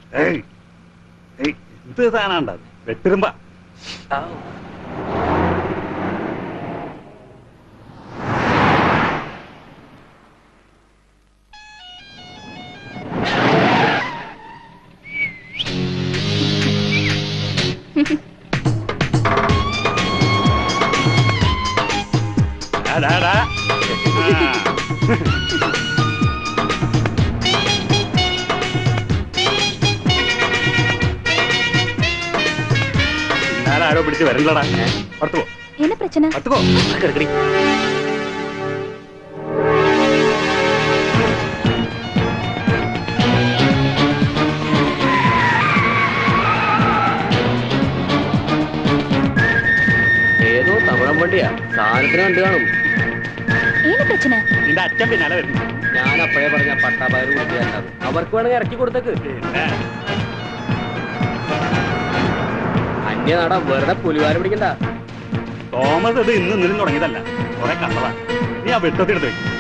ഏയ് ഏയ് ഇത് താനാണ്ടത് വെട്ടിരുമ്പ ഡാ, ഡാ, ഡാ. ആ. ആരോ പിടിച്ച് വരണ്ടടാ പുറത്തു പോ என்ன பிரச்சனை പുറത്തു പോ കിടക്കടി ഏതോ തവളം വണ്ടിയാ സാധനത്തിന് കണ്ടു കാണും என்ன பிரச்சனை നിന്റെ അച്ഛൻ പിന്നാലെ വരുന്നു ഞാൻ അപ്പോഴേ പറഞ്ഞ പട്ടാപയർ കുടിക്കാൻ അവർക്ക് വേണമെങ്കിൽ ഇറക്കി കൊടുത്തേക്ക് പിന്നെ അന്യ നാടാ വെറുതെ പുലിവാല പിടിക്കണ്ട തോമസ് ഇത് ഇന്ന് ഇന്നലും തുടങ്ങിയതല്ല കുറെ കണ്ടതാ നീ ആ വെട്ടത്തിനെടുത്ത് വെക്കും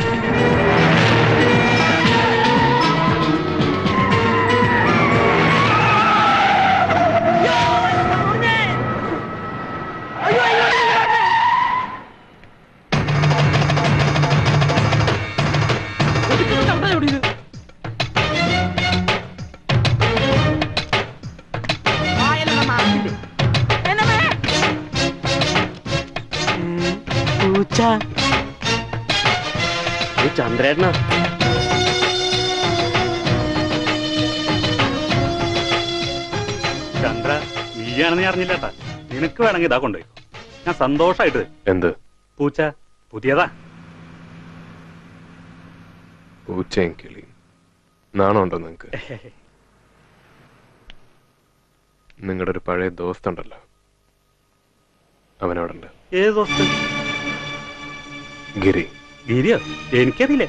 ഇത് ചന്ദ്രേട്ടനാ ചന്ദ്ര നീയാണെന്ന് ഞാൻ അറിഞ്ഞില്ലേട്ടാ നിനക്ക് വേണമെങ്കിൽ ഇതാ കൊണ്ടുപോയി ഞാൻ സന്തോഷായിട്ട് തരും. എന്ത് പൂച്ച പുതിയതാ പൂച്ചയും കിളി നാണമുണ്ടോ നിങ്ങക്ക് നിങ്ങളുടെ ഒരു പഴയ ദോസ്തുണ്ടല്ലോ അവനവിടുണ്ട് ഏത് ദോസ്ത് ഗിരി ഗിരിയോ എനിക്കറിയില്ല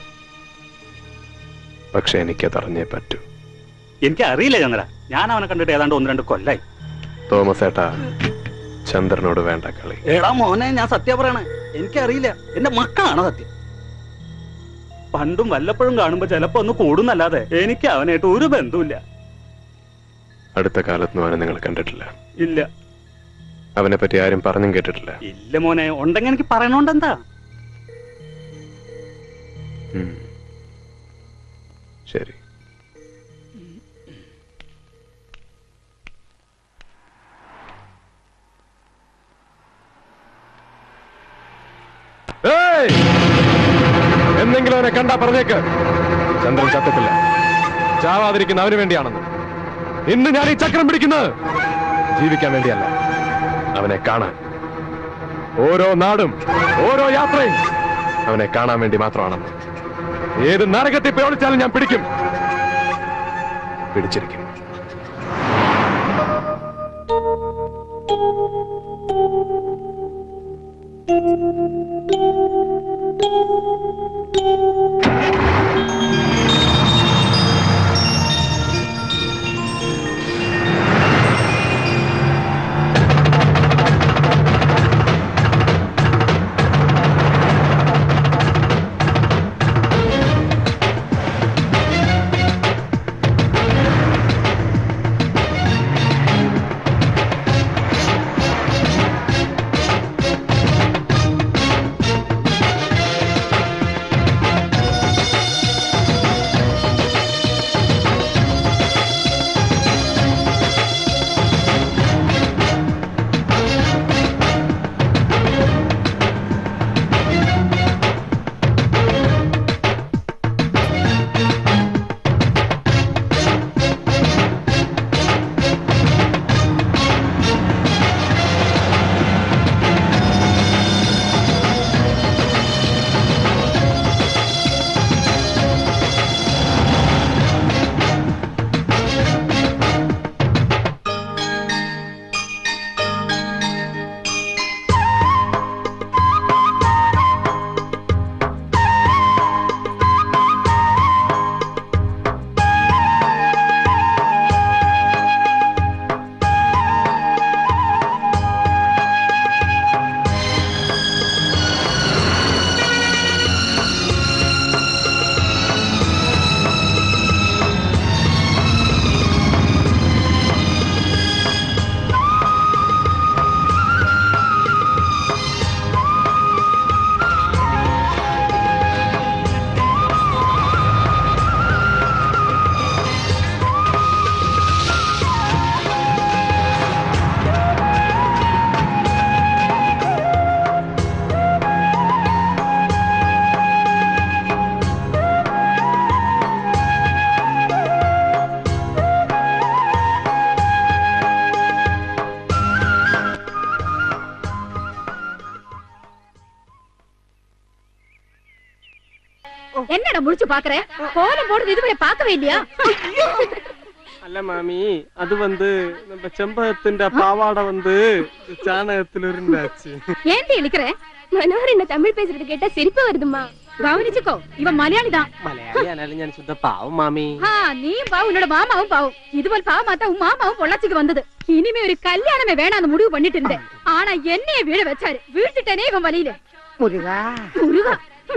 പക്ഷെ എനിക്കത് അറിഞ്ഞേ പറ്റൂ എനിക്ക് അറിയില്ല ചന്ദ്ര ഞാൻ അവനെ കണ്ടിട്ട് ഏതാണ്ട് ഒന്ന് രണ്ട് കൊല്ലായി തോമസ് ഏട്ടാ ചന്ദ്രനോട് വേണ്ട കളി എടാ മോനെ ഞാൻ സത്യം പറയണേ എനിക്കറിയില്ല എന്റെ മക്കളാണ് സത്യം പണ്ടും വല്ലപ്പോഴും കാണുമ്പോ ചിലപ്പോ ഒന്ന് കൂടുന്നല്ലാതെ എനിക്ക് അവനായിട്ട് ഒരു ബന്ധവുമില്ല അടുത്ത കാലത്തൊന്നും അവനെ നിങ്ങൾ കണ്ടിട്ടില്ല ഇല്ല അവനെ പറ്റി ആരും പറഞ്ഞും കേട്ടിട്ടില്ല ഇല്ല മോനെ ഉണ്ടെങ്കിൽ എനിക്ക് പറയണോണ്ട് എന്താ ഉം. ശരി ഏയ്! എന്തെങ്കിലും അവനെ കണ്ടാ പറഞ്ഞേക്ക് ചന്ദ്രൻ ചത്തത്തില്ല ചാവാതിരിക്കുന്ന അവന് വേണ്ടിയാണെന്ന് ഇന്ന് ഞാൻ ഈ ചക്രം പിടിക്കുന്നത് ജീവിക്കാൻ വേണ്ടിയല്ല അവനെ കാണാൻ ഓരോ നാടും ഓരോ യാത്രയും അവനെ കാണാൻ വേണ്ടി മാത്രമാണെന്ന് ഏത് നരകത്തിൽ പ്രയോഗിച്ചാലും ഞാൻ പിടിക്കും പിടിച്ചിരിക്കും என்னடா முடிச்சு பாக்குற கோலம் போடுறது இதுவரை பார்க்கவே இல்லையா அல்ல மாமி அது வந்து நம்ம செம்பகத்தின் பாவாடை வந்து சாணகத்துல இருந்தாச்சு ஏன்டி இழுக்கிற மனோகர் என்ன தமிழ் பேசுறது கேட்டா சிரிப்பு வருதுமா கவனிச்சுக்கோ இவன் மலையாளி தான் മലയാളി ആണാലും ഞാൻ ശുദ്ധ പാവം മാമി நீயும் பாவம் உன்னோட மாமாவும் பாவம் இதுபோல் பாவமாத்தா உன் மாமாவும் பொள்ளாச்சிக்கு வந்தது இனிமே ஒரு கல்யாணமே வேணாம் முடிவு பண்ணிட்டு இருந்தேன் ஆனா என்னைய வீட வச்சாரு வீழ்த்திட்டனே இவன் வழியில മുരുകാ முருகா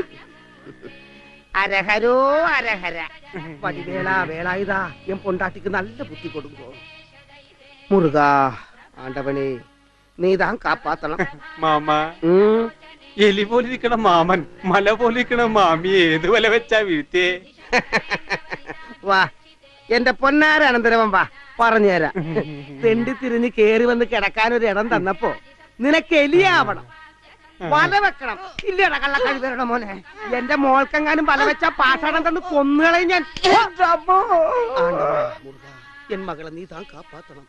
അരഹരോ അരഹര വടിവേള വേളായുധാ എൻ പൊണ്ടാട്ടിക്ക് നല്ല ബുദ്ധി കൊടുക്കോ മുരുകാ ആണ്ടവനെ നീ താൻ കാപ്പാത്തണം മാമ എലി പോലെ ഇരിക്കണ മാമൻ മല പോലെ ഇരിക്കണ മാമി ഏത് വല വെച്ചാ വീഴ്ത്തിയേ വാ എന്റെ പൊന്നാര അനന്തരവൻ വാ പറഞ്ഞുതരാം തെണ്ടി തിരിഞ്ഞ് കേറി വന്ന് കിടക്കാൻ ഒരു ഇടം തന്നപ്പോ നിനക്ക് എലിയാവണം വല വെക്കണം ഇല്ലടാ കള്ള കഴിവരുടെ മോനെ എന്റെ മോൾക്കെങ്ങാനും വല വെച്ചാ പാഷാണം തന്ന് കൊന്നുകളയും ഞാൻ ആണ്ടവാ, മുരുകാ, എൻ മകളെ നീ താൻ കാപ്പാത്തണം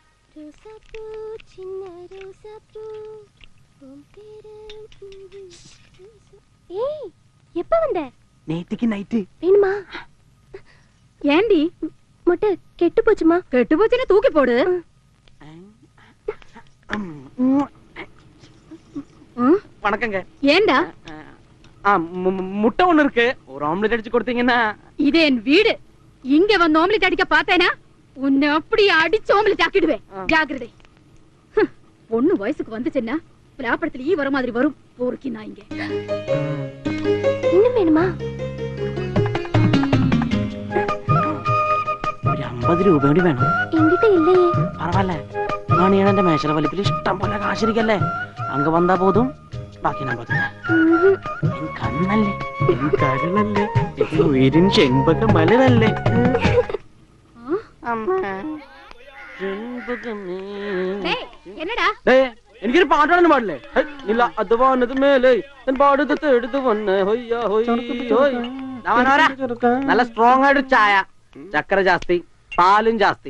ஏய் எப்ப வந்த நேத்திக்கு நைட்டு வேணுமா ஏண்டி முட்டை கெட்டு போச்சுமா கெட்டு போச்சுன்னு தூக்கி போடு ம், வணக்கங்க ஏண்டா ஆ மு- மு- முட்டை ஒண்ணு இருக்கு ஒரு ஆம்லெட் அடிச்சு கொடுத்தீங்கன்னா இது என் வீடு இங்க வந்து ஓம்லெட் அடிக்க பார்த்தேனா உன்னை அப்படி அடிச்சு ஓம்லெட் ஆக்கிடுவேன் ஜாக்கிரதை ஹம், பொண்ணு வயசுக்கு வந்துச்சுன்னா விழாப்படத்துல ஈ வர மாதிரி வரும் போருக்கி நான் இங்க இன்னும் வேணுமா ഒരു അമ്പത് രൂപ കൂടി വേണം என்கிட்ட இல்லையே പരവാല്ല മണിയണന്റെ മേശല വലിപ്പിൽ ഇഷ്ടം പോലെ കാശിരിക്കല്ലേ അങ്ങ് വന്നാ പോതും ബാക്കി ഞാൻ പറ്റില്ല എൻ കണ്ണല്ലേ എൻ കരളല്ലേ എൻ ഉയരിൻ ചെമ്പക മലരല്ലേ டேய், என்னடா എനിക്കൊരു പാട്ട് പാടാൻ പാടില്ലേ ഹൈ, ഇല്ല അത് വന്നത് മേലെ ഞാൻ പാടുന്നത് എടുത്ത് വന്ന് ഹൊയ്യ ഹൊയ് ഹൊയ് ദാ മനോഹര, നല്ല സ്ട്രോങ് ആയിട്ട് ചായ ചക്കര ജാസ്തി പാലും ജാസ്തി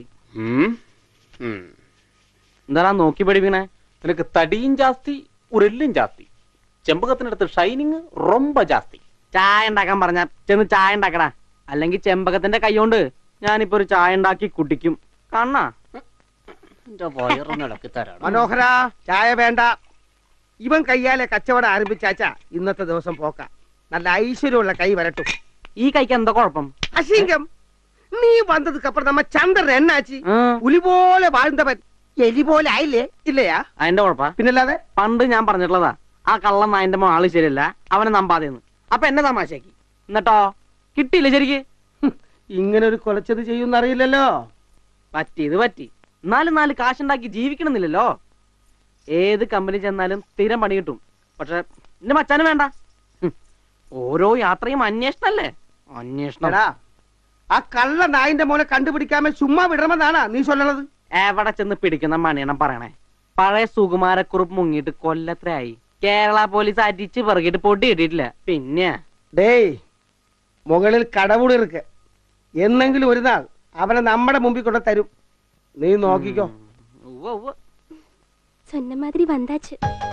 എന്താ നോക്കി പഠിപ്പിക്കണേ നിനക്ക് തടിയും ജാസ്തി ഉരല്ലും ജാസ്തി ചെമ്പകത്തിനടുത്ത് ഷൈനിങ് റൊമ്പ ജാസ്തി ചായ ഉണ്ടാക്കാൻ പറഞ്ഞ ചെന്ന് ചായ ഉണ്ടാക്കടാ അല്ലെങ്കിൽ ചെമ്പകത്തിന്റെ കൈ കൊണ്ട് ഞാനിപ്പോ ഒരു ചായ ഉണ്ടാക്കി കുടിക്കും കാണാ എന്റെ വയറ് നിളക്കി തരാം മനോഹര ചായ വേണ്ട ഇവൻ കയ്യാലെ കച്ചവടം ആരംഭിച്ചാച്ചാ ഇന്നത്തെ ദിവസം പോക്ക നല്ല ഐശ്വര്യമുള്ള കൈ വരട്ടും ഈ കൈക്ക് എന്താ കുഴപ്പം അസിംഗം നീ വന്നதுக்கு அப்புறம் நம்ம சந்திரன் என்னாச்சு ആ, പുലി പോലെ வாழ்ந்தവൻ എലി പോലെ ആയില്ലേ ഇല്ലയാ അതിന്റെ കുഴപ്പ പിന്നല്ലാതെ പണ്ട് ഞാൻ പറഞ്ഞിട്ടുള്ളതാ ആ കള്ളം നായന്റെ ആള് ശരിയല്ല അവനെ നമ്പാതെന്ന് അപ്പൊ എന്നെ തമാശയാക്കി എന്നിട്ടോ കിട്ടിയില്ല ശരിക്ക് ഇങ്ങനെ ഒരു കൊലച്ചത് ചെയ്യുന്ന അറിയില്ലല്ലോ പറ്റിയത് പറ്റി എന്നാലും നാല് കാശുണ്ടാക്കി ജീവിക്കണമെന്നില്ലല്ലോ ഏത് കമ്പനി ചെന്നാലും സ്ഥിരം പണി കിട്ടും പക്ഷെ എന്റെ മച്ചാനും വേണ്ട ഹും. ഓരോ യാത്രയും അന്വേഷണല്ലേ അന്വേഷണം എടാ ആ കള്ള നായിന്റെ മോനെ കണ്ടുപിടിക്കാമേ ചുമ്മാ വിടണമെന്നാണ് നീ ചൊല്ലണത് എവിടെ ചെന്ന് പിടിക്കുന്ന മണിയണം പറയണേ പഴയ സുകുമാരക്കുറുപ്പ് മുങ്ങിയിട്ട് കൊല്ലത്രയായി കേരള പോലീസ് അടിച്ച് പിറകിട്ട് പൊടി ഇട്ടിട്ടില്ല പിന്നെ ഡേയ് മുകളിൽ കടവുടി ഇருக்கு എന്നെങ്കിലും ഒരു നാൾ അവനെ നമ്മുടെ മുമ്പിൽ കൊണ്ട് തരും നീ നോക്കിക്കോ ഉവ്വ് ഉവ്വ്. சொன்ன மாதிரி வந்தாச்சு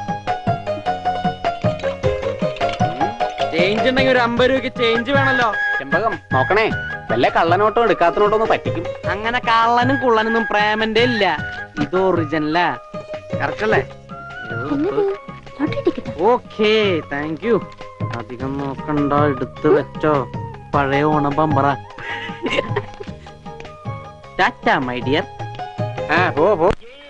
ചേഞ്ച് ഉണ്ടെങ്കിൽ ഒരു അമ്പത് രൂപയ്ക്ക് ചേഞ്ച് വേണല്ലോ ചെമ്പകം നോക്കണേ വല്ല കള്ളനോട്ടോ എടുക്കാത്ത നോട്ടോ ഒന്ന് പറ്റിക്കും അങ്ങനെ കള്ളനും കുള്ളനൊന്നും പ്രേമന്റെ ഇല്ല ഇത് ഒറിജിനലാ കറക്റ്റ് അല്ലേ என்னது lottery ticket okay thank you അധികം നോക്കണ്ട എടുത്ത് വെച്ചോ പഴയ Onam bumper tata my dear ആ പോ പോ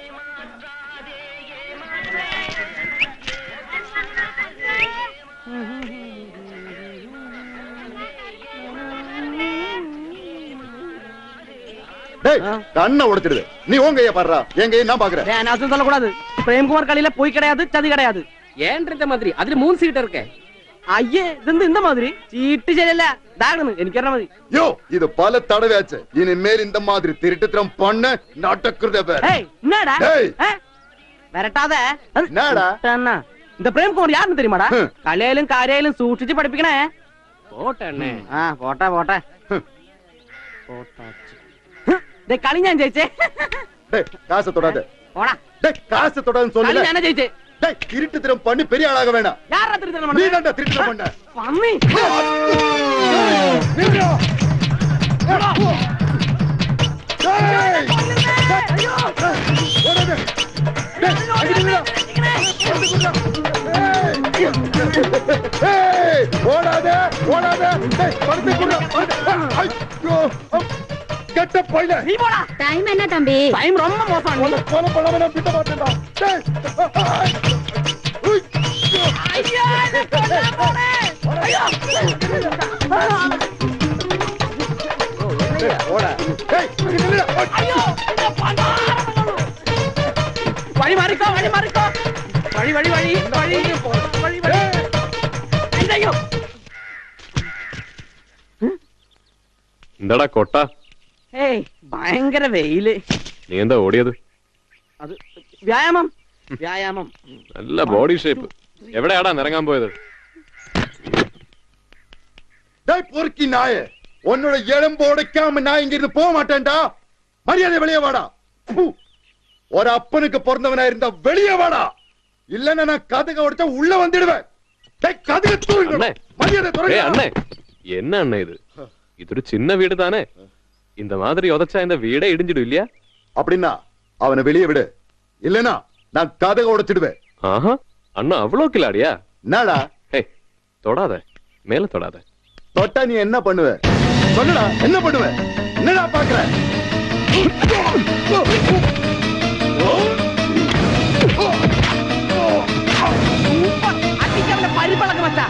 டேய் கண்ணை உடைச்சிடுது நீ உன் கைய பாடுறா என் கையை நான் பாக்குறேன் டேய், அனாவசியம் சொல்லக்கூடாது பிரேம்குமார் களியில போய் கிடையாது சதி கிடையாது ஏன்ற மாதிரி அதுல மூணு சீட் இருக்கு ஐயே இது இந்த மாதிரி சீட்டு சரியில்ல தாகணும் எனக்கு என்ன மாதிரி யோ இது பல தடவையாச்சு இனிமேல் இந்த மாதிரி திருட்டுத்தனம் பண்ண நடக்கிறத பேர் ஏய் என்னடா டேய். ஆ? விரட்டாத அது- என்னடா? விட்டேன்னா. இந்த பிரேம்குமார் யாருன்னு தெரியுமாடா ஹம். கலையிலும் காரையிலும் சூழ்ச்சிச்சு படிப்பிக்கണേ പോട്ടെ ആ പോട്ടെ പോട്ടെ പോട്ടാച്ച് കളി ഞാൻ ജയിച്ചേ டேய் காசை தொடாத പോടാ டேய் காசை தொடாதுன்னு കളി சொல்லல ഞാനാ ജയിച്ചേ டேய் திருட்டுத்தனம் பண்ணி பெரிய ஆளாக வேணாம் யாரா திருத்தണം நீ பண்ண? தான்டா திருட்டுத்தனம் பண்ண പന്നി டேய்! ஓடாத! டேய், அங்கிட்டு நில்லுடா. ஏய், ஓடாத ஓடாத டேய், படுத்து குடுடா, படுத்து. ஐயோ, அம், கெட்ட பையல നീ പോടാ டைம் என்ன தம்பி ടൈം ரொம்ப മോശമാണ് உன்னை கொலை பண்ணாம நான் விட மாட்டேன்டா டேய், ஐ, உய், അയ്യോ എന്നെ കൊല്ലാൻ പോണേ. അയ്യോ டேய், ஓட டேய், அங்கிட்டு நில்லுடா. അയ്യോ എന്നെ പണ്ടാരമല്ലോ. വഴി മാറിക്കോ വഴി മാറിക്കോ വഴി വഴി വഴി വഴി വഴി വഴി അയ്യോ എന്താടാ കൊട്ട ഏയ് ഭയങ്കര വെയില് നീ എന്താ ഓടിയത് അത് വ്യായാമം വ്യായാമം നല്ല ബോഡി ഷേപ്പ് എവിടെയാടാ നിറങ്ങാൻ പോയത് டேய் பொறுக்கி நாயே உன்னோட எலும்பு உடைக்காம நான் இங்க இருந்து போக மாட்டேன்டா மரியாதை வெளியே வாடா ஃபு. ஒரு அப்பனுக்கு பிறந்தவனா இருந்தா வெளியே வாடா இல்லன்னா நான் கதுக உடைச்சா உள்ள வந்துடுவேன் டேய் கதுக தூங்க அண்ணே. மரியாதை ஏ துறை அண்ணே என்ன அண்ணே இது இது ஒரு சின்ன வீடு தானே இந்த மாதிரி உதச்சா இந்த வீடே இடிஞ்சிடும் இல்லையா அப்படின்னா அவனை வெளியே விடு இல்லனா நான் கதுக உடைச்சிடுவேன் ஆஹா அண்ணா அவ்வளோ கிளாடியா என்னடா ஹே தொடாத மேல தொடாத தொட்டா நீ என்ன பண்ணுவ சொல்லுடா என்ன பண்ணுவ என்னடா பாக்குற സൂപ്പർ അടിച്ചവന്റെ പരിപ്പളക്കം വെച്ചാ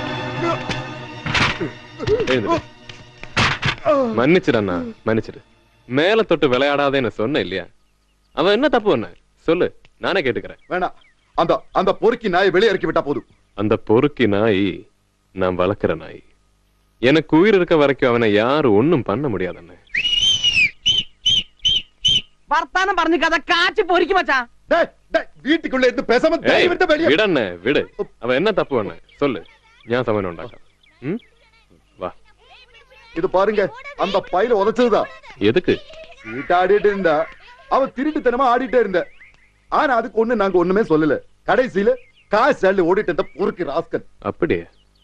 எழுந்துரு மன்னிச்சிடு அண்ணா மன்னிச்சிடு மேல தொட்டு விளையாடாதேன்னு சொன்ன இல்லையா அவன் என்ன தப்பு பண்ண சொல்லு நானே கேட்டுக்கிறேன் வேணாம் அந்த அந்த பொறுக்கி நாயை வெளியே இறக்கி விட்டா போதும் அந்த பொறுக்கி நாய் நான் வளர்க்கிற நாய் எனக்கு உயிர் இருக்க வரைக்கும் அவனை யாரும் ஒண்ணும் பண்ண முடியாது அண்ணே വർത്താനം പറഞ്ഞു കഥ കാച്ചി പൊരിക്കും മച്ചാ டேய் டேய் வீட்டுக்குள்ள இருந்து பேசாம ஏய், தைரியம் இருந்தா வெளியே விடு அண்ணே விடு அவன் என்ன தப்பு பண்ண சொல்லு ஞான் சமயம் உண்டாക്കാം ம் வா இது பாருங்க அந்த பையில உதைச்சதுதான் எதுக்கு சீட்டு ஆடிட்டு இருந்தா அவன் திருட்டுத்தனமா ஆடிட்டே இருந்த ஆனா அதுக்கு ஒண்ணு நாங்க ஒண்ணுமே சொல்லல கடைசியில காசு அள்ளி ஓடிட்டு இருந்த பொறுக்கி ராஸ்கன் அப்படியே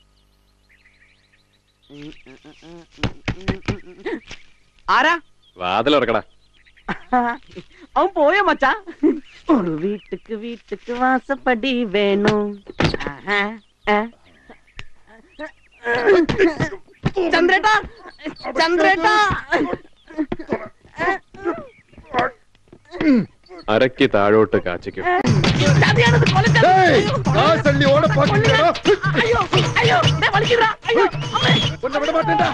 ആരാ வாதில இருக்கடா അവൻ പോയോ മച്ചാ ഒരു വീട്ടുക്ക് വീട്ടുക്ക് വാസപ്പടി വേണം ആഹാ, ആ. ചന്ദ്രേട്ടാ ചന്ദ്രേട്ടാ അരക്കി താഴോട്ട് കാച്ചിക്കും ചതിയാണിത്, കൊല ചതി. டேய் காசு அள்ளி ஓட பாக்கிறா അയ്യോ അയ്യോ ദേ വലിക്കുറാ. അയ്യോ അമ്മേ. ஒன்ன விட மாட்டேன்டா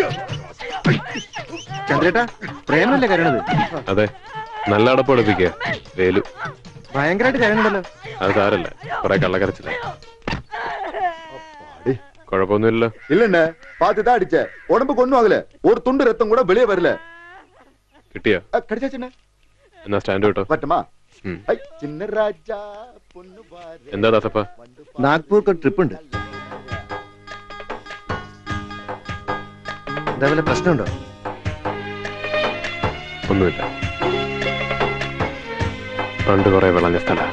ചന്ദ്രേട്ടാ പ്രേമല്ലേ കരണത് അതെ നല്ല അടപ്പൊടിപ്പിക്കുക വേലു ഭയങ്കരമായിട്ട് കരണുണ്ടല്ലോ അത് സാരല്ല കുറെ കള്ളക്കരച്ചില്ല കുഴപ്പമൊന്നുമില്ലല്ലോ இல்லண்ணே பாத்துதான் அடிச்ச உடம்புக்கு ஒண்ணும் ஆகல ஒரு துண்டு ரத்தம் கூட வெளியே வரல കിട്ടിയോ அஹ், கிடைச்சாச்சுண்ணே എന്നാ സ്റ്റാൻഡ് കിട്ടോ வரட்டுமா ഉം. ஐ, சின்ன ராஜா பொண்ணு பாரு എന്താ ദാസപ്പ നാഗ്പൂർക്ക് ട്രിപ്പ് ഉണ്ട് ഇതേപോലെ പ്രശ്നമുണ്ടോ ഒന്നുമില്ല പണ്ട് കുറെ വിളഞ്ഞ സ്ഥല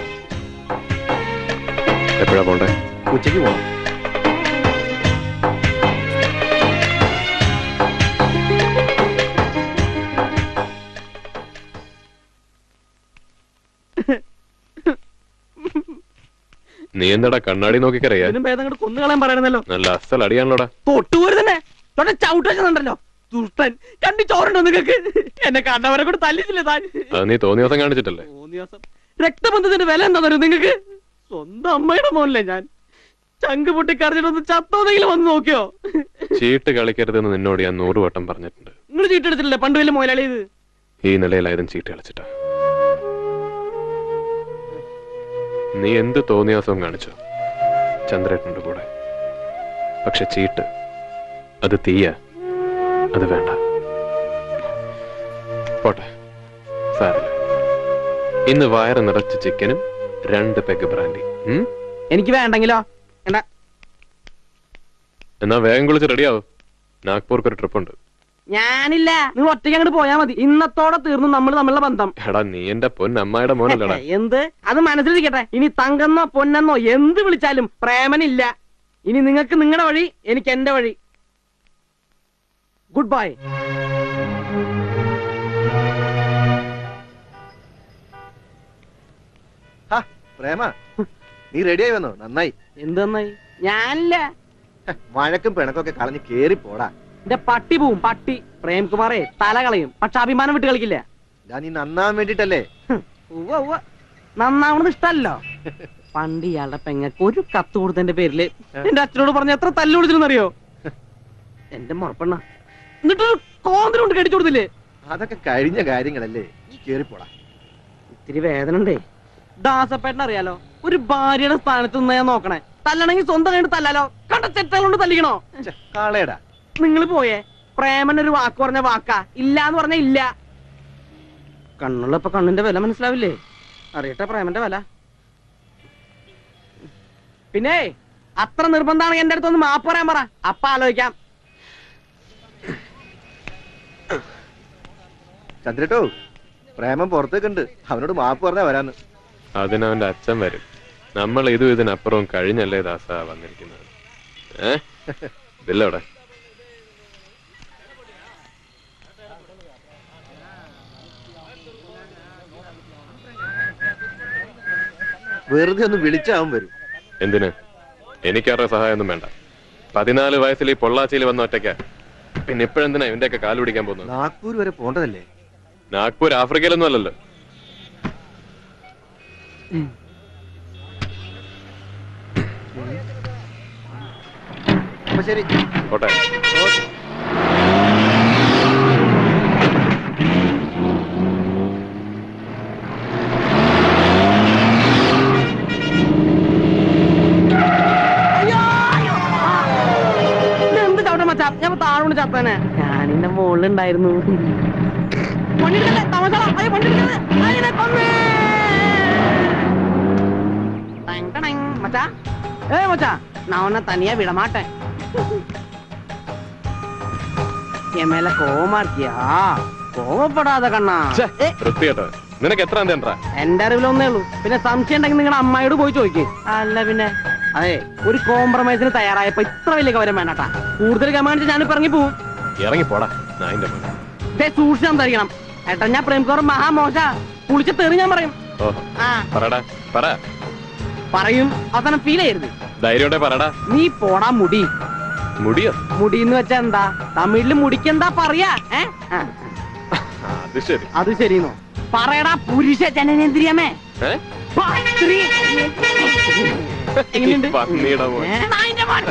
എപ്പോഴാ പോണ്ടേ ഉച്ചയ്ക്ക് പോകണം നീ എന്താടാ കണ്ണാടി നോക്കി കരയാ ഇതിനും ഭേദം അങ്ങോട്ട് കൊന്നുകളയാൻ പറയണല്ലോ നല്ല അസൽ അടിയാണല്ലോടാ തൊട്ടുപോര് തന്നെ തൊട്ടെ ചവിട്ട് വെച്ചതുണ്ടല്ലോ ദുഷ്ടൻ കണ്ടി ചോറുണ്ടോ നിങ്ങൾക്ക് എന്നെ കണ്ടവരെ കൂടെ തല്ലിച്ചില്ലേ താൻ അത് നീ തോന്നിയ ദിവസം കാണിച്ചിട്ടല്ലേ മൂന്ന് ദിവസം രക്തബന്ധത്തിന്റെ വില എന്താണെന്നറിയോ നിങ്ങൾക്ക് സ്വന്തം അമ്മയുടെ മോനല്ലേ ഞാൻ ചങ്ക് പൊട്ടി കറിഞ്ഞിട്ടൊന്ന് ചത്തോന്നെങ്കിലും വന്ന് നോക്കിയോ ചീട്ട് കളിക്കരുതെന്ന് നിന്നോട് ഞാൻ നൂറ് വട്ടം പറഞ്ഞിട്ടുണ്ട് നിങ്ങൾ ചീട്ടെടുത്തില്ലേ പണ്ട് വലിയ മുതലാളി ഇത് ഈ നിലയിലായതും ചീട്ട് കളിച്ചിട്ടാ നീ എന്ത് തോന്നിയ ദിവസവും കാണിച്ചു ചന്ദ്രേട്ടൻ്റെ കൂടെ പക്ഷെ ചീട്ട് അത് തീയ അത് വേണ്ട പോട്ടെ സാരല്ല ഇന്ന് വയറ് നിറച്ച് ചിക്കനും രണ്ട് പെഗ് ബ്രാൻഡി ഉം? എനിക്ക് വേണ്ടെങ്കിലോ വേണ്ട എന്നാ വേഗം കുളിച്ച് റെഡിയാവും നാഗ്പൂർക്ക് ഒരു ട്രിപ്പ് ഉണ്ട് ഞാനില്ല നിങ്ങൾ ഒറ്റയ്ക്ക് അങ്ങോട്ട് പോയാ മതി ഇന്നത്തോടെ തീർന്നു നമ്മൾ തമ്മിലുള്ള ബന്ധം എടാ നീ എന്റെ പൊന്നമ്മയുടെ മോനല്ലടാ എന്ത് അത് മനസ്സിലിരിക്കട്ടെ ഇനി തങ്കെന്നോ പൊന്നെന്നോ എന്ത് വിളിച്ചാലും പ്രേമനില്ല ഇനി നിങ്ങൾക്ക് നിങ്ങളുടെ വഴി എനിക്ക് എന്റെ വഴി ഗുഡ് ബൈ ഹാ, പ്രേമ നീ റെഡിയായി വന്നോ നന്നായി എന്ത് നന്നായി ഞാനില്ല ഹെ, വഴക്കും പിണക്കൊക്കെ കളഞ്ഞ് കേറി പോടാ എന്റെ പട്ടി പോവും പട്ടി പ്രേംകുമാറേ തല കളയും പക്ഷെ അഭിമാനം വിട്ട് കളിക്കില്ല ഞാൻ നീ നന്നാൻ വേണ്ടിട്ടല്ലേ ഉവ്വ ഉവ്വ നന്നാവണത് ഇഷ്ടല്ലോ പണ്ട് ഇയാളുടെ പെങ്ങക്ക് ഒരു കത്ത് കൊടുത്തതിന്റെ പേരില് എന്റെ അച്ഛനോട് പറഞ്ഞ എത്ര തല്ലു കൊടുത്തിരുന്നറിയോ എന്റെ മുറപ്പെണ്ണ എന്നിട്ടൊരു കോന്തലുണ്ട് കടിച്ചു കൊടുത്തില്ലേ അതൊക്കെ കഴിഞ്ഞ കാര്യങ്ങളല്ലേ നീ കേറി പോടാ ഇത്തിരി വേദന ഉണ്ടേ ദാസപ്പേട്ടൻ അറിയാലോ ഒരു ഭാര്യയുടെ സ്ഥാനത്ത് നിന്നാ ഞാൻ നോക്കണേ തല്ലണമെങ്കിൽ സ്വന്തം കണ്ട് തല്ലാലോ കണ്ട ചെറ്റകൾ കൊണ്ട് തല്ലിക്കണോ ഛെ, കാളയടാ നിങ്ങൾ പോയേ പ്രേമൻ ഒരു വാക്ക് പറഞ്ഞ വാക്കാ ഇല്ല എന്ന് പറഞ്ഞ ഇല്ല കണ്ണുള്ളപ്പോ കണ്ണിന്റെ വില മനസ്സിലാവില്ലേ അറിയട്ടെ പ്രേമന്റെ വില പിന്നെ അത്ര നിർബന്ധമാണെങ്കിൽ എന്റെ അടുത്തൊന്ന് മാപ്പ് പറയാൻ പറ അപ്പ ആലോചിക്കാം ചന്ദ്രട്ടോ പ്രേമം പുറത്തേക്കുണ്ട് അവനോട് മാപ്പ് പറഞ്ഞാ വരാന്ന് അതിനവന്റെ അച്ഛൻ വരും നമ്മൾ ഇതും ഇതിനപ്പുറവും കഴിഞ്ഞല്ലേ ദാസ വന്നിരിക്കുന്നത് ഏ ഇതില്ലവിടെ വെറുതെ ഒന്ന് വിളിച്ചാവും വരും എന്തിന് എനിക്കാരുടെ സഹായമൊന്നും വേണ്ട പതിനാല് വയസ്സിൽ ഈ പൊള്ളാച്ചിയിൽ വന്ന ഒറ്റയ്ക്ക പിന്നെ ഇപ്പോഴെന്തിനാ ഇവന്റെയൊക്കെ കാല് പിടിക്കാൻ പോകുന്നത് നാഗ്പൂർ വരെ പോണ്ടതല്ലേ നാഗ്പൂർ ആഫ്രിക്കയിലൊന്നും അല്ലല്ലോ അപ്പൊ ശരി പോട്ടെ എന്ത് ചവിട്ട മച്ചാ ഞാൻ താഴോണ്ട് ചത്തനെ ഞാനിന്റെ മുകളിലുണ്ടായിരുന്നു പണിയെടുക്കല്ലേ? തമാശകളാ? അയ്യോ, പണിയെടുക്കല്ലേ? അതിനെ കൊന്നേ. Tongue tongue. മച്ചാ ഏ മച്ചാ நான் உன்னை தனியா விட மாட்டேன் என் மேல கோவமா இருக்கியா கோவப்படாத கண்ணா ഛെ, ഏ, വൃത്തികെട്ടോ നിനക്ക് എത്ര എന്താ എന്റെ അറിവിലൊന്നേ ഉള്ളൂ പിന്നെ സംശയം ഉണ്ടെങ്കിൽ നിങ്ങളുടെ അമ്മായിയോട് പോയി ചോദിക്കേ അല്ല പിന്നെ അതെ ഒരു കോംപ്രമൈസിന് തയ്യാറായപ്പോ ഇത്ര വലിയ കവരം വേണ്ടട്ടാ കൂടുതൽ കമാൻഡ് ഞാനിപ്പോ ഇറങ്ങി പോവും ഇറങ്ങി പോടാ നായിന്റെ മോനെ ദേ സൂക്ഷിച്ച് സംസാരിക്കണം ഏട്ടാ ഞാൻ പ്രേംകോർ മഹാമോശ കുളിച്ച തെറി ഞാൻ പറയും ഓഹോ ആ പറടാ പറ പറയും അവസാനം ഫീൽ ചെയ്യരുത് ധൈര്യോടെ പറടാ നീ പോടാ മുടി മുടിയോ മുടി എന്ന് വെച്ചാ എന്താ തമിഴില് മുടിക്ക് എന്താ പറയാ ഏ ആ, അത് ശരി അത് ശരിന്നോ പറയടാ പുരുഷ ജനനേന്ദ്രിയമേ ഏ പാ, സ്ത്രീ. എങ്ങനെയുണ്ട് ഈ പന്നിയുടെ മോൻ ഏ, നായിന്റെ മോൻ.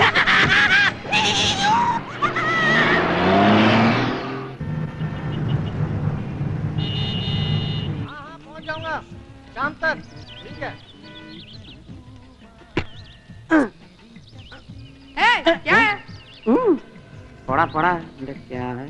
ഉം. പോടാ പോടാ എന്റെ ക്യാ-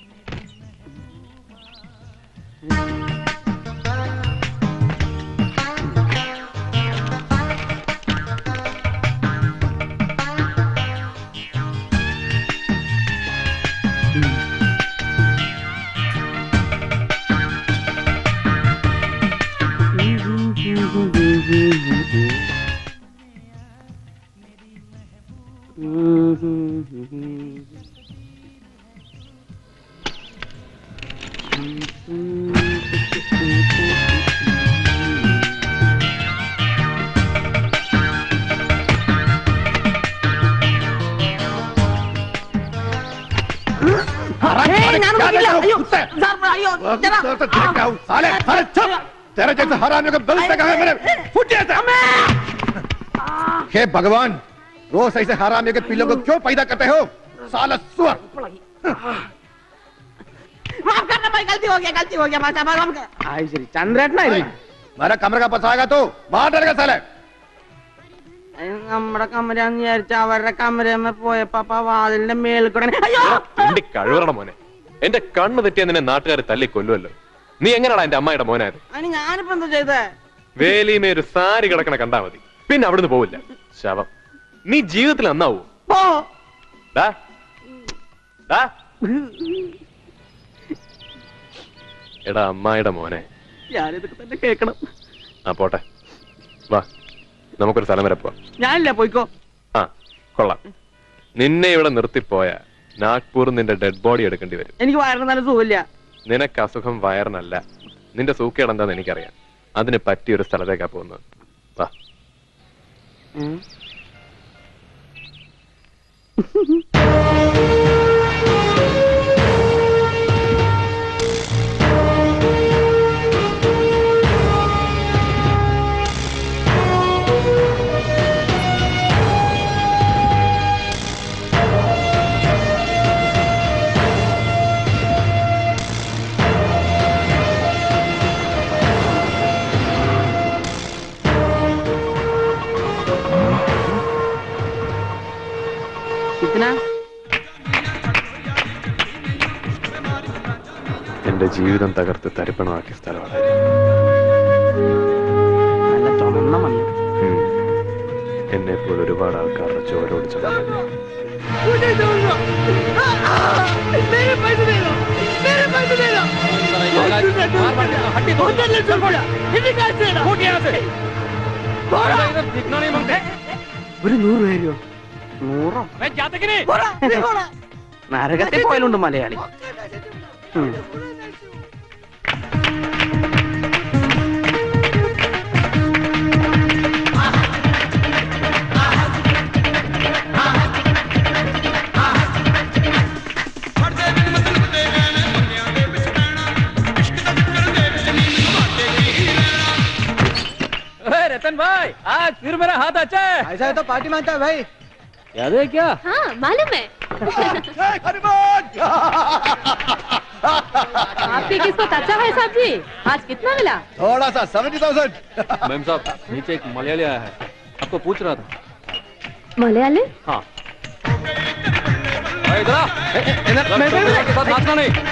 ഏയ്, ഞാൻ നോക്കിയില്ല. അയ്യോ, സാർ, അയ്യോ, ചേട്ടാ. साले साले चुप तेरे जैसे हरामियों को दिल से कहा है मैंने फुटिया था हे भगवान रोज ऐसे हरामियों के पिल्लों को क्यों पैदा करते हो साला सुअर माफ करना भाई गलती हो गया गलती हो गया माफ माफ कर आई श्री ചന്ദ്രേട്ടനായിരുന്നു मेरा कमरे का बस आएगा तो बाहर डरेगा साले നമ്മുടെ കമരാന്ന് വിചാരിച്ച അവരുടെ കമരമ്മ പോയപ്പോ അപ്പൊ വാതിലിന്റെ മേളിൽ കൂടെ അയ്യോ എന്റെ കഴിവറട മോനെ എന്റെ കണ്ണ് തെറ്റിയ നിന്നെ നാട്ടുകാർ തല്ലി കൊല്ലുമല്ലോ നീ എങ്ങനെയാടാ എന്റെ അമ്മയുടെ മോനായത് അതിന് ഞാനിപ്പോ എന്താ ചെയ്തേ വേലിമേ ഒരു സാരി കിടക്കണ കണ്ടാ മതി പിന്നെ അവിടുന്ന് പോവില്ല ശവം നീ ജീവിതത്തിൽ നന്നാവൂ പോ ഡാ ഡാ എടാ അമ്മായിയുടെ മോനെ ഞാനിതൊക്കെ തന്നെ കേക്കണം ആ പോട്ടെ വാ നമുക്കൊരു സ്ഥലം വരെ പോവാം ഞാനില്ല പോയിക്കോ ആ കൊള്ളാം നിന്നെ ഇവിടെ നിർത്തിപ്പോയ നാഗ്പൂർ നിന്റെ ഡെഡ് ബോഡി എടുക്കേണ്ടി വരും എനിക്ക് വയറിന് നല്ല സുഖമില്ല നിനക്ക് അസുഖം വയറിനല്ല നിന്റെ സൂക്കേട് എന്താന്ന് എനിക്കറിയാം അതിന് പറ്റിയൊരു സ്ഥലത്തേക്കാ പോകുന്നത് വാ കിത്തന എന്റെ ജീവിതം തകർത്ത് തരിപ്പണമാക്കിയ സ്ഥലമാണ് നല്ല ചുമന്ന മണ്ണ് എന്നെ പോലെ ഒരുപാട് ആൾക്കാരുടെ ചോരോട് ചതഞ്ഞു ഒരു നൂറ് പേരോ നൂറോ നരകത്തിൽ പോയാലുണ്ട് മലയാളി ഉം. रतन भाई आज फिर मेरा हाथ अच्छा है ऐसा है तो पार्टी मांगता है भाई याद है क्या हाँ मालूम है आपके किस्मत अच्छा है साहब जी आज कितना मिला थोड़ा सा सेवेंटी थाउजेंड मैम साहब नीचे एक मलयाली आया है आपको पूछ रहा था मलयाली हाँ अरे इधर आ। के साथ नाचना नहीं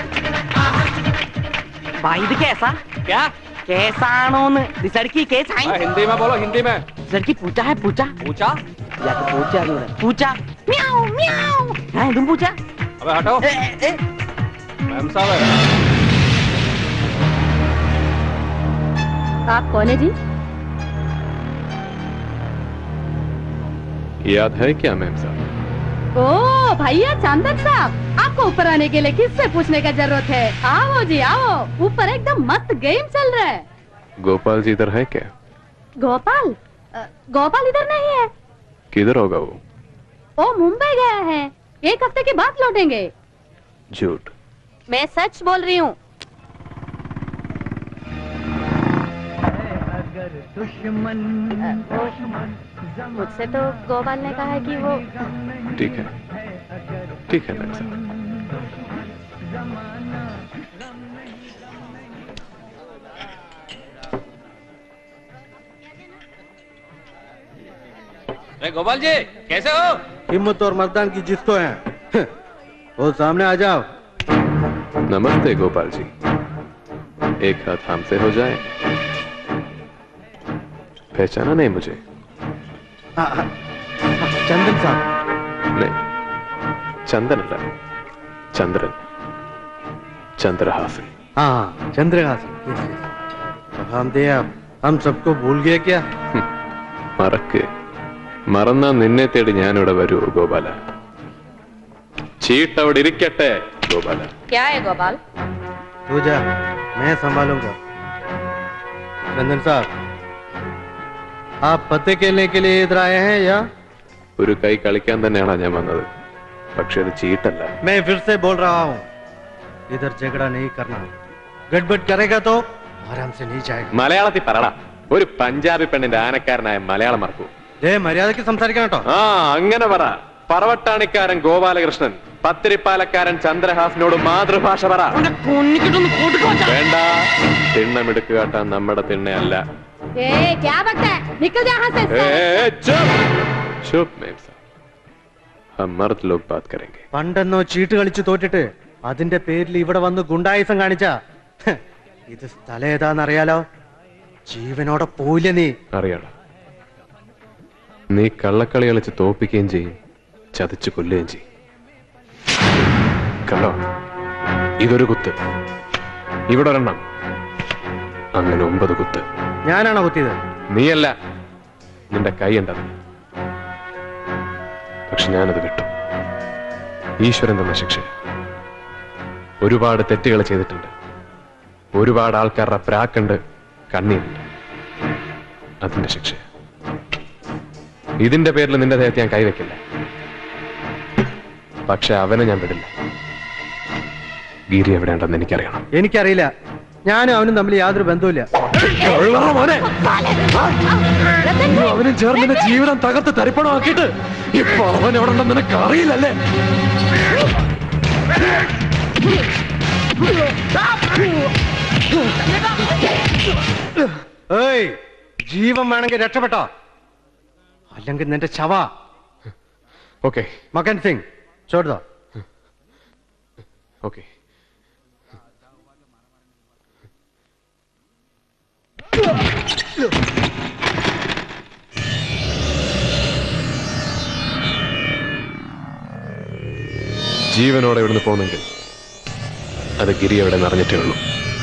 भाई ഇത് കേസാ क्या കേസാണോന്ന് this लड़की കേസ് ആയി हाँ, हिंदी में बोलो हिंदी में this लड़की പൂച്ച है പൂച്ച पूछा ഇയാൾക്ക് പൂച്ച അറിയൂടെ പൂച്ച മ്യാവ് മ്യാവ് ഞാൻ ഇതും പൂച്ച अबे हटो ഏ, ഏ, ഏ. मैम साहब है आप कौन है जी याद है क्या मैम साहब ओ भैया चंदन साहब आपको ऊपर आने के लिए किससे पूछने का जरूरत है आओ जी आओ ऊपर एकदम मस्त गेम चल रहा है गोपाल जी इधर है क्या गोपाल अ, गोपाल इधर नहीं है किधर होगा वो वो मुंबई गया है एक हफ्ते के बाद लौटेंगे झूठ मैं सच बोल रही हूँ मुझसे तो गोपाल ने कहा है कि वो ठीक है ठीक है मैम साहब अरे गोपाल जी कैसे हो हिम्मत और मतदान की जिस तो है वो सामने आ जाओ नमस्ते गोपाल जी एक हाथ हमसे हो जाए पहचाना नहीं मुझे चंदन साहब नहीं चंदन अല്ല ചന്ദ്രൻ ചന്ദ്രഹാസൻ हाँ चंद्रहासन हम दे आप हम सबको भूल गए क्या മറക്ക് മറന്നാ നിന്നെ തേടി ഞാനിവിടെ വരൂ ഗോപാല ചീട്ട് അവിടെ ഇരിക്കട്ടെ ഗോപാല क्या है गोपाल तू जा मैं संभालूंगा चंदन साहब आप पते खेलने के लिए इधर आए हैं या ഒരു കൈ കളിക്കാൻ തന്നെയാണ് ഞാൻ വന്നത് പക്ഷെ അത് ചീട്ടല്ല मैं फिर से बोल रहा हूँ इधर झगड़ा नहीं करना गड़बड़ करेगा तो आराम से नहीं जाएगा മലയാളത്തിൽ പറടാ ഒരു പഞ്ചാബി പെണ്ണിന്റെ ആനക്കാരനായ മലയാളം മറക്കൂ ദേ മര്യാദയ്ക്ക് സംസാരിക്കണം കേട്ടോ ആ അങ്ങനെ പറ പറവട്ടാണിക്കാരൻ ഗോപാലകൃഷ്ണൻ പത്തിരിപ്പാലക്കാരൻ ചന്ദ്രഹാസനോട് മാതൃഭാഷ പറ അവന്റെ പൊന്നിക്കിട്ടൊന്ന് കൂട്ടിക്കോ ചാ. വേണ്ട തിണ്ണമെടുക്ക് കാട്ടാൻ നമ്മുടെ തിണ്ണയല്ല ए क्या बकता है निकल जा यहाँ से ए, ए, चुप चुप मेम साहब हम मर्द लोग बात करेंगे പണ്ടെന്നോ ചീട്ട് കളിച്ച് തോറ്റിട്ട് അതിന്റെ പേരിൽ ഇവിടെ വന്ന് ഗുണ്ടായുസം കാണിച്ച ഇത് സ്ഥലം ഏതാന്നറിയാലോ ജീവനോടെ പോയില്ല നീ അറിയണം നീ കള്ളക്കളി കളിച്ച് തോപ്പിക്കുകയും ചെയ്യും ചതിച്ചു കൊല്ലുകയും ചെയ്യും കള്ളോ ഇതൊരു കുത്ത് ഇവിടെ ഒരെണ്ണം അങ്ങനെ ഒമ്പത് കുത്ത് ഞാനാണോ കുത്തിയത് നീയല്ല നിന്റെ കൈ ഉണ്ടത് പക്ഷെ ഞാനത് വിട്ടു ഈശ്വരൻ തന്ന ശിക്ഷ ഒരുപാട് തെറ്റുകൾ ചെയ്തിട്ടുണ്ട് ഒരുപാട് ആൾക്കാരുടെ പ്രാക്കുണ്ട് കണ്ണീരുണ്ട് അതിന്റെ ശിക്ഷ ഇതിന്റെ പേരിൽ നിന്റെ ദേഹത്ത് ഞാൻ കൈവയ്ക്കില്ല പക്ഷെ അവനെ ഞാൻ വിടില്ല ഗിരി എവിടെയുണ്ടെന്ന് എനിക്കറിയണം എനിക്കറിയില്ല ഞാനും അവനും തമ്മിൽ യാതൊരു ബന്ധവുമില്ല കൊള്ളാം മോനെ. നീയും അവനും ചേർന്ന് നിന്റെ ജീവിതം തകർത്ത് തരിപ്പണമാക്കിയിട്ട് ഇപ്പൊ അവൻ എവിടെ ഉണ്ടെന്ന് നിനക്ക് അറിയില്ലല്ലേ ഏയ് ജീവൻ വേണമെങ്കിൽ രക്ഷപ്പെട്ടോ അല്ലെങ്കിൽ നിന്റെ ശവ ഓക്കെ മകൻ സിംഗ് ചോട്ടോ ഓക്കെ ജീവനോടെ ഇവിടുന്ന് പോകുന്നെങ്കിൽ അത് ഗിരി എവിടെ നിറഞ്ഞിട്ടേ ഉള്ളൂ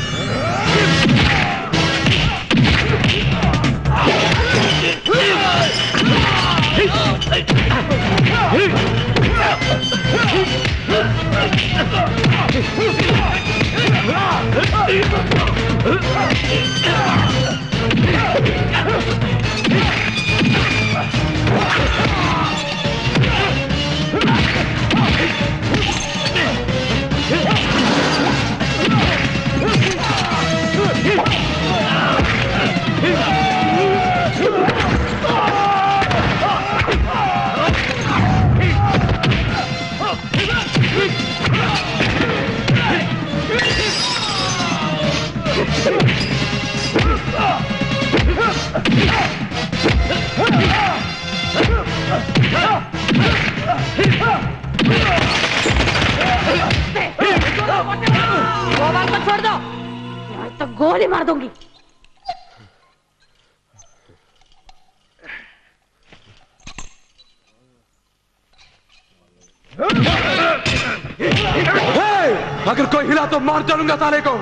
गोली मार दूंगी अगर कोई हिला तो मार डालूंगा साले को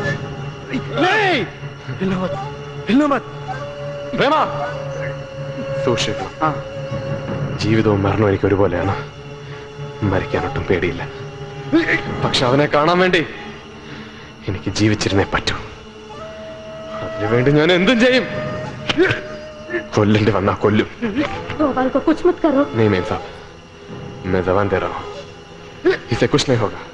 പ്രേമ സൂക്ഷിക്കണം ജീവിതവും മരണവും എനിക്ക് ഒരുപോലെയാണ് മരിക്കാനൊട്ടും പേടിയില്ല പക്ഷെ അവനെ കാണാൻ വേണ്ടി എനിക്ക് ജീവിച്ചിരുന്നേ പറ്റൂ അതിനുവേണ്ടി ഞാൻ എന്തും ചെയ്യും കൊല്ലേണ്ടി വന്നാ കൊല്ലും गोपाल को कुछ मत करो नहीं मेम साहब मैं जबान दे रहा हूँ इसे कुछ नहीं होगा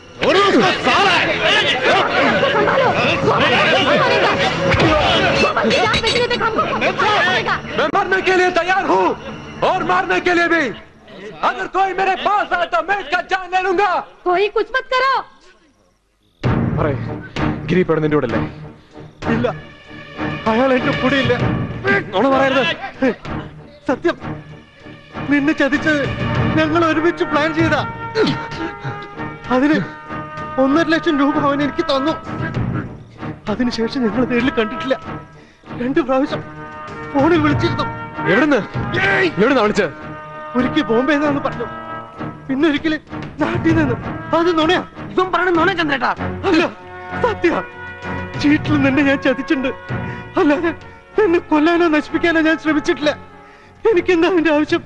गोपाल की जान बचने तक हमको खड़ा पड़ेगा मैं मरने के लिए तैयार हूँ और मारने के लिए भी अगर कोई मेरे पास आए तो मैं इसका जान ले लूंगा कोई कुछ मत करो പറയ് ഗിരി ഇപ്പൊ നിന്റെ കൂടെ അല്ലേ ഇല്ല അയാൾ എന്റെ കൂടെ ഇല്ല നുണ പറയരുത് സത്യം നിന്നെ ചതിച്ചത് ഞങ്ങൾ ഒരുമിച്ച് പ്ലാൻ ചെയ്ത അതിന് ഒന്നര ലക്ഷം രൂപ അവൻ എനിക്ക് തന്നു അതിനുശേഷം ഞങ്ങൾ നേരിൽ കണ്ടിട്ടില്ല രണ്ട് പ്രാവശ്യം ഫോണിൽ വിളിച്ചിരുന്നു എവിടുന്ന് എവിടുന്നാ വിളിച്ചത് ഒരിക്കൽ ബോംബെ നിന്നാന്ന് പറഞ്ഞു പിന്നെ ഒരിക്കല് നാട്ടിൽ നിന്ന് അത് നുണയാ ഇവൻ പറയണ നുണ ചന്ദ്രേട്ടാ അല്ല സത്യ ചീട്ടിൽ നിന്നെ ഞാൻ ചതിച്ചിട്ടുണ്ട് അല്ലാതെ എന്നെ കൊല്ലാനോ നശിപ്പിക്കാനോ ഞാൻ ശ്രമിച്ചിട്ടില്ല എനിക്കെന്താ അതിന്റെ ആവശ്യം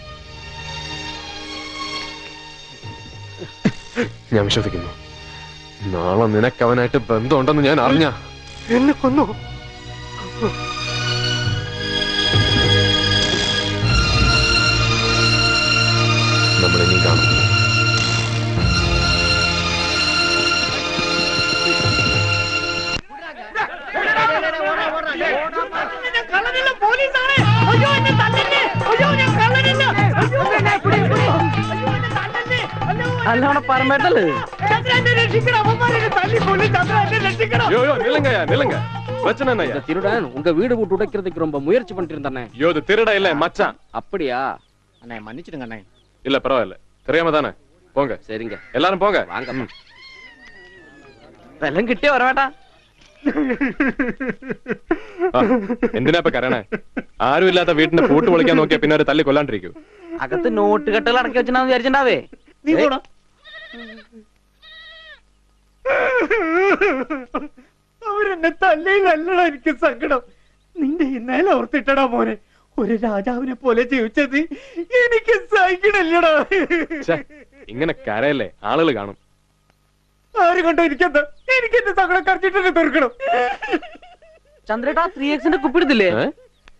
ഞാൻ വിശ്വസിക്കുന്നു നാളെ നിനക്ക് അവനായിട്ട് ബന്ധമുണ്ടെന്ന് ഞാൻ അറിഞ്ഞ എന്നെ കൊന്നോ നമ്മൾ ഇനി കാണും അല്ലവണ പറമ്പേട്ടല്ലേ யோ யோ நில்லுங்கய்யா நில்லுங்க பிரச்சனை இந்த என்னய்யா திருடன் உங்க வீடு விட்டு உடைக்கிறதுக்கு ரொம்ப முயற்சி பண்ணிட்டு இருந்தானே யோ இது திருட இல்ல மச்சான் அப்படியா അണ്ണേ മன்னிச்சிடுங்க അണ്ണേ இல்ல பரவாயில்ல தெரியாம தானே போங்க சரிங்க எல்லாரும் போங்க வாங்க വല്ലതും കിട്ടിയോ പറവേട്ടാ ആ, എന്തിനാ ഇപ്പൊ കരണേ ആരും ഇല്ലാത്ത വീട്ടിന്റെ പൂട്ട് പൊളിക്കാൻ നോക്കിയാ പിന്നെ ഒരു തല്ലി കൊല്ലാണ്ടിരിക്കൂ അകത്ത് നോട്ട് കെട്ടുകൾ അടക്കി വെച്ചിട്ടാന്ന് വിചാരിച്ചിണ്ടാവേ നീ പോടാ അവരെന്നെ തല്ലിയില്ലല്ലടാ എനിക്ക് സങ്കടം നിന്റെ ഇന്നലെ ഓർത്തിട്ടടാ മോനെ ഒരു രാജാവിനെ പോലെ ജീവിച്ചത് എനിക്ക് സഹിക്കണില്ലടാ ഛെ, ഇങ്ങനെ കരയല്ലേ ആളുകൾ കാണും ആര് കണ്ടോ എനിക്കെന്താ എനിക്ക് എന്റെ സങ്കടം കറച്ചിട്ട് തീർക്കണം ചന്ദ്രേട്ടാ ത്രീ എക്സിന്റെ കുപ്പിടുത്തില്ലേ ഏ?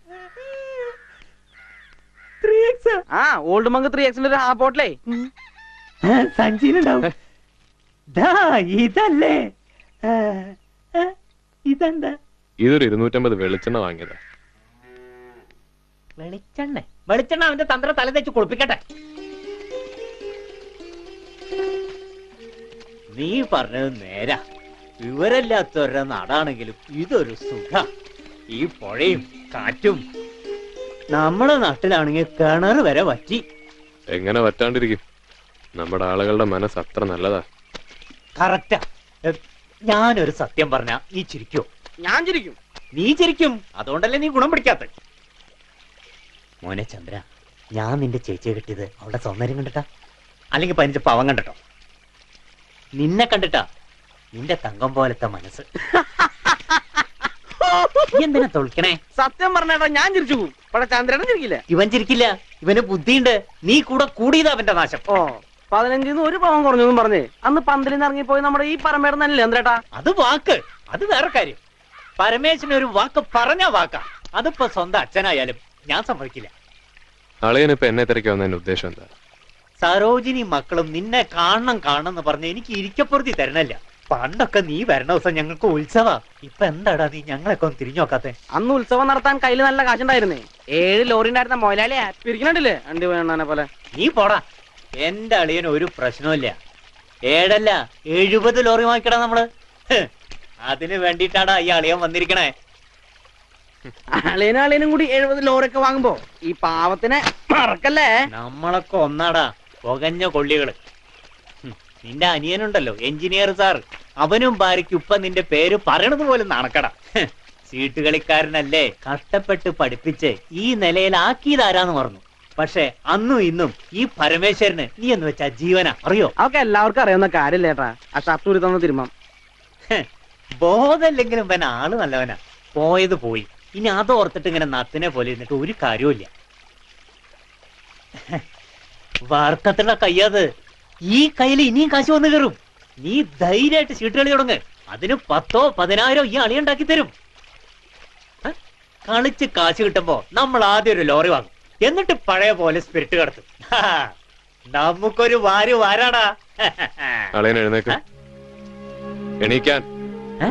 ത്രീ എക്സ് ആ ഓൾഡ് മങ്ക് ത്രീ എക്സിന്റെ ഒരു ഹാഫ് ബോട്ടിലേ സഞ്ചിയിലുണ്ടാവും ദാ ഇതല്ലേ ആ, ആ, ഇതെന്താ ഇതൊരു ഇരുന്നൂറ്റമ്പത് വെളിച്ചെണ്ണ വാങ്ങിയതാ വെളിച്ചെണ്ണ വെളിച്ചെണ്ണ അവന്റെ തന്ത്ര തല തെച്ച് കുളിപ്പിക്കട്ടെ നീ പറഞ്ഞത് നേരാ വിവരമില്ലാത്തവരുടെ നാടാണെങ്കിലും ഇതൊരു സുഖ ഈ പുഴയും കാറ്റും നമ്മളെ നാട്ടിലാണെങ്കിൽ കിണർ വരെ വറ്റി എങ്ങനെ പറ്റാണ്ടിരിക്കും നമ്മുടെ ആളുകളുടെ മനസ്സ് അത്ര നല്ലതാ കറക്റ്റാ എ, ഞാനൊരു സത്യം പറഞ്ഞ നീ ചിരിക്കോ ഞാൻ ചിരിക്കും നീ ചിരിക്കും അതുകൊണ്ടല്ലേ നീ ഗുണം പിടിക്കാത്ത മോനെ ചന്ദ്ര ഞാൻ നിന്റെ ചേച്ചിയെ കിട്ടിയത് അവളുടെ സൗന്ദര്യം കണ്ടിട്ടാ അല്ലെങ്കിൽ പതിനഞ്ച് പാവം കണ്ടിട്ടോ നിന്നെ കണ്ടിട്ടാ നിന്റെ തങ്കം പോലത്തെ മനസ്സ് നീ എന്തിനാ തൊളിക്കണേ സത്യം പറഞ്ഞേട്ടാ ഞാൻ ചിരിച്ചു പോകും പക്ഷെ ചന്ദ്രേട്ടൻ ചിരിക്കില്ല ഇവൻ ചിരിക്കില്ല ഇവന് ബുദ്ധിയുണ്ട് നീ കൂടെ കൂടിയതാ അവന്റെ നാശം ഓ പതിനഞ്ചിന്ന് ഒരു പവൻ കുറഞ്ഞു പറഞ്ഞേ അന്ന് പന്തലിൽ നിന്ന് ഇറങ്ങിപ്പോയി നമ്മുടെ ഈ പറമ്പേടം തന്നെ ചന്ദ്രേട്ടാ അത് വാക്ക് അത് വേറെ കാര്യം പരമേശ്വരൻ ഒരു വാക്ക് പറഞ്ഞ വാക്കാ അതിപ്പോ സ്വന്തം അച്ഛനായാലും ഞാൻ സമ്മതിക്കില്ല അളിയനിപ്പോ എന്നെ തിരക്കി വന്നതിന്റെ ഉദ്ദേശം എന്താ സരോജിനി മക്കളും നിന്നെ കാണണം കാണണം എന്ന് പറഞ്ഞ് എനിക്ക് ഇരിക്കപ്പുറത്തി തരണല്ല പണ്ടൊക്കെ നീ വരണ ദിവസം ഞങ്ങൾക്ക് ഉത്സവാ ഇപ്പൊ എന്താടാ നീ ഞങ്ങളൊക്കെ ഒന്ന് തിരിഞ്ഞു നോക്കാത്തെ അന്ന് ഉത്സവം നടത്താൻ കയ്യിൽ നല്ല കാശുണ്ടായിരുന്നേ ഏഴ് ലോറി ഉണ്ടായിരുന്ന മൊയലാളിയാ പിരിക്കണണ്ടില്ലേ അണ്ടി വേണനെ പോലെ നീ പോടാ എന്റെ അളിയന് ഒരു പ്രശ്നമില്ല ഏഴല്ല എഴുപത് ലോറി വാങ്ങിക്കടാ നമ്മള് ഹ്, അതിന് വേണ്ടിട്ടാടാ ഈ അളിയൻ വന്നിരിക്കണേ അളിയനും അളിയനും കൂടി എഴുപത് ലോറിയൊക്കെ വാങ്ങുമ്പോ ഈ പാവത്തിനെ മറക്കല്ലേ നമ്മളൊക്കെ ഒന്നാടാ പുകഞ്ഞ കൊള്ളികള് ഹും, നിന്റെ അനിയനുണ്ടല്ലോ എഞ്ചിനീയർ സാർ അവനും ഭാര്യയ്ക്കും ഇപ്പൊ നിന്റെ പേര് പറയണത് പോലും നടക്കട സീട്ട് കളിക്കാരനല്ലേ കഷ്ടപ്പെട്ട് പഠിപ്പിച്ച് ഈ നിലയിലാക്കിയതാരാന്ന് പറഞ്ഞു പക്ഷെ അന്നും ഇന്നും ഈ പരമേശ്വരന് നീ എന്ന് വെച്ചാ ജീവന അറിയോ അതൊക്കെ എല്ലാവർക്കും അറിയാവുന്ന കാര്യമില്ല ഏട്ടാ ആ ഷർട്ട് ഊരി തന്ന തിരുമ്മം ഹ്, ബോധമില്ലെങ്കിലും ഇവൻ ആള് നല്ലവനാ പോയത് പോയി ഇനി അത് ഓർത്തിട്ട് ഇങ്ങനെ നത്തിനെ പോലെ ഇരുന്നിട്ട് ഒരു കാര്യമില്ല വാർക്കത്തുള്ള കയ്യത് ഈ കയ്യിൽ ഇനിയും കാശ് വന്നു കയറും നീ ധൈര്യമായിട്ട് ചീട്ട് കളി തുടങ്ങ് അതിന് പത്തോ പതിനായിരോ ഈ അളി ഉണ്ടാക്കി തരും ഹ? കളിച്ച് കാശ് കിട്ടുമ്പോ നമ്മൾ ആദ്യം ഒരു ലോറി വാങ്ങും എന്നിട്ട് പഴയ പോലെ സ്പിരിറ്റ് കടത്തും ഹാ, നമുക്കൊരു വാര് വാരാടാ അളിയൻ എഴുന്നേക്ക് എണീക്കാൻ ഏ?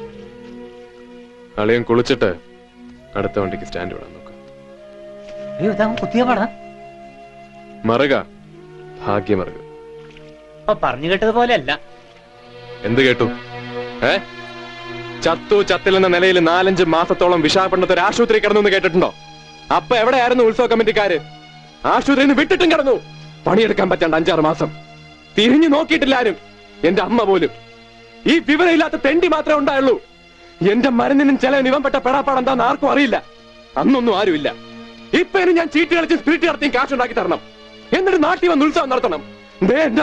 അളിയൻ കുളിച്ചിട്ട് അടുത്ത വണ്ടിക്ക് സ്റ്റാൻഡ് വിടാൻ നോക്കാം അയ്യോ ഇതാ കുത്തിയ പാടാ മറുക ഭാഗ്യമറുക അപ്പൊ പറഞ്ഞു കേട്ടതുപോലെ അല്ല എന്ത് കേട്ടു ഏ ചത്തു ചത്തിലെന്ന നിലയിൽ നാലഞ്ച് മാസത്തോളം വിശാഖപട്ടണത്ത് ഒരു ആശുപത്രി കിടന്നു എന്ന് കേട്ടിട്ടുണ്ടോ അപ്പൊ എവിടെയായിരുന്നു ഉത്സവ കമ്മിറ്റിക്കാര് ആശുപത്രിയിൽ നിന്ന് വിട്ടിട്ടും കിടന്നു പണിയെടുക്കാൻ പറ്റാണ്ട് അഞ്ചാറ് മാസം തിരിഞ്ഞു നോക്കിയിട്ടില്ല ആരും എന്റെ അമ്മ പോലും ഈ വിവരമില്ലാത്ത തെണ്ടി മാത്രമേ ഉണ്ടായുള്ളൂ എന്റെ മരുന്നിനും ചില ഇവൻ പെട്ട പെടാപ്പാട് എന്താന്ന് ആർക്കും അറിയില്ല അന്നൊന്നും ആരുമില്ല ഇപ്പൊ ഇനി ഞാൻ ചീട്ട് കളിച്ച് സ്പിരിറ്റ് നടത്തിയും കാശുണ്ടാക്കി തരണം എന്നിട്ട് നാട്ടിൽ വന്ന് ഉത്സവം നടത്തണം ദേ എന്റെ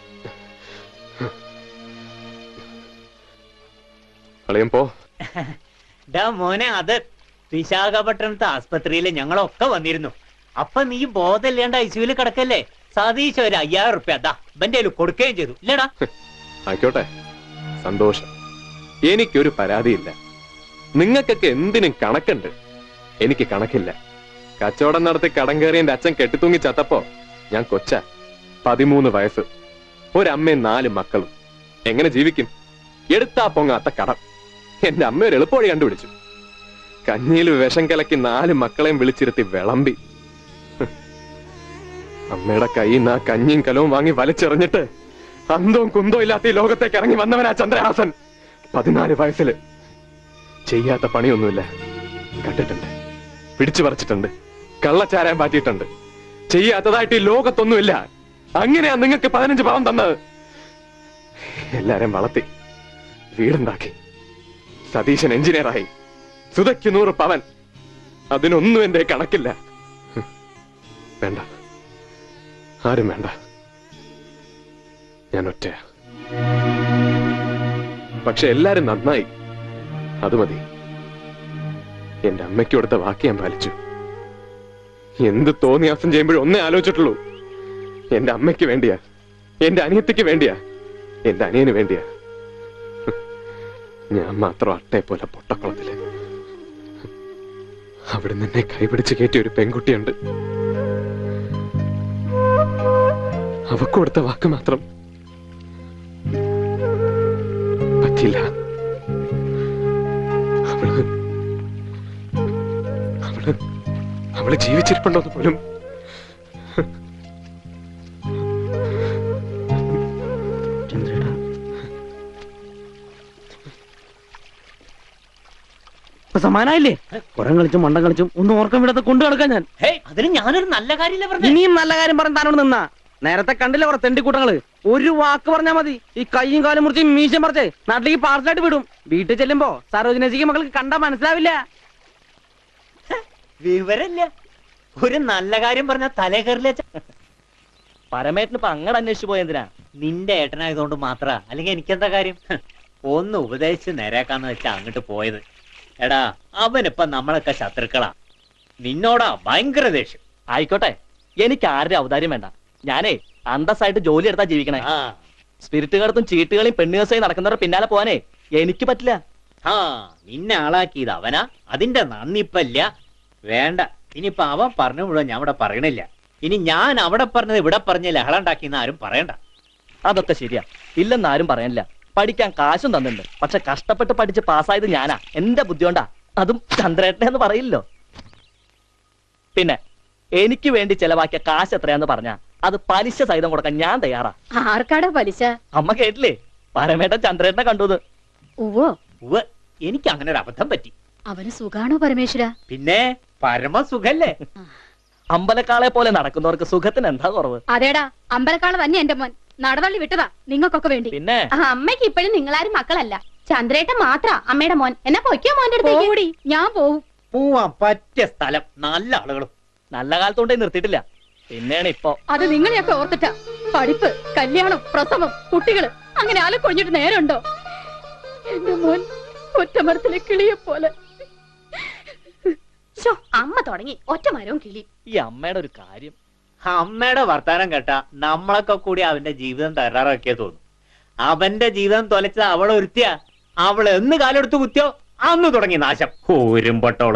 അളിയൻ പോ ഡാ മോനെ അത് വിശാഖപട്ടണത്തെ ആസ്പത്രിയിൽ ഞങ്ങളൊക്കെ വന്നിരുന്നു അപ്പൊ നീ ബോധമില്ലാണ്ട് ഐസിയുല് കിടക്കല്ലേ സതീശ് ഒരു അയ്യായിരം റുപ്യ അതാ ഇവന്റെ കയ്യിൽ കൊടുക്കുകയും ചെയ്തു ഇല്ലടാ ആയിക്കോട്ടെ സന്തോഷം എനിക്കൊരു പരാതിയില്ല നിങ്ങൾക്കൊക്കെ എന്തിനും കണക്കുണ്ട് എനിക്ക് കണക്കില്ല കച്ചവടം നടത്തി കടം കയറി എന്റെ അച്ഛൻ കെട്ടിത്തൂങ്ങി ചത്തപ്പോ ഞാൻ കൊച്ച പതിമൂന്ന് വയസ്സ് ഒരമ്മയും നാല് മക്കളും എങ്ങനെ ജീവിക്കും എടുത്താ പൊങ്ങാത്ത കടം എന്റെ അമ്മ ഒരു എളുപ്പവഴി കണ്ടുപിടിച്ചു കഞ്ഞിയിൽ വിഷം കലക്കി നാല് മക്കളെയും വിളിച്ചിരുത്തി വിളമ്പി ഹ്. അമ്മയുടെ കയ്യിൽ നിന്ന് ആ കഞ്ഞിയും കലവും വാങ്ങി വലിച്ചെറിഞ്ഞിട്ട് അന്തവും കുന്തോ ഇല്ലാത്ത ഈ ലോകത്തേക്ക് ഇറങ്ങി വന്നവനാ ചന്ദ്രഹാസൻ പതിനാല് വയസ്സില് ചെയ്യാത്ത പണിയൊന്നുമില്ല കണ്ടിട്ടുണ്ട് പിടിച്ചു പറിച്ചിട്ടുണ്ട് കള്ളച്ചാരാൻ പാറ്റിയിട്ടുണ്ട് ചെയ്യാത്തതായിട്ട് ഈ ലോകത്തൊന്നുമില്ല അങ്ങനെയാ നിങ്ങൾക്ക് പതിനഞ്ച് പവൻ തന്നത് എല്ലാരെയും വളർത്തി വീടുണ്ടാക്കി സതീശൻ എഞ്ചിനീയറായി സുതയ്ക്ക് നൂറ് പവൻ അതിനൊന്നും എന്റെ കണക്കില്ല ഹ്. വേണ്ട ആരും വേണ്ട ഞാൻ ഒറ്റയാ പക്ഷെ എല്ലാരും നന്നായി അത് മതി എന്റെ അമ്മയ്ക്ക് കൊടുത്ത വാക്ക് ഞാൻ പാലിച്ചു എന്ത് തോന്നിയാസം ചെയ്യുമ്പോഴും ഒന്നേ ആലോചിച്ചിട്ടുള്ളൂ എന്റെ അമ്മയ്ക്ക് വേണ്ടിയാ എന്റെ അനിയത്തിക്ക് വേണ്ടിയാ എന്റെ അനിയന് വേണ്ടിയാ ഞാൻ മാത്രം അട്ടയെ പോലെ പൊട്ടക്കുളത്തില് അവിടെ നിന്നെ കൈപിടിച്ച് കയറ്റിയ ഒരു പെൺകുട്ടിയുണ്ട് അവക്ക് കൊടുത്ത വാക്ക് മാത്രം പറ്റില്ല അവള് അവള് അവള് ജീവിച്ചിരിപ്പുണ്ടോന്ന് പോലും ഇപ്പൊ സമാനായില്ലേ കുരം കളിച്ചും മണ്ടം കളിച്ചും ഒന്നും ഓർക്കം വിടാതെ കൊണ്ടു നടക്കാൻ ഞാൻ ഹേയ് അതിന് ഞാനൊരു നല്ല കാര്യമില്ല പറഞ്ഞു ഇനിയും നല്ല കാര്യം പറഞ്ഞ് താനോട് നിന്നാ നേരത്തെ കണ്ടില്ല കുറെ തെണ്ടിക്കൂട്ടങ്ങള് ഒരു വാക്ക് പറഞ്ഞാ മതി ഈ കൈയും കാലും മുറിച്ച് മീശം പറിച്ച് നാട്ടിലേക്ക് പാർസലായിട്ട് വിടും വീട്ടിൽ ചെല്ലുമ്പോ സരോജനജിക്ക് മക്കൾക്ക് കണ്ടാ മനസ്സിലാവില്ല വിവരല്ല ഒരു നല്ല കാര്യം പറഞ്ഞ തലേ കയറില്ല പരമേട്ടന് ഇപ്പൊ അങ്ങട് അന്വേഷിച്ചു പോയെന്തിനാ നിന്റെ ഏട്ടനായതുകൊണ്ട് മാത്ര അല്ലെങ്കിൽ എനിക്കെന്താ കാര്യം ഹ്, ഒന്ന് ഉപദേശിച്ച് നേരാക്കാന്ന് വെച്ചാ അങ്ങോട്ട് പോയത് എടാ അവനിപ്പൊ നമ്മളൊക്കെ ശത്രുക്കളാ നിന്നോടാ ഭയങ്കര ദേഷ്യം ആയിക്കോട്ടെ എനിക്ക് ആരുടെ ഔദാര്യം വേണ്ട ഞാനേ അന്തസ്സായിട്ട് ജോലി എടുത്താ ജീവിക്കണേ ആ സ്പിരിറ്റ് കടത്തും ചീട്ടുകളെയും പെണ്ണുകസായി നടക്കുന്നവരുടെ പിന്നാലെ പോവാനേ എനിക്ക് പറ്റില്ല ആ നിന്നെ ആളാക്കിയത് അവനാ അതിന്റെ നന്ദിപ്പല്ല വേണ്ട ഇനിയിപ്പൊ അവൻ പറഞ്ഞു മുഴുവൻ ഞാൻ ഇവിടെ പറയണില്ല ഇനി ഞാൻ അവിടെ പറഞ്ഞത് ഇവിടെ പറഞ്ഞ ലഹള ഉണ്ടാക്കിയെന്ന് ആരും പറയണ്ട അതൊക്കെ ശരിയാ ഇല്ലെന്ന് ആരും പറയാനില്ല പഠിക്കാൻ കാശും തന്നിട്ടുണ്ട് പക്ഷെ കഷ്ടപ്പെട്ട് പഠിച്ച് പാസ്സായത് ഞാനാ എന്റെ ബുദ്ധി കൊണ്ടാ അതും ചന്ദ്രേട്ടനെ എന്ന് പറയില്ലോ പിന്നെ എനിക്ക് വേണ്ടി ചെലവാക്കിയ കാശ് എത്രയാന്ന് പറഞ്ഞാ അത് പലിശ സഹിതം കൊടുക്കാൻ ഞാൻ തയ്യാറാ ആർക്കാടാ പലിശ അമ്മ കേട്ടില്ലേ പരമേട്ടൻ ചന്ദ്രേട്ടനെ കണ്ടത് ഉവ്വോ ഉവ്വ് എനിക്ക് അങ്ങനെ ഒരു അബദ്ധം പറ്റി അവന് സുഖാണോ പരമേശ്വര പിന്നെ പരമസുഖല്ലേ അമ്പലക്കാളെ പോലെ നടക്കുന്നവർക്ക് സുഖത്തിന് എന്താ കുറവ് അതേടാ അമ്പലക്കാള് തന്നെ എന്റെ മോൻ നടതള്ളി വിട്ടതാ നിങ്ങൾക്കൊക്കെ വേണ്ടി പിന്നെ അമ്മയ്ക്ക് ഇപ്പോഴും നിങ്ങളാരും മക്കളല്ല ചന്ദ്രേട്ടൻ മാത്ര അമ്മയുടെ മോൻ എന്നാ പൊയ്ക്കോ മോന്റെ അടുത്തേക്ക് പോടി ഞാൻ പോവും പോവാൻ പറ്റിയ സ്ഥലം നല്ല ആളുകളും നല്ല കാലത്തോണ്ടേ നിർത്തിയിട്ടില്ല പിന്നെയാണ് ഇപ്പൊ അത് നിങ്ങളെയൊക്കെ ഓർത്തിട്ടാ പഠിപ്പ് കല്യാണം പ്രസവം കുട്ടികള് അങ്ങനെ ആലക്കൊഴിഞ്ഞിട്ട് നേരമുണ്ടോ എന്റെ മോൻ ഒറ്റമരത്തിലെ കിളിയെ പോലെ ശോ, അമ്മ തുടങ്ങി ഒറ്റ മരവും കിളി ഈ അമ്മയുടെ ഒരു കാര്യം അമ്മയുടെ വർത്താനം കേട്ടാ നമ്മളൊക്കെ കൂടി അവന്റെ ജീവിതം തകരാറാക്കിയ തോന്നും അവന്റെ ജീവിതം തൊലച്ചത് അവളെ ഒരുത്തിയ അവൾ എന്ന് കാലെടുത്ത് കുത്തിയോ അന്ന് തുടങ്ങി നാശം ഊരുമ്പട്ടോള്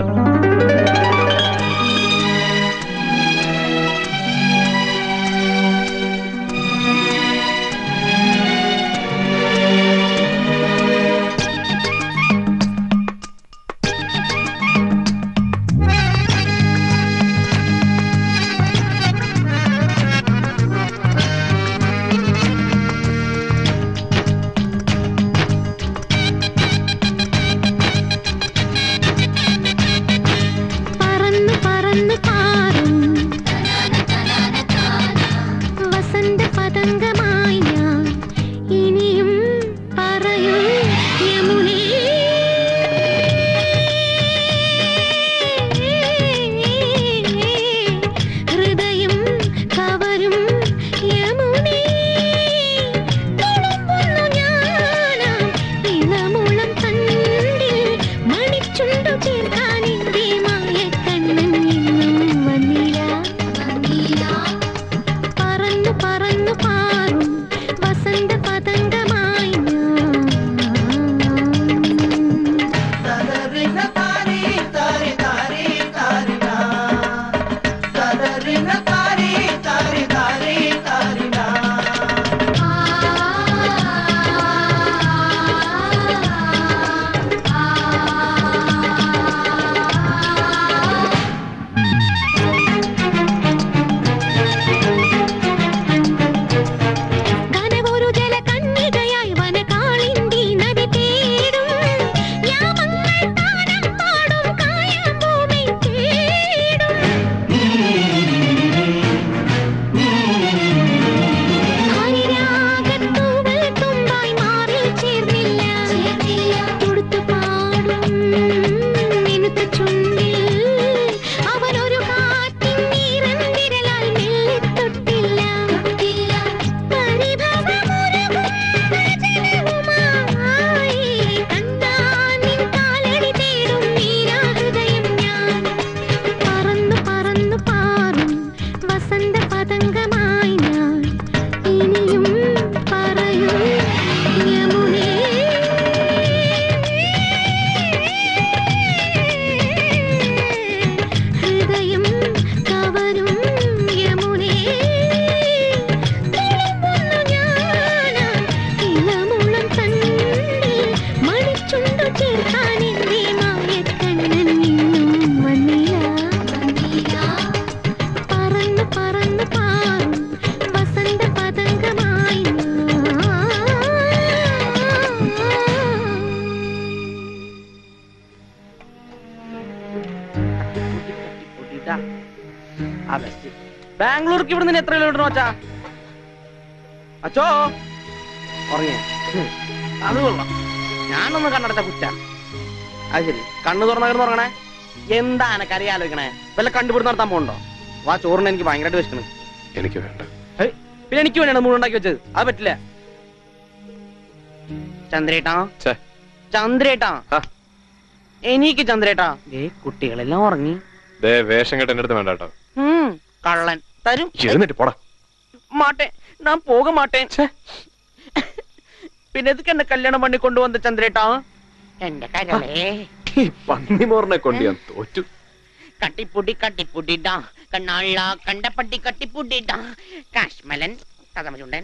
പറന്നു പറന്നു പാറും വസന്ത പതംഗമായി ഞാൻ ഇനിയും പറയും യമുനേ ഹൃദയം കവരും യമുനേ തുളുമ്പുന്നു ഞാനാം ഇളമുളം തണ്ടിൽ മണിച്ചുണ്ടു ചേർക്കാൻ എന്റെ മായക്കണ്ണൻ ഇന്നും വന്നില്ല പറന്നു പറന്നു പാറും വസന്ത പതംഗമായി ബാംഗ്ലൂർക്ക് ഇവിടെ നിന്ന് എത്ര കിലോമീറ്റർ അച്ഛാ അച്ചോ ഉറങ്ങിയ അത് കൊള്ളാം ഞാനൊന്ന് കണ്ണടച്ച കുറ്റ അത് ശരി കണ്ണു തുറന്ന കിടന്ന് ഉറങ്ങണേ എന്താ എനക്കറിയാ ആലോചിക്കണേ വല്ല കണ്ടുപിടുത്തം നടത്താൻ പോകണ്ടോ വാ ചോറിന് എനിക്ക് ഭയങ്കരമായിട്ട് വിശക്കണ് എനിക്ക് വേണ്ട ഹേയ്, പിന്നെ എനിക്ക് വേണ്ടിയാണ് മുഴുണ്ടാക്കി വെച്ചത് അത് പറ്റില്ല ചന്ദ്രേട്ടാ ഛെ. ചന്ദ്രേട്ടാ ആ. എനിക്ക് ചന്ദ്രേട്ടാ ദേ കുട്ടികളെല്ലാം ഉറങ്ങി ദേ വേഷം കെട്ട് എന്റെ അടുത്ത് വേണ്ട കേട്ടോ ഉം, കള്ളൻ തരും എഴുന്നിട്ട് പോടാ മാട്ടേ ഞാൻ പോക മാട്ടേ പിന്നെ എതുക്ക് എന്നെ കല്യാണം പണി കൊണ്ടുവന്ന ചന്ദ്രേട്ടാ എന്റെ കരളേ ഈ പന്നിമോറിനെ കൊണ്ട് ഞാൻ തോറ്റു കട്ടിപ്പുടി കട്ടിപ്പുടിടാ കണ്ണാള്ള കണ്ടപ്പട്ടി കട്ടിപ്പുടിടാ കാശ്മലൻ കഥമചുണ്ടൻ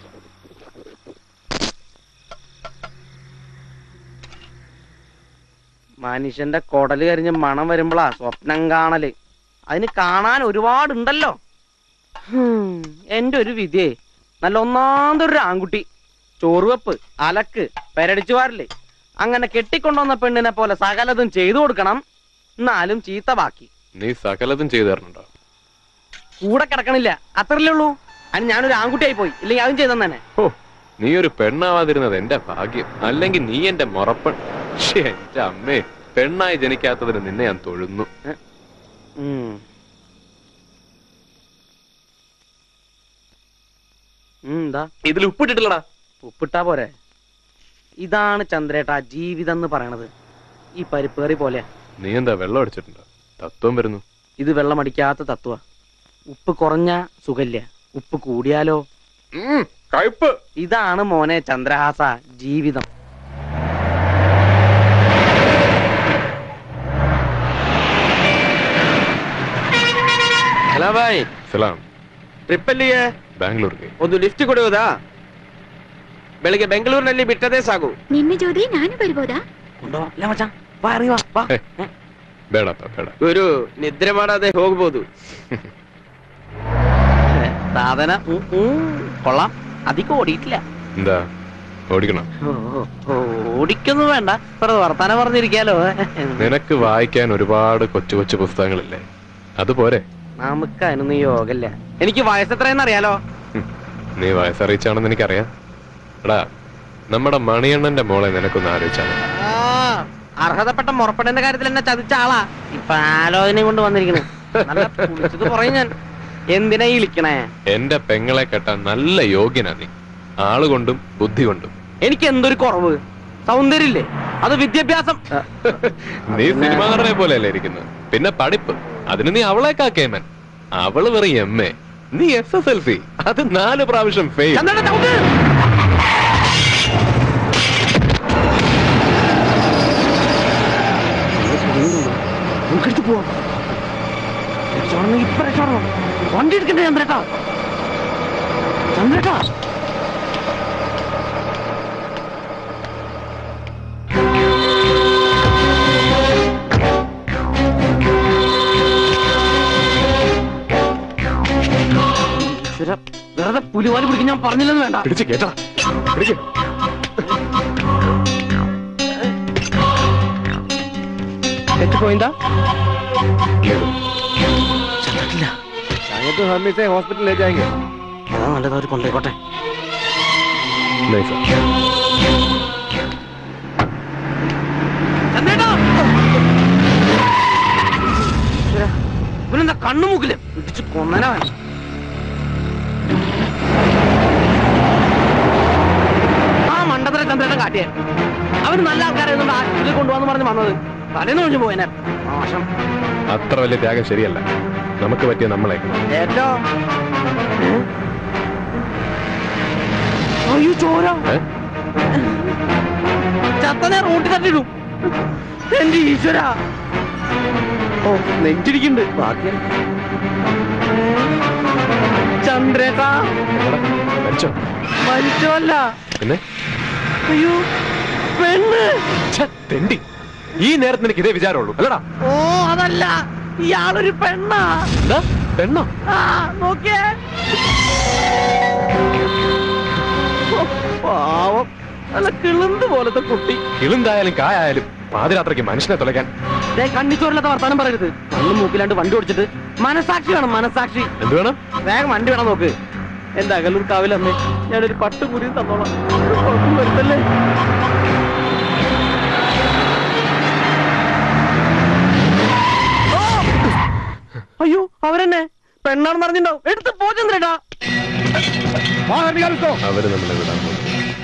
മനുഷ്യന്റെ കൊടല് കരിഞ്ഞ് മണം വരുമ്പോളാ സ്വപ്നം കാണല് അതിന് കാണാൻ ഒരുപാടുണ്ടല്ലോ ഹും, എന്റെ ഒരു വിധിയേ നല്ല ഒന്നാന്തൊരു ആൺകുട്ടി ചോറുവെപ്പ് അലക്ക് പെരടിച്ചു വാരല് അങ്ങനെ കെട്ടിക്കൊണ്ടുവന്ന പെണ്ണിനെ പോലെ സകലതും ചെയ്തു കൊടുക്കണം എന്നാലും ചീത്ത ബാക്കി നീ സകലതും ചെയ്തു തരണുണ്ടോ കൂടെ കിടക്കണില്ല അത്രല്ലേ ഉള്ളൂ അതിന് ഞാനൊരു ആൺകുട്ടിയായി പോയി ഇല്ലെങ്കിൽ അതും ചെയ്തെന്ന് തന്നെ ഓ നീ ഒരു പെണ്ണാവാതിരുന്നത് എന്റെ ഭാഗ്യം അല്ലെങ്കിൽ നീ എന്റെ മുറപ്പൻ ശ്ശേ, എന്റെ അമ്മേ പെണ്ണായി ജനിക്കാത്തതിന് നിന്നെ ഞാൻ തൊഴുന്നു ഉം. ഉം, എന്താ ഇതിൽ ഉപ്പിട്ടിട്ടില്ലടാ ഉപ്പിട്ടാ പോരെ ഇതാണ് ചന്ദ്രേട്ട ജീവിതം എന്ന് പറയണത് ഈ പരിപ്പ് കറി പോലെ നീ എന്താ വെള്ളം അടിച്ചിട്ടുണ്ടോ തത്വം വരുന്നു ഇത് വെള്ളമടിക്കാത്ത തത്വ ഉപ്പ് കുറഞ്ഞ സുഖല്യ ഉപ്പ് കൂടിയാലോ കയ്പ് ഇതാണ് മോനെ ചന്ദ്രഹാസ ജീവിതം ಹಲೋ ಬಾಯ್ ಸಲಾಂ ಟ್ರಿಪ್ ಅಲ್ಲಿಯೇ ಬ್ಯಾಂಗ್ಳೂರ್ಗೆ ಒಂದು ಲಿಫ್ಟ್ ಕೊಡುವುದಾ ಬೆಳಿಗ್ಗೆ ಬೆಂಗಳೂರಿನಲ್ಲಿ ಬಿಟ್ಟದೇ ಸಾಕು ನಿನ್ನೆ ಜೋದಿ ನಾನು ಬರ್ಬೋದಾ ഉണ്ടോ അല്ല മച്ചാ വാ ഇറങ്ങി വാ വാ ഹേ, ಬೇಡಪ್ಪ ಬೇಡ ಗುರು ನಿದ್ರೆ ಮಾಡದೆ ಹೋಗ್ಬೋದು സാധന ഉം, ഉം, കൊള്ളാം അധികം ഓടിയിട്ടില്ല എന്താ ഓടിക്കണം ഓ, ഓ, ഓ, ഓടിക്കൊന്നും വേണ്ട വെറുതെ വർത്താനം പറഞ്ഞിരിക്കാലോ നിനക്ക് വായിക്കാൻ ഒരുപാട് കൊച്ചു കൊച്ചു പുസ്തകങ്ങളില്ലേ അതുപോരെ നമുക്ക് അതിനൊന്നും യോഗല്ല എനിക്ക് വയസ്സെത്രയെന്ന് അറിയാലോ നീ വയസ്സറിയിച്ചാണെന്ന് എനിക്കറിയാം എടാ നമ്മുടെ മണിയണ്ണന്റെ മോളെ നിനക്കൊന്ന് ആലോചിച്ചാൽ മതി. ആ, അർഹതപ്പെട്ട മുറപ്പെടേണ്ട കാര്യത്തിൽ എന്നെ ചതിച്ച ആളാ ഇപ്പൊ ആലോചന കൊണ്ട് വന്നിരിക്കണേ നല്ല കുളിച്ചത് പറയും ഞാൻ എന്തിനാ ഈ ഇളിക്കണേ എന്റെ പെങ്ങളെ കെട്ടാൻ നല്ല യോഗ്യനാ നീ ആളുകൊണ്ടും ബുദ്ധി കൊണ്ടും എനിക്ക് എന്തൊരു കുറവ് സൗന്ദര്യമില്ലേ അത് വിദ്യാഭ്യാസം ആ, നീ സിനിമ നടനെ പോലെയല്ലേ ഇരിക്കുന്നത് പിന്നെ പഠിപ്പ് അതിന് നീ അവളേക്കാ കേമൻ അവള് വെറും എം എ നീ എസ് എസ് എൽ സി അത് നാല് പ്രാവശ്യം ഫെയിൽ ചന്ദ്രേട്ടാ, ചവിട്ട്. നമുക്കെടുത്ത് പോവാം രക്ഷപ്പെടണമെങ്കിൽ ഇപ്പൊ രക്ഷപ്പെടണം വണ്ടി എടുക്കണ്ടേ ചന്ദ്രേട്ടാ ചന്ദ്രേട്ടാ ഈശ്വരാ, വെറുതെ പുലിവാലി പിടിക്കാൻ ഞാൻ പറഞ്ഞില്ലെന്ന് വേണ്ട പിടിച്ച് കേട്ടാ പിടിക്ക് തെറ്റിപ്പോയിന്താ ചെന്നിട്ടില്ല तो हम इसे हॉस्पिटल ले जाएंगे അതാ നല്ലത് അവർ കൊണ്ടേക്കോട്ടെ नहीं सर ചന്ദ്രേട്ടാ ഈശ്വരാ, ഇവനെന്താ കണ്ണുമുക്കില് ഇടിച്ച് കൊന്നനവൻ ആ മണ്ടത്തര ചന്ദ്രേട്ടൻ കാട്ടിയ അവന് നല്ല ആൾക്കാരെ ഒന്നും ആശുപത്രിയിൽ കൊണ്ടുപോകാന്ന് പറഞ്ഞ് വന്നത് തലേന്ന് ഒഴിഞ്ഞു പോയനെ മോശം അത്ര വലിയ ത്യാഗം ശരിയല്ല നമുക്ക് പറ്റിയ നമ്മളെ ഏറ്റോ അയ്യോ ചോര ഏ? ചത്തനെ റോട്ടിൽ തട്ടിടും എന്റെ ഈശ്വര ഓ നെഞ്ചിരിക്കുന്നുണ്ട് ബാക്കി ചന്ദ്രേട്ടാ എടാ, മരിച്ചോ മരിച്ചോല്ല പിന്നെ അയ്യോ പെണ്ണ് ഛെ, തെണ്ടി ഈ നേരത്ത് നിനക്ക് ഇതേ വിചാരമുള്ളൂ അല്ലടാ ഓ അതല്ല ഇയാളൊരു പെണ്ണാ എന്താ പെണ്ണോ ആ നോക്കിയേ ഓ, പാവം നല്ല കിളുന്ത് പോലത്തെ കുട്ടി കിളുന്തായാലും കായായാലും പാതിരാത്രയ്ക്ക് മനുഷ്യനെ തുലയ്ക്കാൻ ദേ കണ്ണിച്ചോറില്ലാത്ത വർത്താനം പറയരുത് കണ്ണും മൂക്കിലാണ്ട് വണ്ടി ഓടിച്ചിട്ട് മനസാക്ഷി വേണം മനസാക്ഷി എന്ത് വേണം വേഗം വണ്ടി വേണം നോക്ക് എന്റെ അകലൂർ കാവിലമ്മേ ഞാനൊരു പട്ട് കുരിയും തന്നോളാം ഒരു കുഴപ്പം വരുത്തല്ലേ ഓ! അയ്യോ അവരെന്നെ പെണ്ണാണെന്ന് അറിഞ്ഞിട്ടുണ്ടാവും എടുത്ത് പോ ചന്ദ്രേട്ടാ അവര് നമ്മളെ വിടാൻ പോകും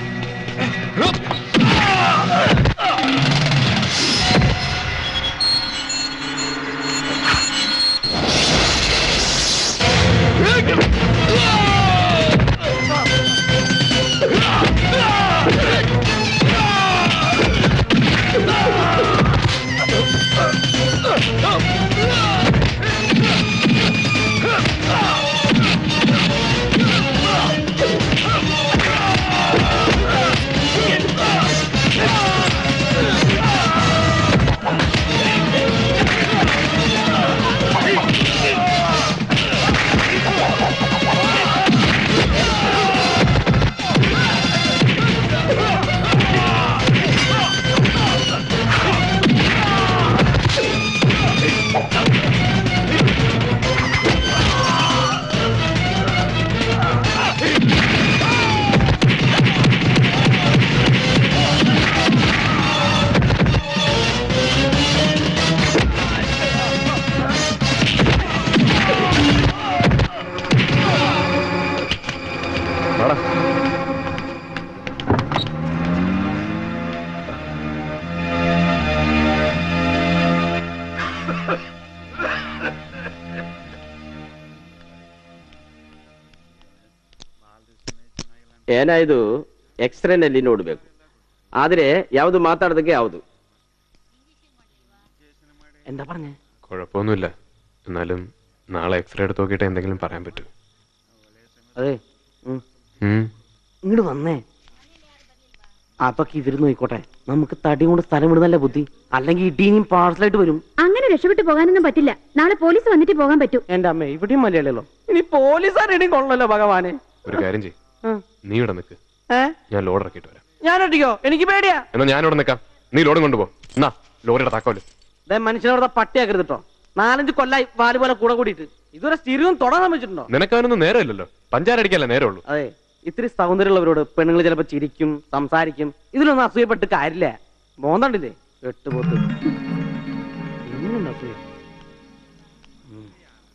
വാടാ. ಏನಾಯ್ತು ಎಕ್ಸ್ರೇನಲ್ಲಿ ನೋಡ್ಬೇಕು ಆದ್ರೆ ಯಾವ್ದು ಮಾತಾಡೋದಕ್ಕೆ ಯಾವ್ದು എന്താ പറഞ്ഞേ കുഴപ്പമൊന്നുമില്ല എന്നാലും നാളെ എക്സ്റേ എടുത്ത് നോക്കിയിട്ട് എന്തെങ്കിലും പറയാൻ പറ്റൂ അതെ ഉം. ഇങ്ങോട്ട് വന്നേ അതൊക്കെ ഇവര് നോയിക്കോട്ടെ നമുക്ക് തടി കൊണ്ട് സ്ഥലം വിടുന്നല്ല ബുദ്ധി അല്ലെങ്കിൽ ഇടിയും പാഴ്സലായിട്ട് വരും അങ്ങനെ രക്ഷപ്പെട്ടു പോകാനൊന്നും പറ്റില്ല നാളെ പോലീസ് വന്നിട്ട് പോകാൻ പറ്റൂ എന്റെ അമ്മ ഇവിടെയും മലയാളിയല്ലോ ഇനി പോലീസുകാരുടെയും കൊള്ളല്ലോ ഭഗവാനെ ഒരു കാര്യം ചെയ് ഉം. നീ ഇവിടെ നിൽക്ക് ഏ ഞാൻ ലോഡ് ഇറക്കിയിട്ട് വരാം ഞാൻ ഒട്ടിക്കോ എനിക്ക് പേടിയാ എന്നാ ഞാൻ ഇവിടെ നിൽക്കാം നീ ലോഡും കൊണ്ടുപോ എന്നാ ലോറിയുടെ താക്കോല് ദേ മനുഷ്യനോട് പട്ടിയാക്കരുത് കേട്ടോ നാലഞ്ച് കൊല്ലായി വാല് പോലെ കൂടെ കൂടിയിട്ട് ഇതുവരെ സ്ഥിരവും തൊടാൻ സമ്മതിച്ചിട്ടുണ്ടോ നിനക്കവനൊന്നും നേരമില്ലല്ലോ പഞ്ചാരടിക്കല്ലേ നേരമുള്ളൂ അതെ ഇത്തിരി സൗന്ദര്യമുള്ളവരോട് പെണ്ണുങ്ങൾ ചിലപ്പോ ചിരിക്കും സംസാരിക്കും ഇതിലൊന്നും അസൂയപ്പെട്ട് കാര്യമില്ല മോന്തണ്ടില്ലേ എട്ടുപോത്ത് ഇനിയുണ്ട് അസൂയ ഉം.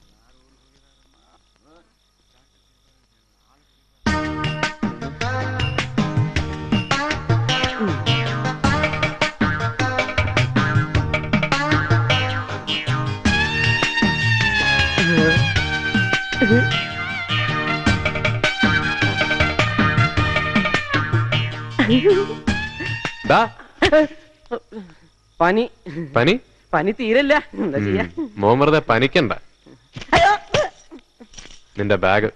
ദാ പനി പനി പനി തീരല്ല എന്താ ചെയ്യാ ഉം. മോൻ വെറുതെ പനിക്കണ്ട നിന്റെ ബാഗ്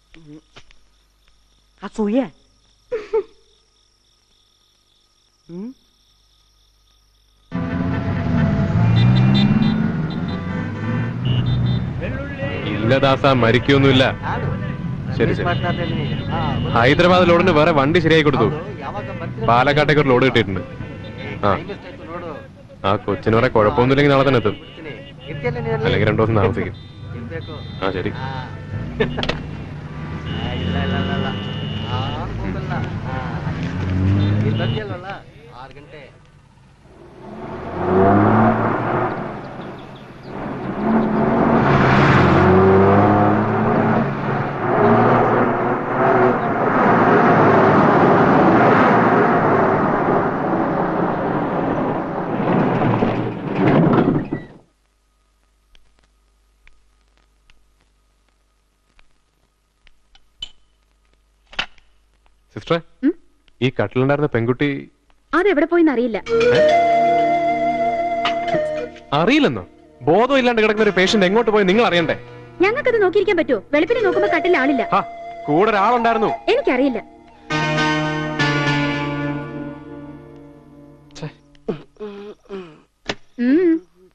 അസൂയ ഇല്ല ദാസ മരിക്കൊന്നുമില്ല ശരി ശരി ഹൈദരാബാദ് ലോഡിന് വേറെ വണ്ടി ശരിയായി കൊടുത്തു പാലക്കാട്ടേക്ക് ഒരു ലോഡ് കിട്ടിയിട്ടുണ്ട് ആ ആ കൊച്ചിന് വേറെ കുഴപ്പമൊന്നുമില്ലെങ്കിൽ നാളെ തന്നെ എത്തും അല്ലെങ്കിൽ രണ്ടു ദിവസം താമസിക്കും ആ ശരി സിസ്റ്ററെ ഈ കട്ടിലുണ്ടായിരുന്ന പെൺകുട്ടി അതെവിടെ പോയിന്ന് അറിയില്ല അറിയില്ലെന്നോ ബോധം ഇല്ലാണ്ട് കിടക്കുന്ന ഒരു പേഷ്യന്റ് എങ്ങോട്ട് പോയി നിങ്ങൾ അറിയണ്ടേ ഞങ്ങൾക്കത് നോക്കിയിരിക്കാൻ പറ്റുമോ വെളുപ്പിനെ നോക്കുമ്പോ കട്ടിൽ ആളില്ല ഹാ കൂടെ ഒരാളുണ്ടായിരുന്നു എനിക്കറിയില്ല ഉം.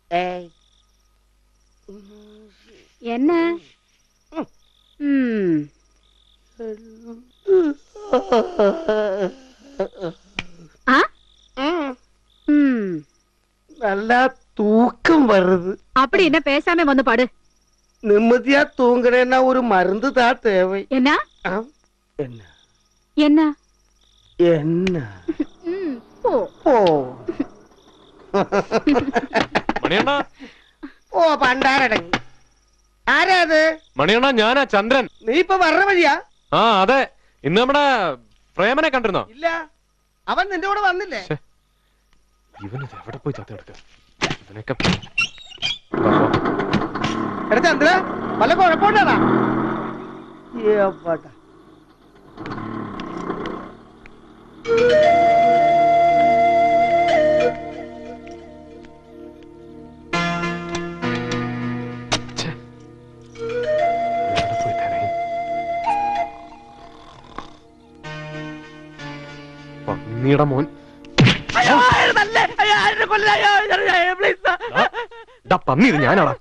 என்ன ம் ஆ ம் നല്ല தூக்கம் வருது அப்படி என்ன பேசாம வந்து பாடு நிம்மதியா தூங்குறேன்னா ஒரு மருந்து தான் தேவை என்ன ஆம். என்ன என்ன என்ன ம், போ ഓ മണിയണ്ണ ഓ പണ്ടാരടങ്ങി ആരാ അത് മണിയണ്ണ ഞാനാ ചന്ദ്രൻ നീ ഇപ്പൊ വരണ വഴിയാ ആ അതെ ഇന്ന് നമ്മുടെ പ്രേമനെ കണ്ടിരുന്നോ ഇല്ല അവൻ നിന്റെ കൂടെ വന്നില്ലേ ഇവനിത് എവിടെ പോയി ചത്ത എടുക്ക ഇവനൊക്കെ എടാ ചന്ദ്ര വല്ല കുഴപ്പമുണ്ടാടാ ഏപ്പാട്ടാ എവിടെ പോയി തിരയും പന്നിയുടെ മോൻ ഡാ, പന്നി ഇത് ഞാനാടാ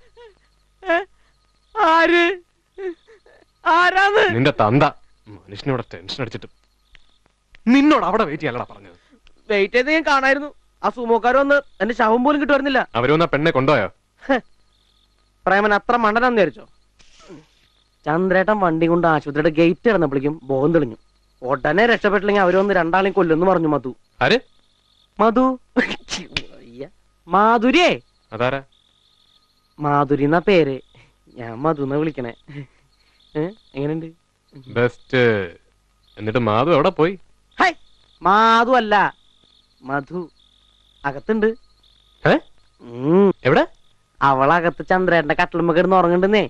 ആര് ആരാന്ന് നിന്റെ തന്ത മനുഷ്യനോട് ടെൻഷൻ അടിച്ചിട്ട് നിന്നോട് അവിടെ വെയിറ്റ് ചെയ്യാനടാ പറഞ്ഞത് വെയിറ്റ് ചെയ്ത് ഞാൻ കാണായിരുന്നു ആ സുമോക്കാർ വന്ന് എന്റെ ശവം പോലും കിട്ടുമായിരുന്നില്ല അവരൊന്ന പെണ്ണെ കൊണ്ടുപോയോ പ്രേമൻ അത്ര മണ്ടനാന്ന് വിചാരിച്ചോ ചന്ദ്രേട്ടൻ വണ്ടി കൊണ്ട് ആശുപത്രിയുടെ ഗേറ്റ് ഇറന്നപ്പോഴേക്കും ബോധം തെളിഞ്ഞു ഉടനെ രക്ഷപ്പെട്ടില്ലെങ്കിൽ അവരൊന്ന് രണ്ടാളെയും കൊല്ലുമെന്ന് പറഞ്ഞു മധു ആര് മധു അയ്യ. മാധുരിയേ അതാരാ മാധുരി എന്നാ പേര് ഞാൻ മധു എന്നാ വിളിക്കണേ ഏ? എങ്ങനെയുണ്ട് ബെസ്റ്റ് എന്നിട്ട് മാധു എവിടെ പോയി ഹൈ മാധു അല്ല മധു അകത്തുണ്ട് ഏ? ഉം. എവിടെ അവളകത്ത് ചന്ദ്രേട്ടന്റെ കട്ടിലുമ്പ കിടന്ന് ഉറങ്ങണ്ടെന്നേ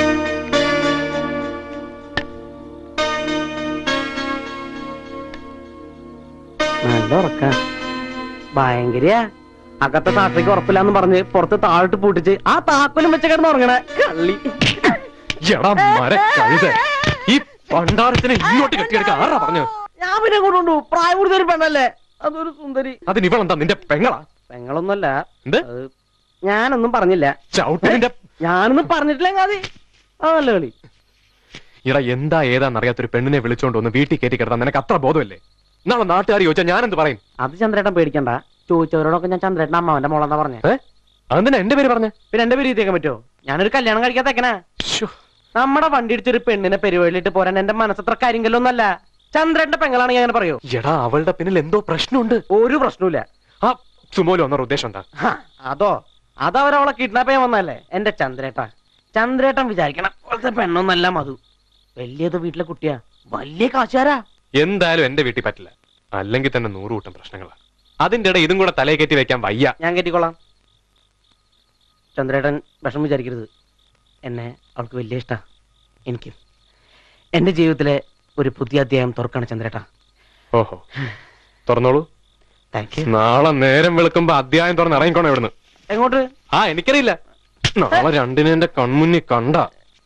നല്ല ഉറക്ക ഭയങ്കരയാ അകത്തെ താട്ടേക്ക് ഉറപ്പില്ലാന്ന് പറഞ്ഞ് പുറത്ത് താഴിട്ട് പൂട്ടിച്ച് ആ താക്കോലും വെച്ച് കിടന്ന് ഉറങ്ങണേ കള്ളി എടാ മര കഴുത ഈ പണ്ടാരത്തിനെ ഇങ്ങോട്ട് കെട്ടിയെടുക്കാൻ ആരാ പറഞ്ഞത് ഞാൻ പിന്നെ കൊണ്ടുണ്ടു പ്രായം കൂടുതൽ പെണ്ണല്ലേ അതൊരു സുന്ദരി അതിന് ഇവളെന്താ നിന്റെ പെങ്ങളാ പെങ്ങളൊന്നുമല്ല എന്ത് അത് ഞാനൊന്നും പറഞ്ഞില്ല ചവിട്ടിന്റെ ഞാനൊന്നും പറഞ്ഞിട്ടില്ല കാതി ആ നല്ല കളി ഇടാ എന്താ ഏതാന്നറിയാത്തൊരു പെണ്ണിനെ വിളിച്ചോണ്ട് വന്ന് വീട്ടിൽ കയറ്റി കിടത്താൻ നിനക്ക് അത്ര ബോധമല്ലേ നാളെ നാട്ടുകാർ ചോദിച്ചാൽ ഞാൻ എന്ത് പറയും അത് ചന്ദ്രേട്ടൻ പേടിക്കണ്ട ചോദിച്ചവരോടൊക്കെ ഞാൻ ചന്ദ്രേട്ടൻ അമ്മാവന്റെ മോളെന്നാ പറഞ്ഞേ ഏ അതെന്താ എന്റെ പേര് പറഞ്ഞ പിന്നെ എന്റെ പേര് ഇതേക്കാൻ പറ്റുമോ ഞാനൊരു കല്യാണം കഴിക്കാത്തേക്കനാ നമ്മുടെ വണ്ടി ഇടിച്ചൊരു പെണ്ണിനെ പെരുവഴിലിട്ട് പോരാൻ എന്റെ മനസ്സത്ര കാര്യങ്ങളൊന്നല്ല ചന്ദ്രന്റെ പെങ്ങളാണ് ഞാൻ അങ്ങനെ പറയോ എടാ അവളുടെ പിന്നിൽ എന്തോ പ്രശ്നമുണ്ട് ഒരു പ്രശ്നവുമില്ല ആ സുമോല് വന്ന ഉദ്ദേശം എന്താ ഹ, അതോ അതവരവളെ കിഡ്നാപ്പ് ചെയ്യാൻ വന്നല്ലേ എന്റെ ചന്ദ്രേട്ട ചന്ദ്രേട്ടൻ വിചാരിക്കണം പോലത്തെ പെണ്ണൊന്നല്ല മധു വലിയത് വീട്ടിലെ കുട്ടിയാ വലിയ കാശുകാരാ എന്തായാലും എന്റെ വീട്ടിൽ പറ്റില്ല അല്ലെങ്കിൽ തന്നെ നൂറ് കൂട്ടം പ്രശ്നങ്ങളാ അതിന്റെ ഇടയിൽ ഇതും കൂടെ തലയെ കയറ്റി വെക്കാൻ വയ്യ ഞാൻ കയറ്റിക്കോളാം ചന്ദ്രേട്ടൻ വിഷം വിചാരിക്കരുത് എന്നെ അവൾക്ക് വലിയ ഇഷ്ടാ എനിക്ക് എന്റെ ജീവിതത്തിലെ ഒരു പുതിയ അധ്യായം തുറക്കാണ് ചന്ദ്രേട്ട ഓഹോ തുറന്നോളൂ താങ്ക് യു നാളെ നേരം വെളുക്കുമ്പോ അധ്യായം തുറന്ന് ഇറങ്ങിക്കോണം ഇവിടുന്ന് എങ്ങോട്ട് ആ എനിക്കറിയില്ല നാളെ രണ്ടിനെ എന്റെ കൺമുന്നിൽ കണ്ട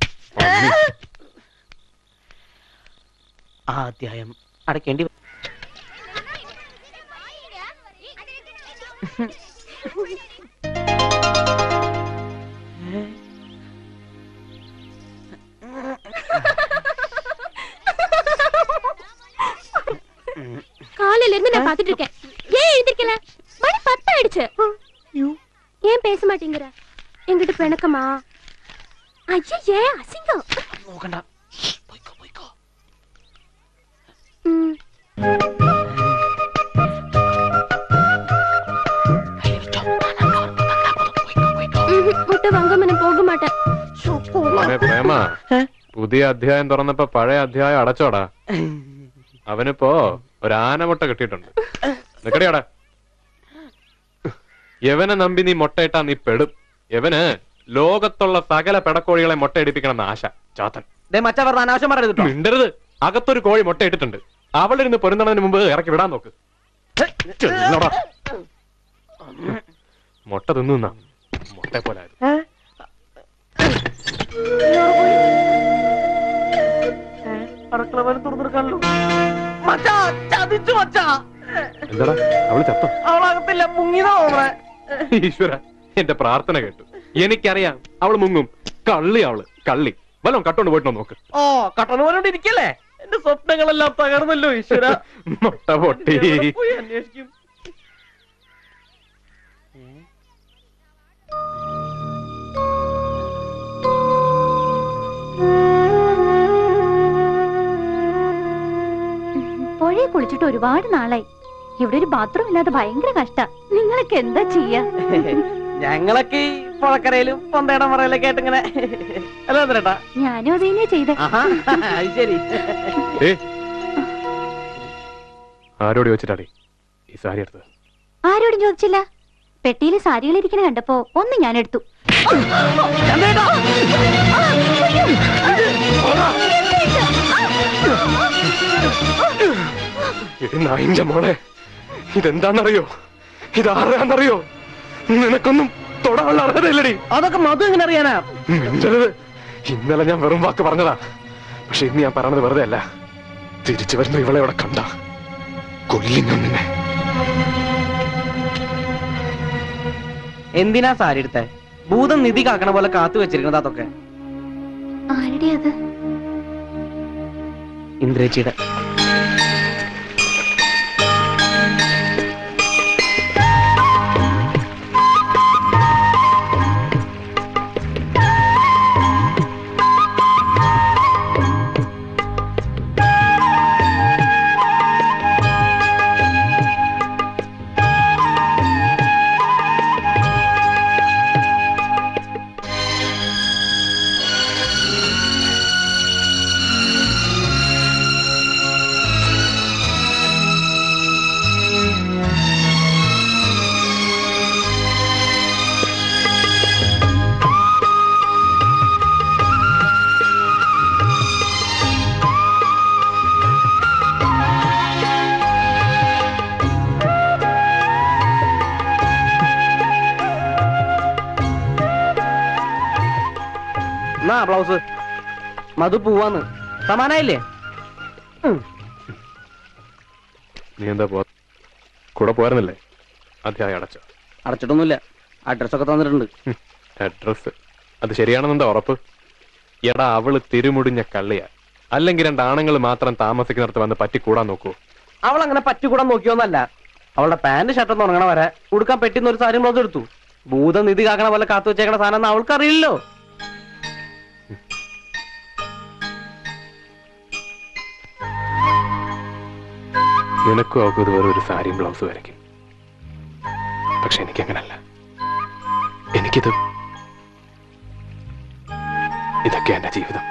ആ അധ്യായം അടയ്ക്കേണ്ടി വരും. காலையில இருந்து நான் பாத்துட்டு இருக்கேன் ஏன் எழுந்திருக்கல மணி பத்து ஆயிடுச்சு ஏன் பேச மாட்டேங்கிற என்கிட்ட பிணக்கமா ஐயே அசிங்கம் നോക്കണ്ട ம். ம்ஹும், முட்டை வாங்காம நான் போக மாட்டேன் മോനെ പ്രേമ പുതിയ അധ്യായം തുറന്നപ്പോ പഴയ അധ്യായം അടച്ചോടാ അവനിപ്പോ ഒരു ആനമുട്ട കിട്ടിയിട്ടുണ്ട് നിക്കടിയാടാ യവനെ നമ്പി നീ മുട്ടയിട്ടാ നീ പെടും യവന് ലോകത്തുള്ള സകല പെടക്കോഴികളെ മുട്ടയടിപ്പിക്കണം ആശ ചാത്തൻ ദേ മച്ചാ പറഞ്ഞ അനാവശ്യം പറയരുത് കേട്ടോ. മിണ്ടരുത് അകത്തൊരു കോഴി മുട്ടയിട്ടിട്ടുണ്ട് അവളിരുന്ന് പൊരുന്നതിന് മുമ്പ് ഇറക്കി വിടാൻ നോക്ക് ചെല്ലടാ. മുട്ട തിന്നുന്ന മുട്ട പോലെ ഏ? ഏ, അടുക്കള വാതിൽ തുറന്നെടുക്കാണല്ലോ. മച്ചാ, ചതിച്ചു മച്ചാ. എന്താടാ അവള് ചത്തോ അവളകത്തില്ല മുങ്ങിയതാ തോന്നണേ. ഈശ്വര എന്റെ പ്രാർത്ഥന കേട്ടു എനിക്കറിയാം അവള് മുങ്ങും കള്ളി അവള് കള്ളി വല്ലതും കട്ടോണ്ട് പോയിട്ടോ നോക്ക് ഓ കട്ടണ പോലെ ഇവിടെ ഇരിക്കല്ലേ എന്റെ സ്വപ്നങ്ങളെല്ലാം തകർന്നല്ലോ ഈശ്വര മുട്ട പൊട്ടി എവിടെ പോയി അന്വേഷിക്കും പുഴയെ കുളിച്ചിട്ട് ഒരുപാട് നാളായി ഇവിടെ ഒരു ബാത്റൂം ഇല്ലാതെ ഭയങ്കര കഷ്ട നിങ്ങളൊക്കെ എന്താ ചെയ്യാ ഞങ്ങളൊക്കെ ഈ പുഴക്കരയിലും പൊന്തയുടെ മറയിലൊക്കെ ആയിട്ട് ഇങ്ങനെ അല്ല ചന്ദ്രേട്ടാ ഞാനും അതേ ചെയ്തേ ആഹാ അത് ശരി ഏ ആരോട് ചോദിച്ചിട്ടാടി ഈ സാരി എടുത്തത് ആരോടും ചോദിച്ചില്ല പെട്ടിയിൽ സാരികൾ ഇരിക്കണ കണ്ടപ്പോ ഒന്ന് ഞാൻ എടുത്തു എടി നായിന്റെ മോളെ ഇതെന്താന്നറിയോ ഇതാരാന്നറിയോ നിനക്കൊന്നും തൊടാനുള്ള അർഹതയില്ലടി അതൊക്കെ മധു എങ്ങനെ അറിയാനാ മിണ്ടരുത് ഇന്നലെ ഞാൻ വെറും വാക്ക് പറഞ്ഞതാ പക്ഷെ ഇന്ന് ഞാൻ പറഞ്ഞത് വെറുതെ അല്ല തിരിച്ചു വരുന്ന ഇവളെ ഇവിടെ കണ്ട കൊല്ലി ഞാൻ നിന്നെ എന്തിനാ സാരി എടുത്തേ ഭൂതം നിധി കാക്കണ പോലെ കാത്തു വെച്ചിരിക്കുന്നത് അതൊക്കെ ആരുടെ അത് ഇന്ദ്രേച്ചിയുടെ എന്നാ ബ്ലൗസ് മധു പോവാന്ന് സമാനായില്ലേ നീ എന്താ പോ കൂടെ പോരുന്നില്ലേ അധ്യായം അടച്ചോ അടച്ചിട്ടൊന്നുമില്ല അഡ്രസ് ഒക്കെ തന്നിട്ടുണ്ട് അഡ്രസ് അത് ശരിയാണെന്നെന്താ ഉറപ്പ് എടാ അവള് തിരുമുടിഞ്ഞ കള്ളിയാ അല്ലെങ്കിൽ രണ്ട് ആണുങ്ങൾ മാത്രം താമസിക്കുന്നിടത്ത് വന്ന് പറ്റിക്കൂടാൻ നോക്കൂ അവൾ അങ്ങനെ പറ്റിക്കൂടാൻ നോക്കിയോന്നല്ല അവളുടെ പാന്റ് ഷർട്ട് ഒന്ന് ഉണങ്ങണ വരെ ഉടുക്കാൻ പെട്ടിന്ന് ഒരു സാരി ബ്ലൗസ് എടുത്തു ഭൂതം നിധി കാക്കണ പോലെ കാത്തു വെച്ചേക്കണ സാധനം അവൾക്ക് അറിയില്ലല്ലോ നിനക്കും അവക്കും ഇത് വെറും ഒരു സാരിയും ബ്ലൗസ് വരയ്ക്കും പക്ഷെ എനിക്കങ്ങനല്ല എനിക്കിത് ഇതൊക്കെ എന്റെ ജീവിതം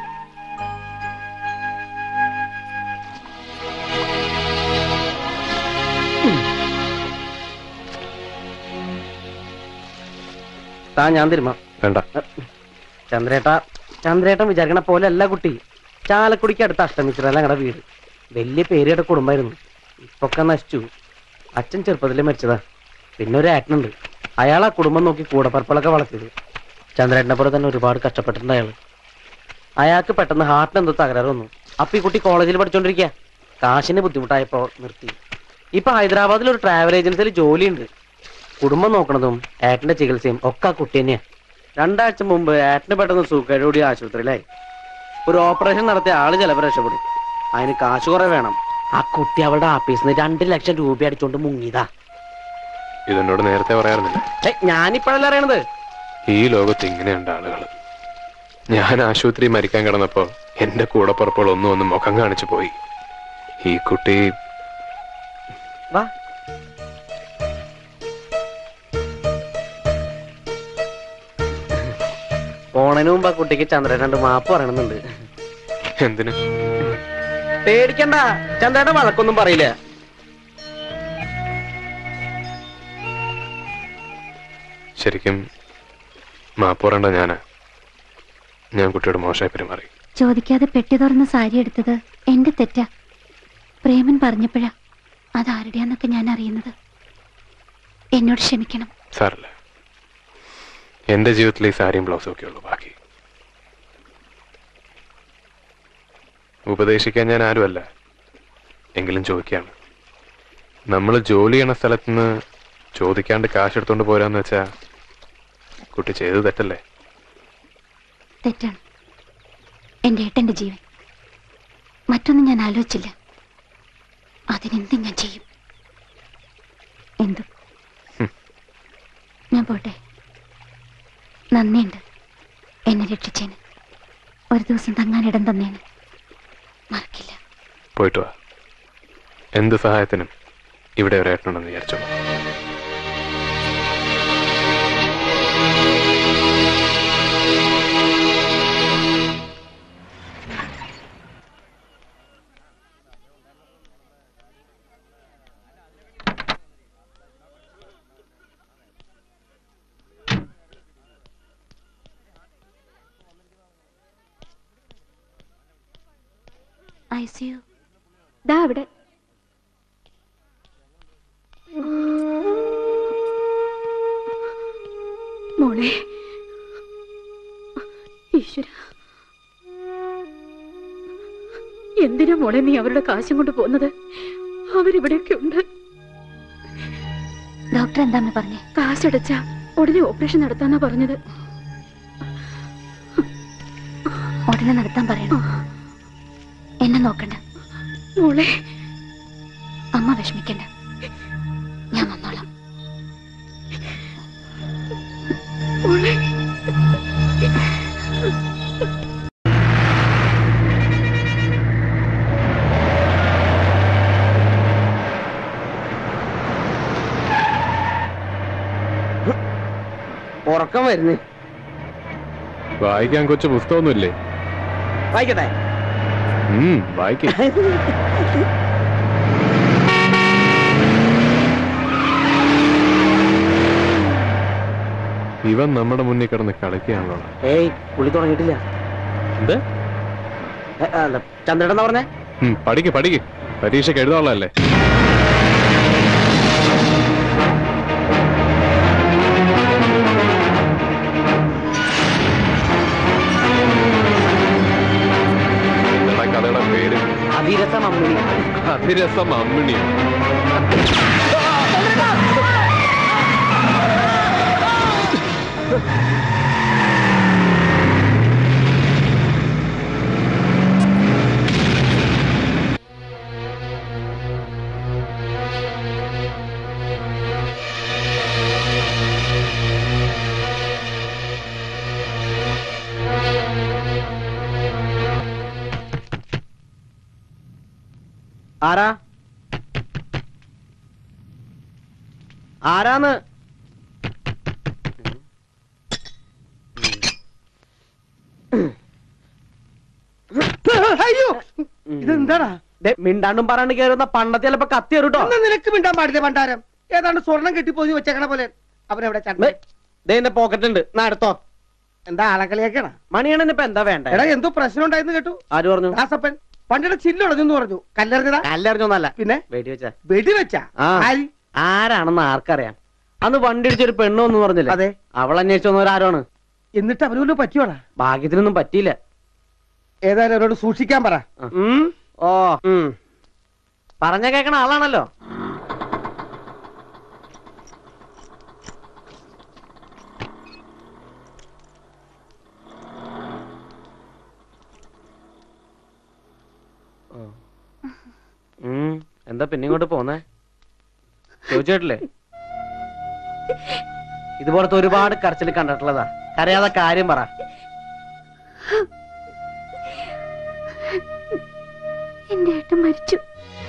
താ ഞാൻ തരുമാ വേണ്ട ചന്ദ്രേട്ട ചന്ദ്രേട്ടൻ വിചാരിക്കണ പോലെ അല്ല കുട്ടി ചാലക്കുടിക്ക് അടുത്ത അഷ്ടമിച്ചിട്ടല്ല ഞങ്ങളുടെ വീട് വലിയ പേരുടെ കുടുംബമായിരുന്നു ഇപ്പൊക്കെ നശിച്ചു അച്ഛൻ ചെറുപ്പത്തിലേ മരിച്ചതാ പിന്നെ ഒരു ഏട്ടനുണ്ട് അയാൾ ആ കുടുംബം നോക്കി കൂടപ്പറപ്പളൊക്കെ വളർത്തിയത് ചന്ദ്രേട്ടനെ പോലെ തന്നെ ഒരുപാട് കഷ്ടപ്പെട്ടിട്ടുണ്ട് അയാൾ അയാൾക്ക് പെട്ടെന്ന് ഹാർട്ടിന് എന്തോ തകരാറ് വന്നു അപ്പൊ ഈ കുട്ടി കോളേജിൽ പഠിച്ചോണ്ടിരിക്കുക കാശിന് ബുദ്ധിമുട്ടായപ്പോ നിർത്തി ഇപ്പൊ ഹൈദരാബാദിൽ ഒരു ട്രാവൽ ഏജൻസിയിൽ ജോലിയുണ്ട് കുടുംബം നോക്കണതും ഏട്ടന്റെ ചികിത്സയും ഒക്കെ ആ കുട്ടി തന്നെയാ രണ്ടാഴ്ച മുമ്പ് ഏട്ടന് പെട്ടെന്ന് സുഖരോടി ആശുപത്രിയിലായി ഒരു ഓപ്പറേഷൻ നടത്തിയ ആള് ചിലപ്പോൾ രക്ഷപ്പെടും അതിന് കാശ് കുറെ വേണം ആ കുട്ടി അവളുടെ ആഫീസിൽ നിന്ന് രണ്ട് ലക്ഷം രൂപ അടിച്ചോണ്ട് മുങ്ങിയതാ ഇതെന്നോട് നേരത്തെ പറയാറുന്നില്ല ഏ, ഞാനിപ്പോഴല്ല അറിയണത് ഈ ലോകത്ത് ഇങ്ങനെയുണ്ട് ആളുകൾ ഞാൻ ആശുപത്രി മരിക്കാൻ കിടന്നപ്പോ എന്റെ കൂടപ്പുറപ്പുകൾ ഒന്നും ഒന്നും മുഖം കാണിച്ചു പോയി ഈ കുട്ടി വാ പോണതിന് മുമ്പ് ആ കുട്ടിക്ക് ചന്ദ്രൻ രണ്ട് മാപ്പ് പറയണമെന്നുണ്ട് എന്തിന് പേടിക്കണ്ട ചന്ദ്രേട്ടൻ വഴക്കൊന്നും പറയില്ല ശരിക്കും മാപ്പ് പറയേണ്ട ഞാനാ ഞാൻ കുട്ടിയോട് മോശമായി പെരുമാറി ചോദിക്കാതെ പെട്ടി തുറന്ന് സാരി എടുത്തത് എന്റെ തെറ്റാ പ്രേമൻ പറഞ്ഞപ്പോഴാ അതാരുടെയാന്നൊക്കെ ഞാൻ അറിയുന്നത് എന്നോട് ക്ഷമിക്കണം സാറില്ല എന്റെ ജീവിതത്തിൽ ഈ സാരിയും ബ്ലൗസും ഒക്കെ ഉള്ളൂ ബാക്കി ഉപദേശിക്കാൻ ഞാൻ ആരുമല്ല എങ്കിലും ചോദിക്കാണ് നമ്മൾ ജോലി ചെയ്യണ സ്ഥലത്തുനിന്ന് ചോദിക്കാണ്ട് കാശ് എടുത്തോണ്ട് പോരാന്ന് വെച്ചാ കുട്ടി ചെയ്തത് തെറ്റല്ലേ തെറ്റാണ് എന്റെ ഏട്ടന്റെ ജീവൻ മറ്റൊന്നും ഞാൻ ആലോചിച്ചില്ല അതിനെന്തും ഞാൻ ചെയ്യും എന്തും ഞാൻ പോട്ടെ നന്ദിയുണ്ട് എന്നെ രക്ഷിച്ചേന് ഒരു ദിവസം തങ്ങാൻ ഇടം തന്നേന് മറക്കില്ല പോയിട്ട് വാ എന്ത് സഹായത്തിനും ഇവിടെ ഒരു ഏട്ടനുണ്ടെന്ന് വിചാരിച്ചോളൂ ഐ സി യു ദാ അവിടെ മോളെ ഈശ്വര എന്തിനാ മോളെ നീ അവരുടെ കാശും കൊണ്ട് പോകുന്നത് അവരിവിടെയൊക്കെ ഉണ്ട് ഡോക്ടർ എന്താ പറഞ്ഞേ കാശടച്ച ഉടനെ ഓപ്പറേഷൻ നടത്താന്നാ പറഞ്ഞത് ഉടനെ നടത്താൻ പറയണം എന്നെ നോക്കണ്ട മോളെ അമ്മ വിഷമിക്കണ്ട ഞാൻ വന്നോളാം മോളെ ഉറക്കം വരുന്നു വായിക്കാൻ കൊച്ചു പുസ്തകമൊന്നുമില്ലേ വായിക്കട്ടെ ഉം, വായിക്ക് ഇവൻ നമ്മുടെ മുന്നിൽ കിടന്ന് കളിക്കുകയാണല്ലോ ഏയ് പുള്ളി തുടങ്ങിയിട്ടില്ല എന്ത് ഏ, അല്ല ചന്ദ്രേട്ടൻ എന്താ പറഞ്ഞേ ഉം, പഠിക്ക് പഠിക്ക് പരീക്ഷയ്ക്ക് എഴുതാനുള്ളതല്ലേ എന്താ കഥയുടെ പേര് അതിരസം അമ്മിണി അതിരസം അമ്മിണി ആരാ ആരാന്ന് അയ്യോ ഇതെന്താടാ ദേ, മിണ്ടാണ്ടും പറയാണ്ട് കയറുന്ന പണ്ടത്തെ ചിലപ്പോ കത്തി കേട്ടോ എന്നാ നിനക്ക് മിണ്ടാൻ പാടില്ല പണ്ടാരം ഏതാണ്ട് സ്വർണം കെട്ടിപ്പോയി വെച്ചേക്കണ പോലെ അവനെവിടെ ചണ്ട ദേ എന്റെ പോക്കറ്റ് ഉണ്ട് നാ എടുത്തോ എന്താ ആളക്കളിയാക്കണ മണിയണ്ണന് ഇപ്പൊ എന്താ വേണ്ട എടാ എന്തോ പ്രശ്നം ഉണ്ടായിരുന്നു കേട്ടു ആര് പറഞ്ഞു ദാസപ്പൻ പണ്ടിടെ ചില്ലുടഞ്ഞു പറഞ്ഞു കല്ലെറിഞ്ഞതാ കല്ലെറിഞ്ഞൊന്നല്ല പിന്നെ വെടി വെച്ചാ വെടിവെച്ചാ ആ ആര്? ആരാണെന്ന് ആർക്കറിയാം അന്ന് വണ്ടി ഇടിച്ചൊരു പെണ്ണു എന്ന് പറഞ്ഞില്ലേ അതെ അവൾ അന്വേഷിച്ചു വന്നവരാരാണ് എന്നിട്ട് അവനോട് പറ്റിയോടാ ഭാഗ്യത്തിനൊന്നും പറ്റിയില്ല ഏതായാലും അവരോട് സൂക്ഷിക്കാൻ പറ ഉം. ഓ ഉം. പറഞ്ഞ കേക്കണ ആളാണല്ലോ ഉം. എന്താ പിന്നെ ഇങ്ങോട്ട് പോന്നേ ചോദിച്ചിട്ടില്ലേ ഇതുപോലത്തെ ഒരുപാട് കരച്ചിൽ കണ്ടിട്ടുള്ളതാ കരയാതെ കാര്യം പറ എന്റെ ഏട്ടൻ മരിച്ചു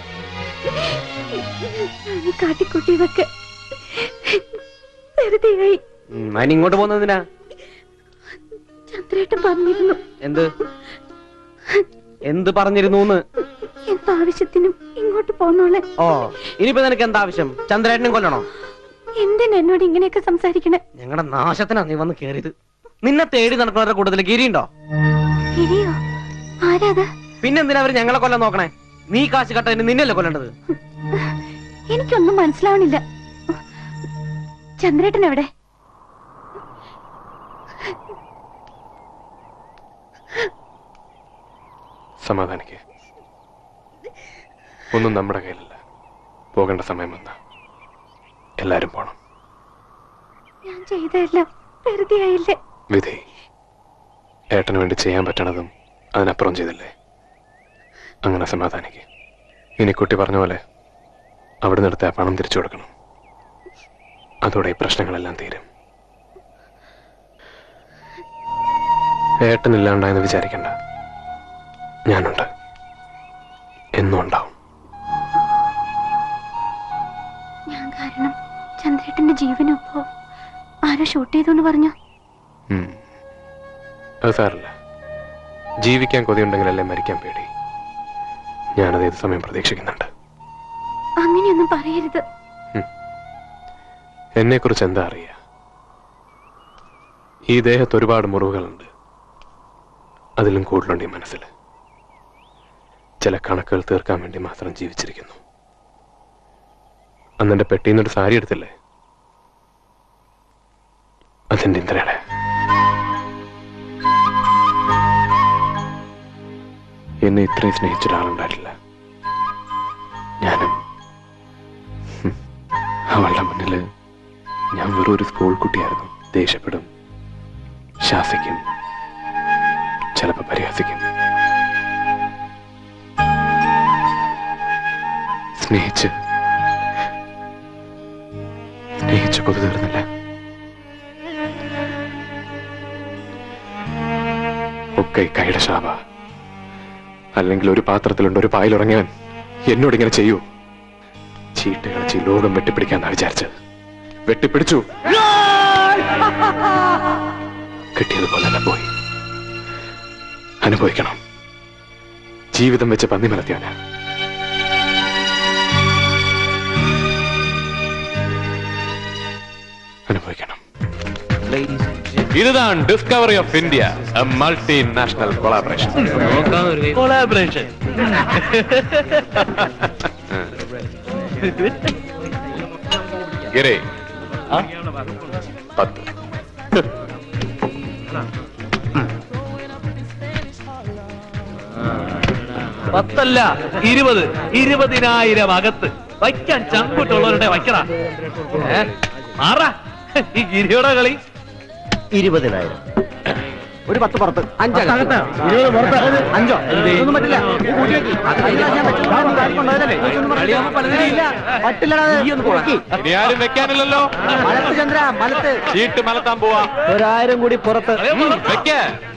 ഞാൻ കാട്ടിക്കൂട്ടിയതൊക്കെ വെറുതെയായി ഉം, അതിന് ഇങ്ങോട്ട് പോകുന്നതിനാ ചന്ദ്രേട്ടൻ പറഞ്ഞിരുന്നു എന്ത് എന്ത് പറഞ്ഞിരുന്നു എന്താവശ്യത്തിനും ഇങ്ങോട്ട് പോന്നോളെ ഓ ഇനിയിപ്പോ നിനക്ക് എന്താ ആവശ്യം ചന്ദ്രേട്ടനും കൊല്ലണോ എന്തിനാ എന്നോട് ഇങ്ങനെയൊക്കെ സംസാരിക്കണേ ഞങ്ങളുടെ നാശത്തിനാ നീ വന്ന് കേറിയത് നിന്നെ തേടി നടക്കുന്നവരുടെ കൂട്ടത്തിൽ ഗിരിയുണ്ടോ ഗിരിയോ ആരാത് പിന്നെന്തിനാ അവര് ഞങ്ങളെ കൊല്ലാൻ നോക്കണേ നീ കാശ് കട്ടതിന് നിന്നല്ലേ കൊല്ലേണ്ടത് എനിക്കൊന്നും മനസ്സിലാവണില്ല ചന്ദ്രേട്ടൻ എവിടെ സമാധാനിക്ക് ഒന്നും നമ്മുടെ കയ്യിലില്ല പോകേണ്ട സമയം വന്ന എല്ലാരും പോണം ഞാൻ ചെയ്തതെല്ലാം വെറുതെ ആയില്ലേ വിധി ഏട്ടന് വേണ്ടി ചെയ്യാൻ പറ്റണതും അതിനപ്പുറം ചെയ്തില്ലേ അങ്ങനെ സമാധാനിക്ക് ഇനി കുട്ടി പറഞ്ഞ പോലെ അവിടെ നിർത്തി ആ പണം തിരിച്ചു കൊടുക്കണം അതോടെ ഈ പ്രശ്നങ്ങളെല്ലാം തീരും ഏട്ടനില്ലാണ്ടായെന്ന് വിചാരിക്കണ്ട ഞാനുണ്ട് എന്നും ഉണ്ടാവും ചന്ദ്രേട്ടന്റെ ജീവനും ഇപ്പോ ആരോ ഷൂട്ട് ചെയ്തു എന്ന് പറഞ്ഞു ഉം. അത് സാരല്ല ജീവിക്കാൻ കൊതിയുണ്ടെങ്കിലല്ലേ മരിക്കാൻ പേടി ഞാനത് ഏത് സമയം പ്രതീക്ഷിക്കുന്നുണ്ട് അങ്ങനെയൊന്നും പറയരുത് എന്നെ കുറിച്ച് എന്താ അറിയാ ഈ ദേഹത്ത് ഒരുപാട് മുറിവുകളുണ്ട് അതിലും കൂടുതലുണ്ട് ഈ മനസ്സിൽ ചില കണക്കുകൾ തീർക്കാൻ വേണ്ടി മാത്രം ജീവിച്ചിരിക്കുന്നു അന്ന് എന്റെ പെട്ടിന്നൊരു സാരി എടുത്തില്ലേ അതെന്റെ ഇന്ദ്രയുടെ എന്നെ ഇത്രയും സ്നേഹിച്ച ഒരാളുണ്ടായിട്ടില്ല ഞാനും ഹും, അവളുടെ മുന്നില് ഞാൻ വെറും ഒരു സ്കൂൾ കുട്ടിയായിരുന്നു ദേഷ്യപ്പെടും ശാസിക്കും ചിലപ്പോ പരിഹസിക്കും സ്നേഹിച്ച് സ്നേഹിച്ച് കൊതു തീർന്നില്ല ഒക്കെ ഈ കൈയുടെ ശാപ അല്ലെങ്കിൽ ഒരു പാത്രത്തിലുണ്ട് ഒരു പായിലുറങ്ങിയവൻ എന്നോട് ഇങ്ങനെ ചെയ്യൂ ചീട്ട് കളിച്ച് ഈ ലോകം വെട്ടിപ്പിടിക്കാന്നാ വിചാരിച്ചത് വെട്ടിപ്പിടിച്ചു കിട്ടിയതുപോലെ തന്നെ പോയി അനുഭവിക്കണം ജീവിതം വെച്ച് പന്നി മലത്തിയവന് അനുഭവിക്കണം ഇതാണ് discovery of India multi national collaboration collaboration ഗിരേ പത്ത് പത്തല്ല ഇരുപത് ഇരുപതിനായിരം അകത്ത് വയ്ക്കാൻ ചങ്കുട്ടുള്ളവരുടെ വയ്ക്കറ മാറാ ഈ ഗിരിയുടെ കളി ഇരുപതിനായിരം ഒരു പത്ത് പുറത്ത് അഞ്ചോ ഇരുപത് പുറത്ത്. അഞ്ചോ എന്തേ? ഒന്നും പറ്റില്ല നീ കൂട്ടി വെക്ക്. അത് കഴിഞ്ഞ പ്രാവശ്യം വെച്ചത് വേറെ കാര്യം കൊണ്ടുപോയതല്ലേ? ഇതൊന്നും പറ്റില്ല. പറ്റില്ല. പറ്റില്ലടാ അത്. വെക്ക്. ഇനി ആരും വെക്കാനില്ലല്ലോ മലത്ത് ചന്ദ്ര മലത്ത് ചീട്ട് മലത്താൻ പോവാ ഒരായിരം കൂടി പുറത്ത് വെക്ക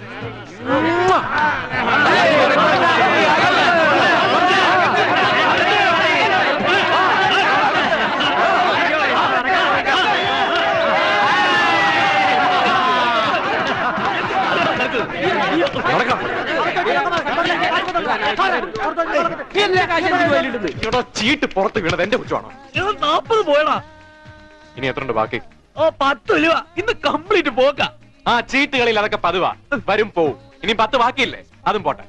ചീട്ട് പുറത്ത് വീണത് എന്റെ കുറ്റമാണോ നാപ്പത് പോയടാ ഇനി എത്ര ഉണ്ട് ബാക്കി ഓ പത്ത് രൂപ ഇന്ന് കംപ്ലീറ്റ് പോക്ക ആ ചീട്ടുകളിൽ അതൊക്കെ പതിവാ വരും പോവും ഇനി പത്ത് ബാക്കിയില്ലേ അതും പോട്ടെ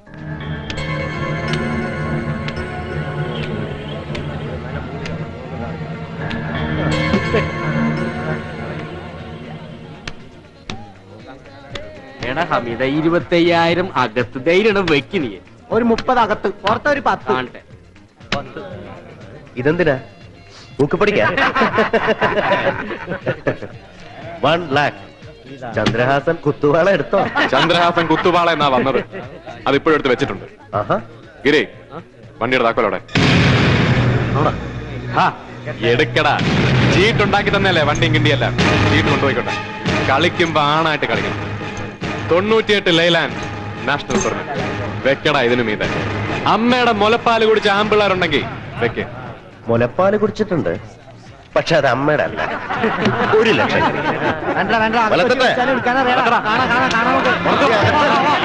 എടാ ഹമീദ ഇരുപത്തയ്യായിരം അകത്ത് ധൈര്യം വെക്കിനി ഒരു മുപ്പത് അകത്ത് പുറത്ത് ഒരു പത്ത് ഇതെന്തിനാ ഊക്കുപടിക്കാ വൺ ലാക്ക് ചന്ദ്രഹാസൻ കുത്തുവാള എടുത്തോ ചന്ദ്രഹാസൻ കുത്തുപാള എന്നാ വന്നത് അതിപ്പോഴും എടുത്ത് വെച്ചിട്ടുണ്ട് ആഹാ ഗിരി വണ്ടിയുടെ താക്കോലോടെ ഹാ, എടുക്കടാ ചീട്ടുണ്ടാക്കി തന്നെയല്ലേ വണ്ടിയും കിണ്ടിയല്ല ചീട്ട് കൊണ്ടുപോയിക്കോട്ടെ കളിക്കുമ്പോ ആണായിട്ട് കളിക്കണം തൊണ്ണൂറ്റിയെട്ട് ലൈലാൻഡ് നാഷണൽ പെർമിറ്റ് വെക്കടാ ഇതിനു മീതെ അമ്മയുടെ മുലപ്പാല് കുടിച്ച ആമ്പിള്ളേരുണ്ടെങ്കിൽ വെക്ക് മുലപ്പാല് കുടിച്ചിട്ടുണ്ട് പക്ഷെ അത് അമ്മയുടെ അല്ല ഒരു ലക്ഷം വേണ്ട വേണ്ട അകത്ത് വലത്തത്തെ. വെച്ചാലും എടുക്കാനറിയാടാ. കാണാം കാണാം കാണാം നമുക്ക്.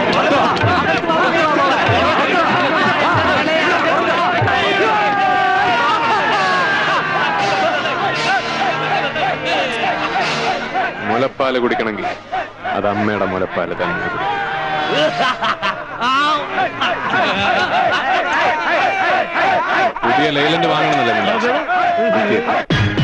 മുലപ്പാല് കുടിക്കണമെങ്കിൽ അത് അമ്മയുടെ മുലപ്പാല് തന്നെ കുടിക്കണം. പുതിയ ലൈലൻഡ് വാങ്ങണമെന്നല്ലേ നിന്റെ ആവശ്യം?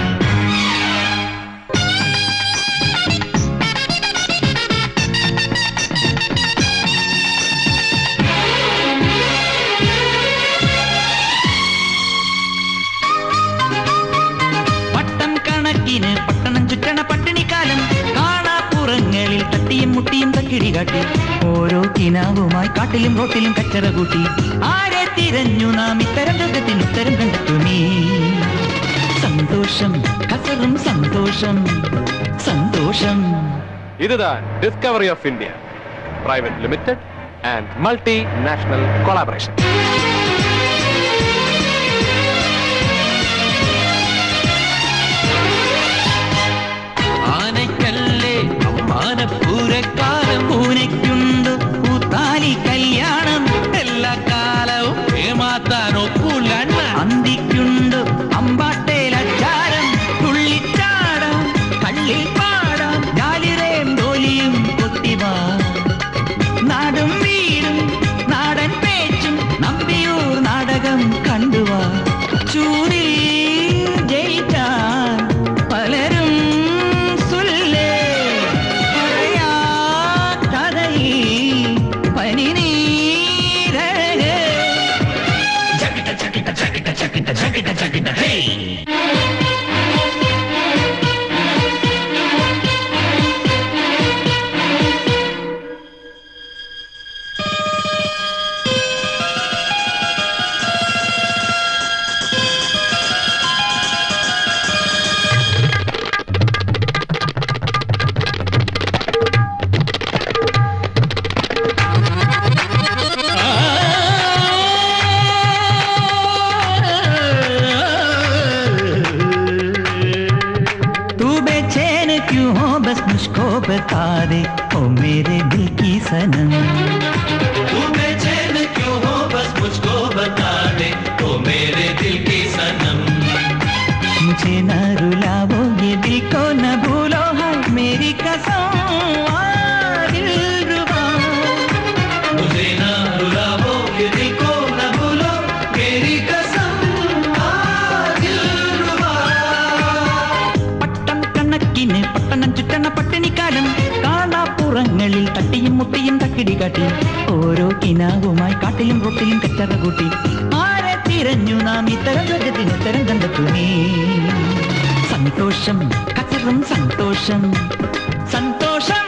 പട്ടം കണക്കിന് പട്ടണം ചുറ്റണ പട്ടിണിക്കാലം കാണാപ്പുറങ്ങളിൽ തട്ടിയും മുട്ടിയും തക്കിടി കാട്ടി ഓരോ കിനാവുമായി കാട്ടിലും റോട്ടിലും കച്ചറ കൂട്ടി ആരെ തിരഞ്ഞു നാം ഇത്തരം രോഗത്തിന് ഉത്തരം കണ്ടെത്തു നീ സന്തോഷം കസറും സന്തോഷം സന്തോഷം ഇതാ discovery of India private limited and multi national collaboration ജഗിട ജഗിട ഹേ तू बेचैन क्यों हो बस मुझको बता दे ओ मेरे दिल की सनम तू बेचैन क्यों हो बस मुझको बता दे ओ मेरे दिल की सनम मुझे न रुलाओ ये दिल को न भूलो है मेरी कसम आ, दिलरुबा। मुझे न रुलाओ ये दिल को न भूलो मेरी कसम आ, दिलरुबा। പട്ടം കണക്കിന് പട്ടണം ചുറ്റണ പട്ടിണിക്കാലം കാണാപ്പുറങ്ങളിൽ തട്ടിയും മുട്ടിയും തക്കിടി കാട്ടി ഓരോ കിനാവുമായി കാട്ടിലും റൊട്ടിലും കച്ചറ കൂട്ടി ആരെ തിരഞ്ഞു നാം ഇത്തരം രജത്തിന് ഉത്തരം കണ്ടെത്തുമേ സന്തോഷം കച്ചറും സന്തോഷം സന്തോഷം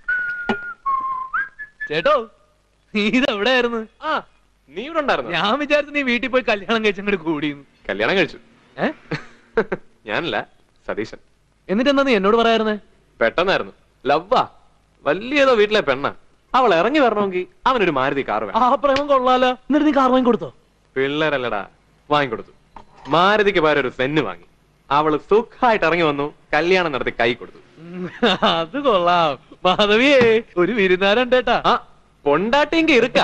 ചേട്ടോ നീ ഇതെവിടെയായിരുന്നു ആ നീ ഇവിടെ ഉണ്ടായിരുന്നു ഞാൻ വിചാരിച്ചു നീ വീട്ടിൽ പോയി കല്യാണം കഴിച്ചങ്ങോട്ട് കൂടിയെന്ന് കല്യാണം കഴിച്ചു ഞാനല്ല സതീശൻ എന്നിട്ട് എന്താ നീ എന്നോട് പറയായിരുന്നേ പെട്ടെന്നായിരുന്നു ലവ്വാ വലിയ ഏതോ വീട്ടിലെ പെണ്ണ അവൾ ഇറങ്ങി വരണമെങ്കിൽ അവനൊരു മാരുതി കാർ വേണം ആ പ്രേമം കൊള്ളാലോ എന്നിട്ട് നീ കാർ വാങ്ങി കൊടുത്തോ പിള്ളേരല്ലടാ വാങ്ങിക്കൊടുത്തു മാരുതിക്ക് പകരം ഒരു സെന്ന് വാങ്ങി അവള് സുഖമായിട്ട് ഇറങ്ങി വന്നു കല്യാണം നടത്തി കൈ കൊടുത്തു അത് കൊള്ളാം മാധവിയേ ഒരു വിരുന്നാരുണ്ടേട്ടാ ആ പൊണ്ടാട്ടിങ്കി ഇരുക്ക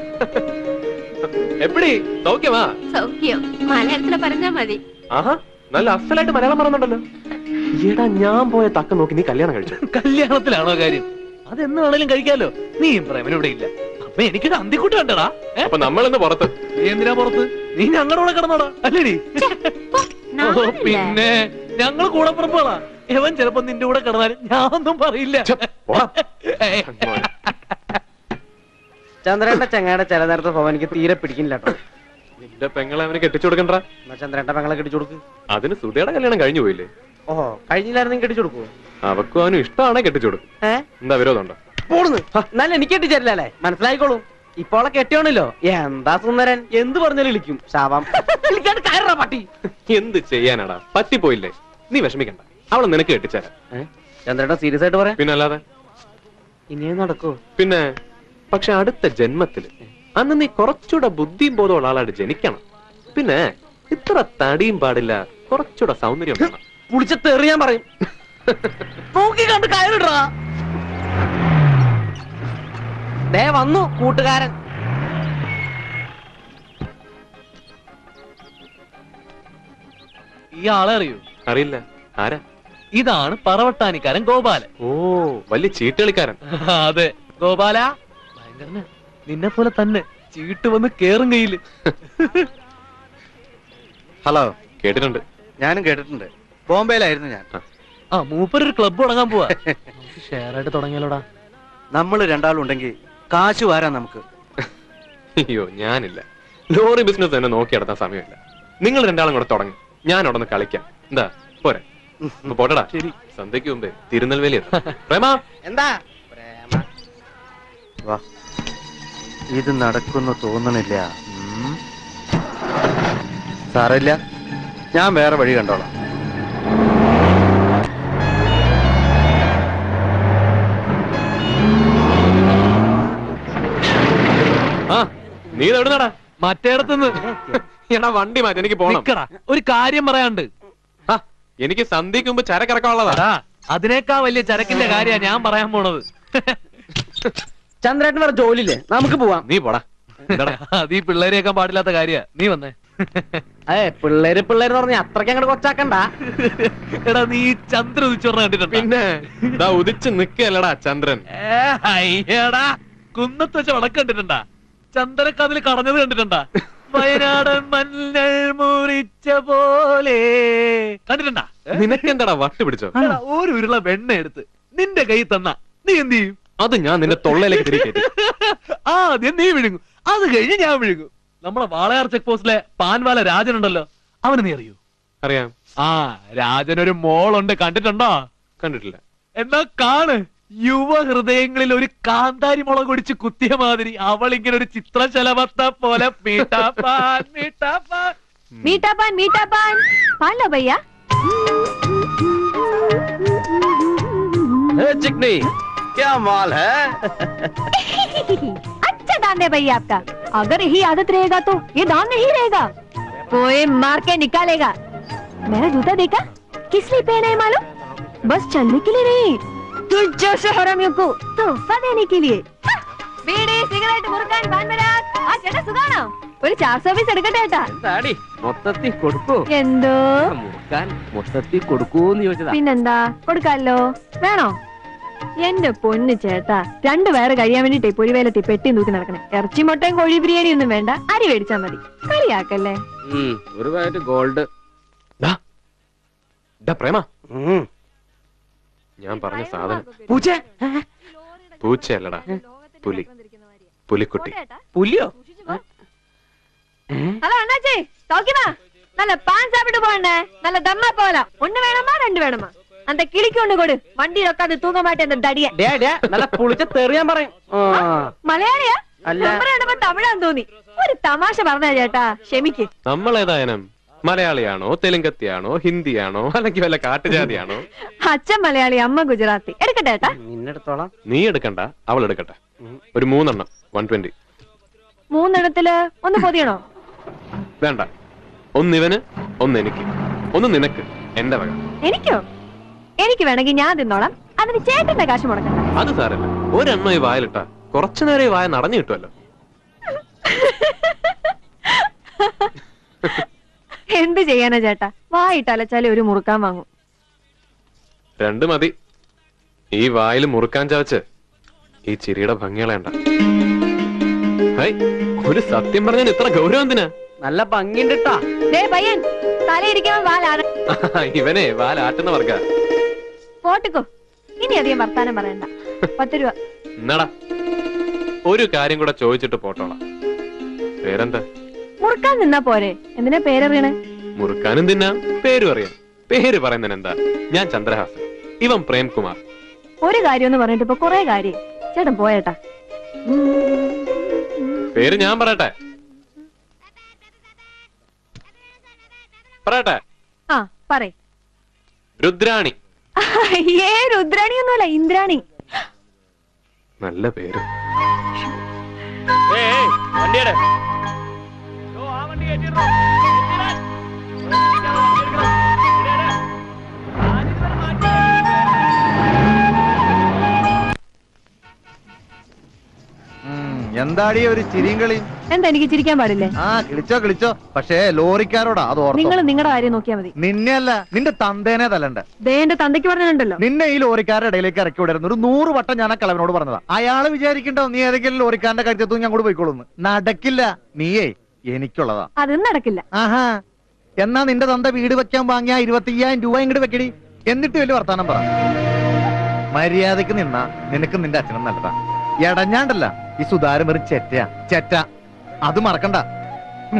എപ്പടി സൗഖ്യമാ സൗഖ്യം മലയാളത്തില് പറഞ്ഞാ മതി ആഹാ നല്ല അസലായിട്ട് മലയാളം പറയുന്നുണ്ടല്ലോ എടാ ഞാൻ പോയ തക്ക നോക്കി നീ കല്യാണം കഴിച്ചു കല്യാണത്തിലാണോ കാര്യം അതെന്ന് വേണേലും കഴിക്കാലോ നീ പ്രേമൻ ഇവിടെ ഇല്ല അപ്പൊ എനിക്കൊരു അന്തിക്കുട്ടി കണ്ടടാ അപ്പൊ നമ്മളിന്ന് പുറത്ത് നീ എന്തിനാ പുറത്ത് നീ ഞങ്ങളുടെ കൂടെ കിടന്നോടാ അല്ലേടി ഓ പിന്നെ ഞങ്ങൾ കൂടെ പുറപ്പോളാ ഇവൻ ചിലപ്പോ നിന്റെ കൂടെ കിടന്നാലും ഞാൻ ഒന്നും പറയില്ല ഏയ്. ചന്ദ്രന്റെ ചങ്ങയുടെ ചില നേരത്തെ പോവാൻ എനിക്ക് തീരെ പിടിക്കില്ല കേട്ടോ നിന്റെ പെങ്ങളെ അവന് കെട്ടിച്ചു കൊടുക്കണ്ട എന്നാ ചന്ദ്രന്റെ പെങ്ങളെ കെട്ടിച്ചു കൊടുക്ക് അതിന് സുധയുടെ കല്യാണം കഴിഞ്ഞു പോയില്ലേ ഓഹോ കഴിഞ്ഞില്ലായിരുന്നു കെട്ടിച്ചു കൊടുക്കുവോ അവക്കും അവനും ഇഷ്ടമാണെ കെട്ടിച്ചു കൊടുക്കും ഏ എന്താ വിരോധമുണ്ടോ പോടുന്നു എന്നാലും എനിക്ക് കെട്ടിച്ചേരില്ലേ മനസ്സിലായിക്കോളൂ ഇപ്പോളെ കെട്ടിയോണല്ലോ എന്താ സുന്ദരൻ എന്ത് പറഞ്ഞാലും വിളിക്കും ശാപം വിളിക്കാണ്ട് കയറാ പട്ടി എന്ത് ചെയ്യാനാടാ പറ്റിപ്പോയില്ലേ നീ വിഷമിക്കണ്ട അവളെ നിനക്ക് കെട്ടിച്ചേരാം ചന്ദ്രേട്ട സീരിയസ് ആയിട്ട് പറയാം പിന്നെ അല്ലാതെ ഇനിയും നടക്കൂ പിന്നെ പക്ഷെ അടുത്ത ജന്മത്തില് അന്ന് നീ കുറച്ചുകൂടെ ബുദ്ധിയും ബോധമുള്ള ആളായിട്ട് ജനിക്കണം പിന്നെ ഇത്ര തടിയും പാടില്ല കുറച്ചുകൂടെ സൗന്ദര്യം വേണം പുളിച്ച തെറിയാൻ പറയും നോക്കി കണ്ട് കയറിടാ ദേ വന്നു കൂട്ടുകാരൻ ഈ ആളെ അറിയൂ അറിയില്ല ആരാ ഇതാണ് പറവട്ടാനിക്കാരൻ ഗോപാലൻ ഓ വലിയ ചീട്ടുകളിക്കാരൻ അതെ ഗോപാല ഭയങ്കരന് നിന്നെ പോലെ തന്നെ ചീട്ട് വന്ന് കേറും കയ്യില് ഹലോ കേട്ടിട്ടുണ്ട് ഞാനും കേട്ടിട്ടുണ്ട് ബോംബെയിലായിരുന്നു ഞാൻ ആ മൂപ്പരൊരു ക്ലബ്ബ് തുടങ്ങാൻ പോവാ ഷെയർ ആയിട്ട് തുടങ്ങിയാലോടാ നമ്മൾ രണ്ടാളും ഉണ്ടെങ്കിൽ കാശ് വാരാം നമുക്ക് അയ്യോ ഞാനില്ല ലോറി ബിസിനസ് തന്നെ നോക്കി നടത്താൻ സമയമില്ല നിങ്ങൾ രണ്ടാളും കൂടെ തുടങ്ങി ഞാൻ അവിടെ നിന്ന് കളിക്കാം എന്താ പോരെ അപ്പൊ പോട്ടടാ ശരി സന്ധ്യക്ക് മുമ്പേ തിരുനെൽവേലി എത്താം. പ്രേമാ എന്താ വാ ഇത് നടക്കുന്നു തോന്നണില്ല ഉം. സാരമില്ല ഞാൻ വേറെ വഴി കണ്ടോളാം ആ നീ ഇത് എവിടുന്നാടാ മറ്റേടത്തുനിന്ന് എടാ വണ്ടി മാറ്റി എനിക്ക് പോണം നിക്കടാ ഒരു കാര്യം പറയാണ്ട് ആ, എനിക്ക് സന്ധ്യക്ക് മുമ്പ് ചരക്കിറക്കാനുള്ളതാ എടാ, അതിനേക്കാ വലിയ ചരക്കിന്റെ കാര്യ ഞാൻ പറയാൻ പോണത് ചന്ദ്രേട്ടൻ വേറെ ജോലിയില്ലേ നമുക്ക് പോവാം നീ പോടാ അത് ഈ പിള്ളേരെയൊക്കെ പാടില്ലാത്ത കാര്യ നീ വന്നേ ഏ പിള്ളേര് പിള്ളേര് പറഞ്ഞ അത്രയ്ക്ക് അങ്ങോട്ട് കൊച്ചാക്കണ്ട എടാ നീ ഈ ചന്ദ്ര ഉദിച്ചോർന്ന് കണ്ടിട്ടുണ്ടോ പിന്നെ ഇതാ ഉദിച്ച് നിക്കല്ലടാ ചന്ദ്രൻ ഏ, അയ്യടാ കുന്നത്ത് വെച്ച് വടക്ക് കണ്ടിട്ടുണ്ടാ ചന്ദ്രക്കതിൽ കടഞ്ഞത് കണ്ടിട്ടുണ്ടാ വയനാടൻ മഞ്ഞൾ മുറിച്ച പോലെ കണ്ടിട്ടുണ്ടാ നിനക്കെന്താടാ വട്ട് പിടിച്ചോ എടാ, ഒരു ഉരുള വെണ്ണ എടുത്ത് നിന്റെ കൈ തന്ന നീ എന്ത് ചെയ്യും അത് ഞാൻ നിന്റെ തൊള്ളയിലേക്ക് തിരികെ കയറ്റി ആദ്യം നീ വിഴുങ്ങും അത് കഴിഞ്ഞ് ഞാൻ വിഴുങ്ങും നമ്മളെ വാളയാർ ചെക്ക് പോസ്റ്റിലെ പാൻവാല രാജനുണ്ടല്ലോ അവന് നീ അറിയൂ അറിയാം ആ രാജനൊരു മോളുണ്ട് കണ്ടിട്ടുണ്ടോ കണ്ടിട്ടില്ല എന്നാ കാണ് യുവ ഹൃദയങ്ങളിൽ ഒരു കാന്താരി മുളക് ഒടിച്ച് കുത്തിയ മാതിരി അവൾ ഇങ്ങനെ ഒരു ചിത്രശലഭത്തെ പോലെ മീട്ടാപ്പാൻ മീട്ടാപ്പാൻ मीठा पान मीठा पान पान लो भैया चिकनी क्या माल है अच्छा दान है भैया आपका अगर यही आदत रहेगा तो ये दान नहीं रहेगा कोई मार के निकालेगा मेरा जूता देखा किस लिए पहना है मालूम बस चलने के लिए नहीं तुझ जैसे हरामियों को तोहफा देने के लिए ബീഡി സിഗരറ്റ് മുറുക്കാൻ പാൻപരാഗ് ആ ചേട്ടാ സുഖാണോ ഒരു ചാർ സർവീസ് എടുക്കട്ടെ ചേട്ടാ എന്താടി മൊത്തത്തിൽ കൊടുക്കൂ എന്തോ മുറുക്കാൻ മൊത്തത്തിൽ കൊടുക്കൂന്ന് ചോദിച്ചതാ പിന്നെന്താ കൊടുക്കാലോ വേണോ എന്റെ പൊന്ന് ചേട്ടാ രണ്ടു പേര് കഴിയാൻ വേണ്ടിട്ടേ പൊരിവേലത്തി പെട്ടി തൂക്കി നടക്കണേ ഇറച്ചി മുട്ടയും കോഴി ബിരിയാണി ഒന്നും വേണ്ട അരി മേടിച്ചാ മതി കളിയാക്കല്ലേ ഉം, ഒരു പാക്കറ്റ് ഗോൾഡ് ഡാ പ്രേമ ഞാൻ പറഞ്ഞ സാധനം പൂച്ച പൂച്ചയല്ലടാ പുലി പുലിക്കുട്ടി പുലിയോ ഹലോ അണ്ണാച്ചി നോക്കിനാ നല്ല പാൻ സാപ്പിട്ട് പോകണ്ടേ നല്ല ദമ്മ പോല ഒന്ന് വേണമാ രണ്ട് വേണമാ അന്ത കിളിക്കൊണ്ട് കൊടു വണ്ടിയിലൊക്കെ അത് തൂങ്ങ മാറ്റേ அந்த തടിയ ഡേ ഡേ നല്ല പുളിച്ച തെറിയാൻ പറയും ആ. മലയാളിയാ അല്ല. നമ്പർ കണ്ടപ്പോ തമിഴാന്ന് തോന്നി ഒരു തമാശ പറഞ്ഞ ചേട്ടാ ക്ഷമിക്ക് നമ്മൾ ഏതായനം മലയാളിയാണോ തെലുങ്കത്തിയാണോ ഹിന്ദിയാണോ അല്ലെങ്കിൽ വല്ല കാട്ടുജാതിയാണോ അച്ഛൻ മലയാളി അമ്മ ഗുജറാത്തി എടുക്കട്ടെ ചേട്ടാ നിന്നെടുത്തോളാം നീ എടുക്കണ്ട അവൾ എടുക്കട്ടെ ഒരു മൂന്നെണ്ണം വൺ ട്വന്റി മൂന്നെണ്ണത്തില് ഒന്ന് പൊതിയണോ വേണ്ട ഒന്നിവന് ഒന്ന് എനിക്ക് ഒന്ന് നിനക്ക് എന്റെ വക എനിക്കോ എനിക്ക് വേണമെങ്കിൽ ഞാൻ തിന്നോളാം അതിന് ചേട്ടന്റെ കാശ് മുടക്കണ്ട അത് സാരല്ല ഒരെണ്ണം ഈ വായിലിട്ട കുറച്ചു നേരം ഈ വായ നടഞ്ഞു കിട്ടുമല്ലോ എന്ത് ചെയ്യാനാ ചേട്ടാ വായിട്ട് അലച്ചാലേ ഒരു മുറുക്കാൻ വാങ്ങും രണ്ട് മതി ഈ വായിൽ മുറുക്കാൻ ചവച്ച് ഈ ചിരിയുടെ ഭംഗികളേണ്ട ഹൈ ഒരു സത്യം പറഞ്ഞാൽ ഇത്ര ഗൗരവം എന്തിനാ നല്ല ഭംഗിണ്ട് ട്ടാ ദേ പയ്യൻ തലയിരിക്കാൻ വാലാണ് ഇവനെ വാലാട്ടുന്ന വർഗ പോട്ടിക്കോ ഇനി അധികം വർത്താനം പറയണ്ട പത്ത് രൂപ എന്നടാ ഒരു കാര്യം കൂടെ ചോദിച്ചിട്ട് പോട്ടോളാം പേരെന്താ മുറുക്കാൻ നിന്നാ പോരെ എന്തിനാ പേരറിയണേ മുറുക്കാനും തിന്നാ പേരും അറിയാം പേര് പറയുന്നതിന് എന്താ ഞാൻ ചന്ദ്രഹാസൻ ഇവൻ പ്രേംകുമാർ ഒരു കാര്യം എന്ന് പറഞ്ഞിട്ട് ഇപ്പൊ കൊറേ കാര്യം ചേട്ടൻ പോയേട്ടാ പേര് ഞാൻ പറയട്ടെ പറയട്ടെ ആ പറയ് രുദ്രാണി ഏ രുദ്രാണിയൊന്നുമല്ല ഇന്ദ്രാണി നല്ല പേര് വണ്ടിയുടെ എന്താടി ഒരു ചിരിയും കളി എന്താ എനിക്ക് ചിരിക്കാൻ പാടില്ലേ ആ കിളിച്ചോ കിളിച്ചോ പക്ഷേ ലോറിക്കാരോടാ അത് ഓർത്തോ നിങ്ങൾ നിങ്ങളുടെ കാര്യം നോക്കിയാ മതി നിന്നെ അല്ല നിന്റെ തന്തേനെ തല്ലണ്ട ദേ എന്റെ തന്തയ്ക്ക് പറഞ്ഞിട്ടുണ്ടല്ലോ നിന്നെ ഈ ലോറിക്കാരുടെ ഇടയിലേക്ക് ഇറക്കി വിടരുന്നു ഒരു നൂറ് വട്ടം ഞാൻ ആ കളവനോട് പറഞ്ഞതാ അയാള് വിചാരിക്കണ്ടോ നീ ഏതെങ്കിലും ലോറിക്കാരന്റെ കരുത്തു ഞാൻ കൂടെ പോയിക്കോളൂന്ന് നടക്കില്ല നീയേ എനിക്കുള്ളതാ അതും നടക്കില്ല ആഹാ എന്നാ നിന്റെ തന്ത വീട് വെക്കാൻ വാങ്ങിയ ഇരുപത്തി അയ്യായിരം രൂപ ഇങ്ങോട്ട് വെക്കടി എന്നിട്ട് വലിയ വർത്താനം പറ മര്യാദക്ക് നിന്നാ നിനക്ക് നിന്റെ അച്ഛനും നല്ലതാ എടഞ്ഞാണ്ടല്ല ഈ സുതാരം വെറും ചെറ്റയാ ചെറ്റ അത് മറക്കണ്ട ഉം.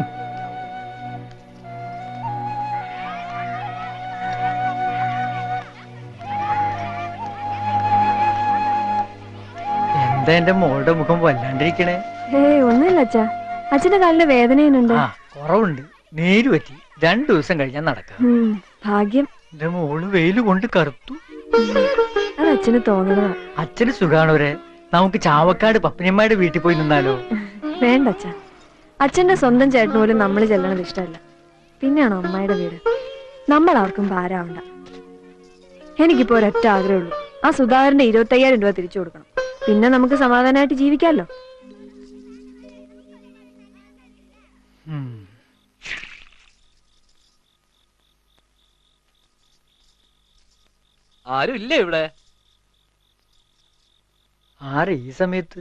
എന്താ എന്റെ മോളുടെ മുഖം വല്ലാണ്ടിരിക്കണേ ഏയ് ഒന്നുമില്ല അച്ഛാ അച്ഛന്റെ കാലിന് വേദനയുന്നുണ്ട് ആ കുറവുണ്ട് നീര് പറ്റി രണ്ടു ദിവസം കഴിഞ്ഞാൽ നടക്കാം ഉം, ഭാഗ്യം എന്റെ മോള് വെയില് കൊണ്ട് കറുത്തു അത് അച്ഛന് തോന്നണതാ അച്ഛന് സുഖാണോരെ നമുക്ക് ചാവക്കാട് പപ്പനമ്മയുടെ വീട്ടിൽ പോയി നിന്നാലോ വേണ്ട അച്ഛാ അച്ഛന്റെ സ്വന്തം ചേട്ടന് പോലും നമ്മൾ ചെല്ലണത് ഇഷ്ടമല്ല പിന്നെയാണോ അമ്മായിയുടെ വീട് നമ്മൾ ആർക്കും ഭാരാവണ്ട എനിക്കിപ്പോ ഒരൊറ്റ ആഗ്രഹമുള്ളൂ ആ സുധാകരന്റെ ഇരുപത്തയ്യായിരം രൂപ തിരിച്ചു കൊടുക്കണം പിന്നെ നമുക്ക് സമാധാനമായിട്ട് ജീവിക്കാമല്ലോ ആരും ഇല്ലേ ഇവിടെ ആരെ ഈ സമയത്ത്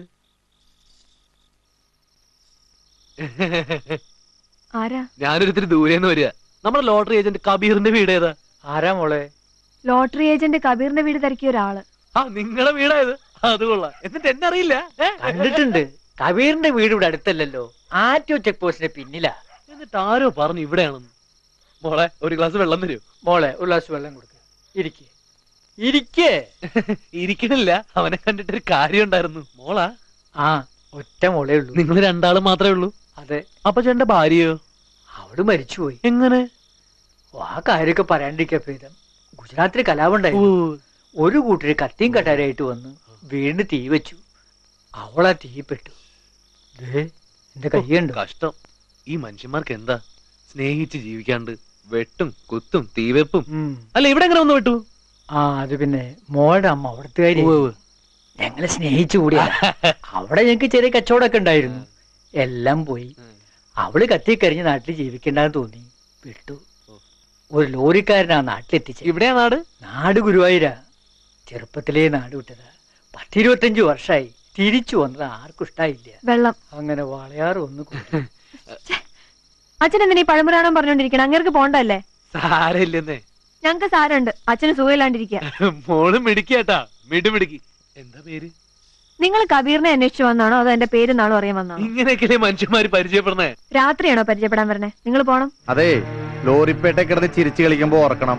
ആരാ ഞാനൊരിത്തിരി ദൂരേന്ന് വരിക നമ്മുടെ ലോട്ടറി ഏജന്റ് കബീറിന്റെ വീട് ഏതാ ആരാ മോളെ ലോട്ടറി ഏജന്റ് കബീറിന്റെ വീട് തിരക്കിയ ഒരാള് ആ നിങ്ങളുടെ വീടായത് അത് കൊള്ളാം എന്നിട്ട് എന്നെ അറിയില്ല ഏ? കണ്ടിട്ടുണ്ട് കബീറിന്റെ വീട് ഇവിടെ അടുത്തല്ലല്ലോ ആറ്റോ ചെക്ക് പോസ്റ്റിന്റെ പിന്നിലാ എന്നിട്ട് ആരോ പറഞ്ഞു ഇവിടെയാണെന്ന് മോളെ ഒരു ഗ്ലാസ് വെള്ളം തരൂ മോളെ ഒരു ഗ്ലാസ് വെള്ളം കൊടുക്ക ഇരിക്കേ ഇരിക്കേ ഇരിക്കണില്ല അവനെ കണ്ടിട്ട് ഒരു കാര്യം ഉണ്ടായിരുന്നു മോളാ ആ ഒറ്റ മോളേ ഉള്ളൂ നിങ്ങൾ രണ്ടാളും മാത്രമേ ഉള്ളൂ അതെ അപ്പൊ ചേട്ടന്റെ ഭാര്യയോ അവള് മരിച്ചുപോയി എങ്ങനെ ഓ, ആ കാര്യമൊക്കെ പറയാണ്ടിരിക്കാ പ്രീതം ഗുജറാത്തിൽ കലാപുണ്ടായി ഒരു കൂട്ടര് കത്തിയും കട്ടാരായിട്ട് വന്ന് വീണ് തീ വെച്ചു അവളാ തീപ്പെട്ടു ദേ, എന്റെ കൈയുണ്ട് കഷ്ടം ഈ മനുഷ്യന്മാർക്ക് എന്താ സ്നേഹിച്ച് ജീവിക്കാണ്ട് വെട്ടും കുത്തും തീവെപ്പും അല്ല ഇവിടെ എങ്ങനെ ഒന്ന് വിട്ടു ആ അത് പിന്നെ മോളുടെ അമ്മ അവിടുത്തെ ഞങ്ങളെ സ്നേഹിച്ചു കൂടിയ അവിടെ ഞങ്ങക്ക് ചെറിയ കച്ചവടമൊക്കെ ഉണ്ടായിരുന്നു എല്ലാം പോയി അവള് കത്തിക്കരിഞ്ഞ് നാട്ടിൽ ജീവിക്കണ്ടെന്ന് തോന്നി വിട്ടു ഒരു ലോറിക്കാരനാ നാട്ടിലെത്തിച്ച് ഇവിടെയാ നാട് നാട് ഗുരുവായൂരാ ചെറുപ്പത്തിലേ നാട് വിട്ടതാ പത്തിരുപത്തഞ്ചു വർഷമായി തിരിച്ചു വന്നത് ആർക്കും ഇഷ്ടായില്ല വെള്ളം അങ്ങനെ വളയാറ് ഒന്ന് കൂട്ടി. അച്ഛൻ എന്തിനാ ഈ പഴമ്പുരാണം പറഞ്ഞോണ്ടിരിക്കണം അങ്ങേർക്ക് പോണ്ടല്ലേ സാരമില്ലെന്നേ ഞങ്ങക്ക് സാരമുണ്ട് അച്ഛന് സുഖമില്ലാണ്ടിരിക്കുക മോള് മിടിക്കാട്ടാ മിടി മിടിക്ക് എന്താ പേര് നിങ്ങൾ കബീറിനെ അന്വേഷിച്ചു വന്നാണോ അതോ എന്റെ പേരെന്നാണോ അറിയാൻ വന്നാണോ ഇങ്ങനെയൊക്കെയല്ലേ മനുഷ്യന്മാര് പരിചയപ്പെടുന്നേ രാത്രിയാണോ പരിചയപ്പെടാൻ വരണേ നിങ്ങൾ പോണം അതെ ലോറിപ്പേട്ട കിടന്ന് ചിരിച്ചു കളിക്കുമ്പോ ഓർക്കണം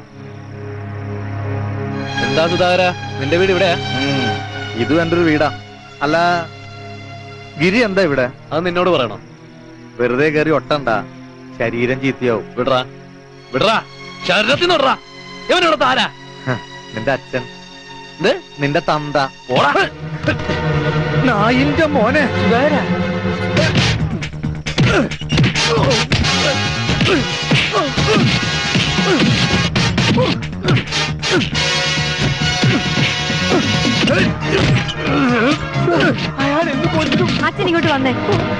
എന്താ സുധാകര നിന്റെ വീട് ഇവിടെയാ ഇതും എന്റെ ഒരു വീടാ അല്ല ഗിരി എന്താ ഇവിടെ അത് നിന്നോട് പറയണം വെറുതെ കയറി ഒട്ടണ്ട ശരീരം ചീത്തയാവും വിടറാ വിടറാ ശരീരത്തിൽ വിടറാ ഇവനോട് താരാ ഹ, നിന്റെ അച്ഛൻ നിന്റെ തന്ത ഓടാ നായിന്റെ മോനെ അച്ഛൻ ഇങ്ങോട്ട് വന്നേ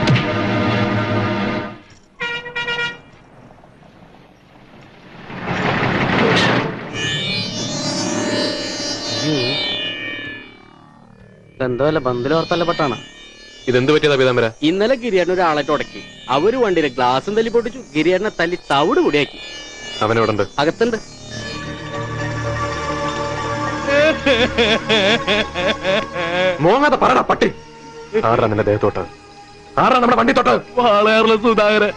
എന്തോ അല്ല ബന്ധിലോർത്തല്ല പെട്ടാണ് ഇതെന്ത് പറ്റിയതാ പീതാംബര ഇന്നലെ ഗിരിയേട്ടൻ ഒരാളെ ഉടക്കി അവര് വണ്ടിയിലെ ഗ്ലാസും തല്ലി പൊട്ടിച്ചു ഗിരിയേട്ടനെ തല്ലി തവിട് കൂടിയാക്കി അവനെവിടെ ഉണ്ട് അകത്തുണ്ട് മോങ്ങാതെ പറടാ പട്ടി ആറാ നിന്റെ ദേഹത്തോട്ട് ആറാ നമ്മുടെ വണ്ടി തൊട്ട് വാളയാറുള്ള സുധാകരൻ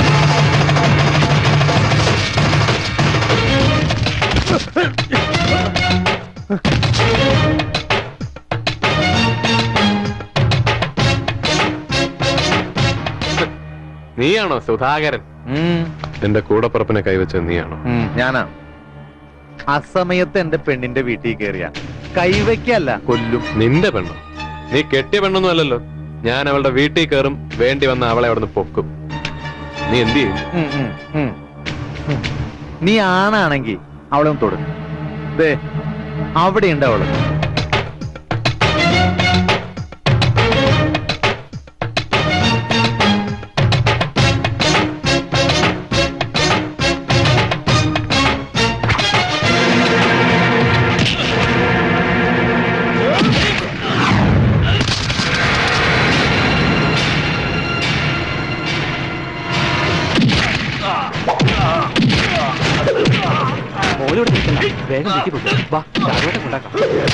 നീയാണോ സുധാകരൻ എന്റെ കൂടപ്പുറപ്പിനെ കൈവച്ചത് നീയാണോ ഉം, ഞാനാ അസമയത്ത് എന്റെ പെണ്ണിന്റെ വീട്ടിൽ കയറിയ കൈവയ്ക്കല്ല കൊല്ലും നിന്റെ പെണ്ണോ നീ കെട്ടിയ പെണ്ണൊന്നും അല്ലല്ലോ ഞാൻ അവളുടെ വീട്ടിൽ കയറും വേണ്ടി വന്ന അവളെ അവിടുന്ന് പൊക്കും നീ എന്ത് ചെയ്യും ഉം, ഉം, ഉം. ഉം. നീ ആണാണെങ്കി അവളെ ഒന്ന് തൊടും ദേ അവിടെയുണ്ട് അവള് മോനോട് നിൽക്കണ്ട. വേഗം വീട്ടിൽ പോകും വാ ചാരോട്ടം കൊണ്ടാക്കാം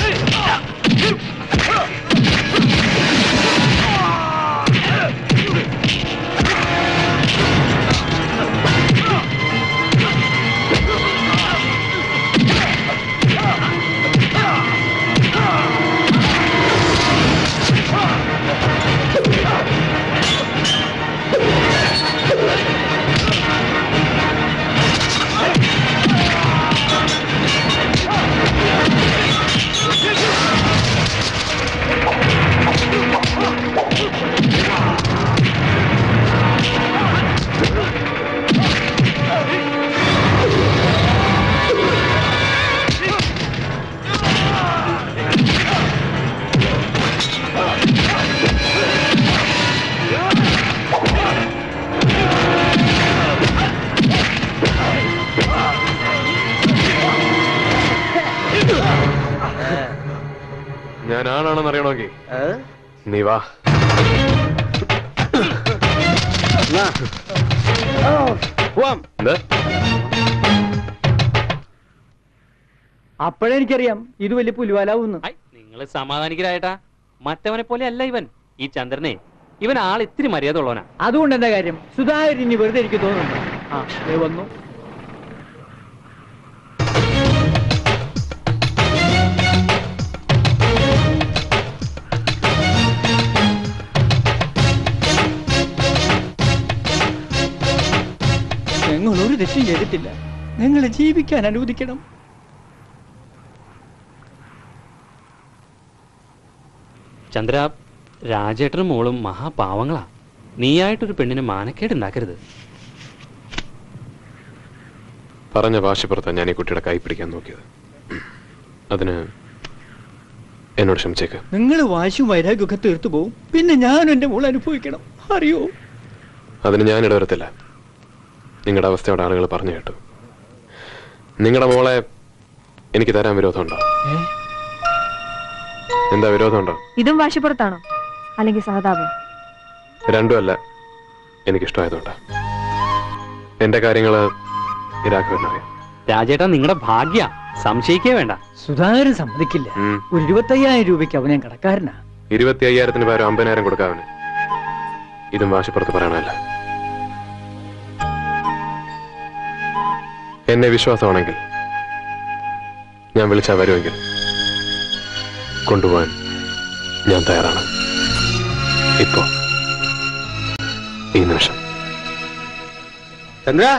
ഞാൻ ആണാണെന്ന് അറിയണമെങ്കിൽ നീ വാ എന്താ അപ്പോഴേ എനിക്കറിയാം ഇത് വലിയ പുലിവാലാവുന്നു നിങ്ങൾ സമാധാനിക്കരായിട്ടാ മറ്റവനെ പോലെ അല്ല ഇവൻ ഈ ചന്ദ്രനെ ഇവൻ ആൾ ഇത്തിരി മര്യാദ ഉള്ളവനാ അതുകൊണ്ട് എന്താ കാര്യം സുധാകരൻ ഇനി വെറുതെ എനിക്ക് തോന്നുന്നു ആ ദേ വന്നു ഒരു തെറ്റും ചെയ്തിട്ടില്ല ഞങ്ങളെ ജീവിക്കാൻ അനുവദിക്കണം ചന്ദ്ര രാജേട്ടനും മോളും മഹാപാവങ്ങളാ നീയായിട്ടൊരു പെണ്ണിന് മാനക്കേട് ഉണ്ടാക്കരുത് പറഞ്ഞ വാശിപ്പുറത്താണ് ഞാൻ ഈ കുട്ടിയുടെ കൈ പിടിക്കാൻ നോക്കിയത് അതിന് എന്നോട് ക്ഷമിച്ചേക്ക് നിങ്ങൾ വാശിയും വൈരാഗ്യമൊക്കെ തീർത്തു പോവും പിന്നെ ഞാനും എന്റെ മോൾ അനുഭവിക്കണം അറിയോ അതിന് ഞാൻ ഇടവരത്തില്ല നിങ്ങളുടെ അവസ്ഥയോടെ ആളുകൾ പറഞ്ഞു കേട്ടു നിങ്ങളുടെ മോളെ എനിക്ക് തരാൻ വിരോധമുണ്ടോ എന്താ വിരോധമുണ്ടോ ഇതും വാശിപ്പുറത്താണോ അല്ലെങ്കിൽ സഹതാപം രണ്ടുമല്ല എനിക്കിഷ്ടമായതുകൊണ്ടാ എന്റെ കാര്യങ്ങള് രാഘവനറിയാം രാജേട്ടൻ നിങ്ങളുടെ ഭാഗ്യ സംശയിക്കേ വേണ്ട സുധാകരൻ സമ്മതിക്കില്ല ഒരു ഇരുപത്തയ്യായിരം രൂപയ്ക്ക് അവൻ ഞാൻ കടക്കാരനാ ഇരുപത്തി അയ്യായിരത്തിന് പകരം അമ്പതിനായിരം കൊടുക്കാവന് ഇതും വാശിപ്പുറത്ത് പറയണമല്ല എന്നെ വിശ്വാസമാണെങ്കിൽ ഞാൻ വിളിച്ചാൽ വരുമെങ്കിൽ കൊണ്ടുപോകാൻ ഞാൻ തയ്യാറാണ് ഇപ്പോ ഈ നിമിഷം ചന്ദ്ര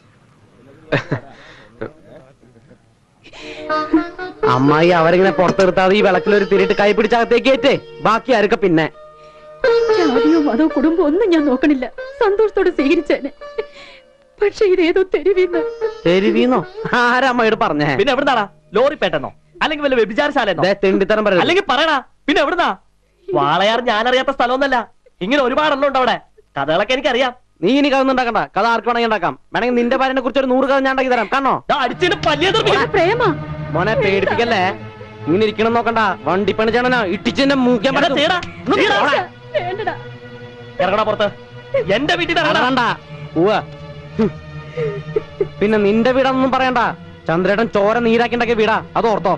അമ്മായി അവരിങ്ങനെ പുറത്തെടുത്താതെ ഈ വിളക്കിലൊരു തിരിട്ട് കൈ പിടിച്ചകത്തേക്ക് ഏറ്റേ ബാക്കി ആരൊക്കെ പിന്നെ ജാതിയോ മതോ കുടുംബം ഒന്നും ഞാൻ നോക്കണില്ല സന്തോഷത്തോടെ സ്വീകരിച്ചേനെ പക്ഷെ ഇതേതോ തെരുവിന്ന് തെരുവീന്നോ ആരമ്മയോട് പറഞ്ഞേ പിന്നെ എവിടുന്നാടാ ലോറി പേട്ടെന്നോ അല്ലെങ്കിൽ വല്ല വ്യഭിചാരശാലെന്നോ തെണ്ടിത്തരം പറയരുത്. അല്ലെങ്കിൽ പറയടാ പിന്നെ എവിടുന്നാ വാളയാർ ഞാനറിയാത്ത സ്ഥലമൊന്നല്ല ഇങ്ങനെ ഒരുപാടെണ്ണം ഉണ്ട് അവിടെ കഥകളൊക്കെ എനിക്കറിയാം നീ ഇനി കഥ ഒന്നും ഉണ്ടാക്കണ്ട കഥ ആർക്ക് വേണമെങ്കിൽ ഉണ്ടാക്കാം വേണമെങ്കിൽ നിന്റെ ഭാര്യനെ കുറിച്ച് ഒരു നൂറ് കഥ ഞാൻ ഉണ്ടാക്കി തരാം കാണോ പ്രേമ മോനെ പേടിപ്പിക്കല്ലേ ഇങ്ങനെ ഇരിക്കണം നോക്കണ്ട വണ്ടി പണി ചെയ്യണോ ഇട്ടിച്ചെന്നെ മൂക്കാൻ എടാ, ചെയ്യടാ. ചെയ്യടാ. വേണ്ടടാ ഇറങ്ങടാ പുറത്ത് എന്റെ വീട്ടിൽ നിന്ന് ഇറങ്ങടാ. വേണ്ട ഉവ്വ. ഹും. പിന്നെ നിന്റെ വീടാണെന്നും പറയണ്ട ചന്ദ്രേട്ടൻ ചോര നീരാക്കിണ്ടാക്കിയ വീടാ അത് ഓർത്തോ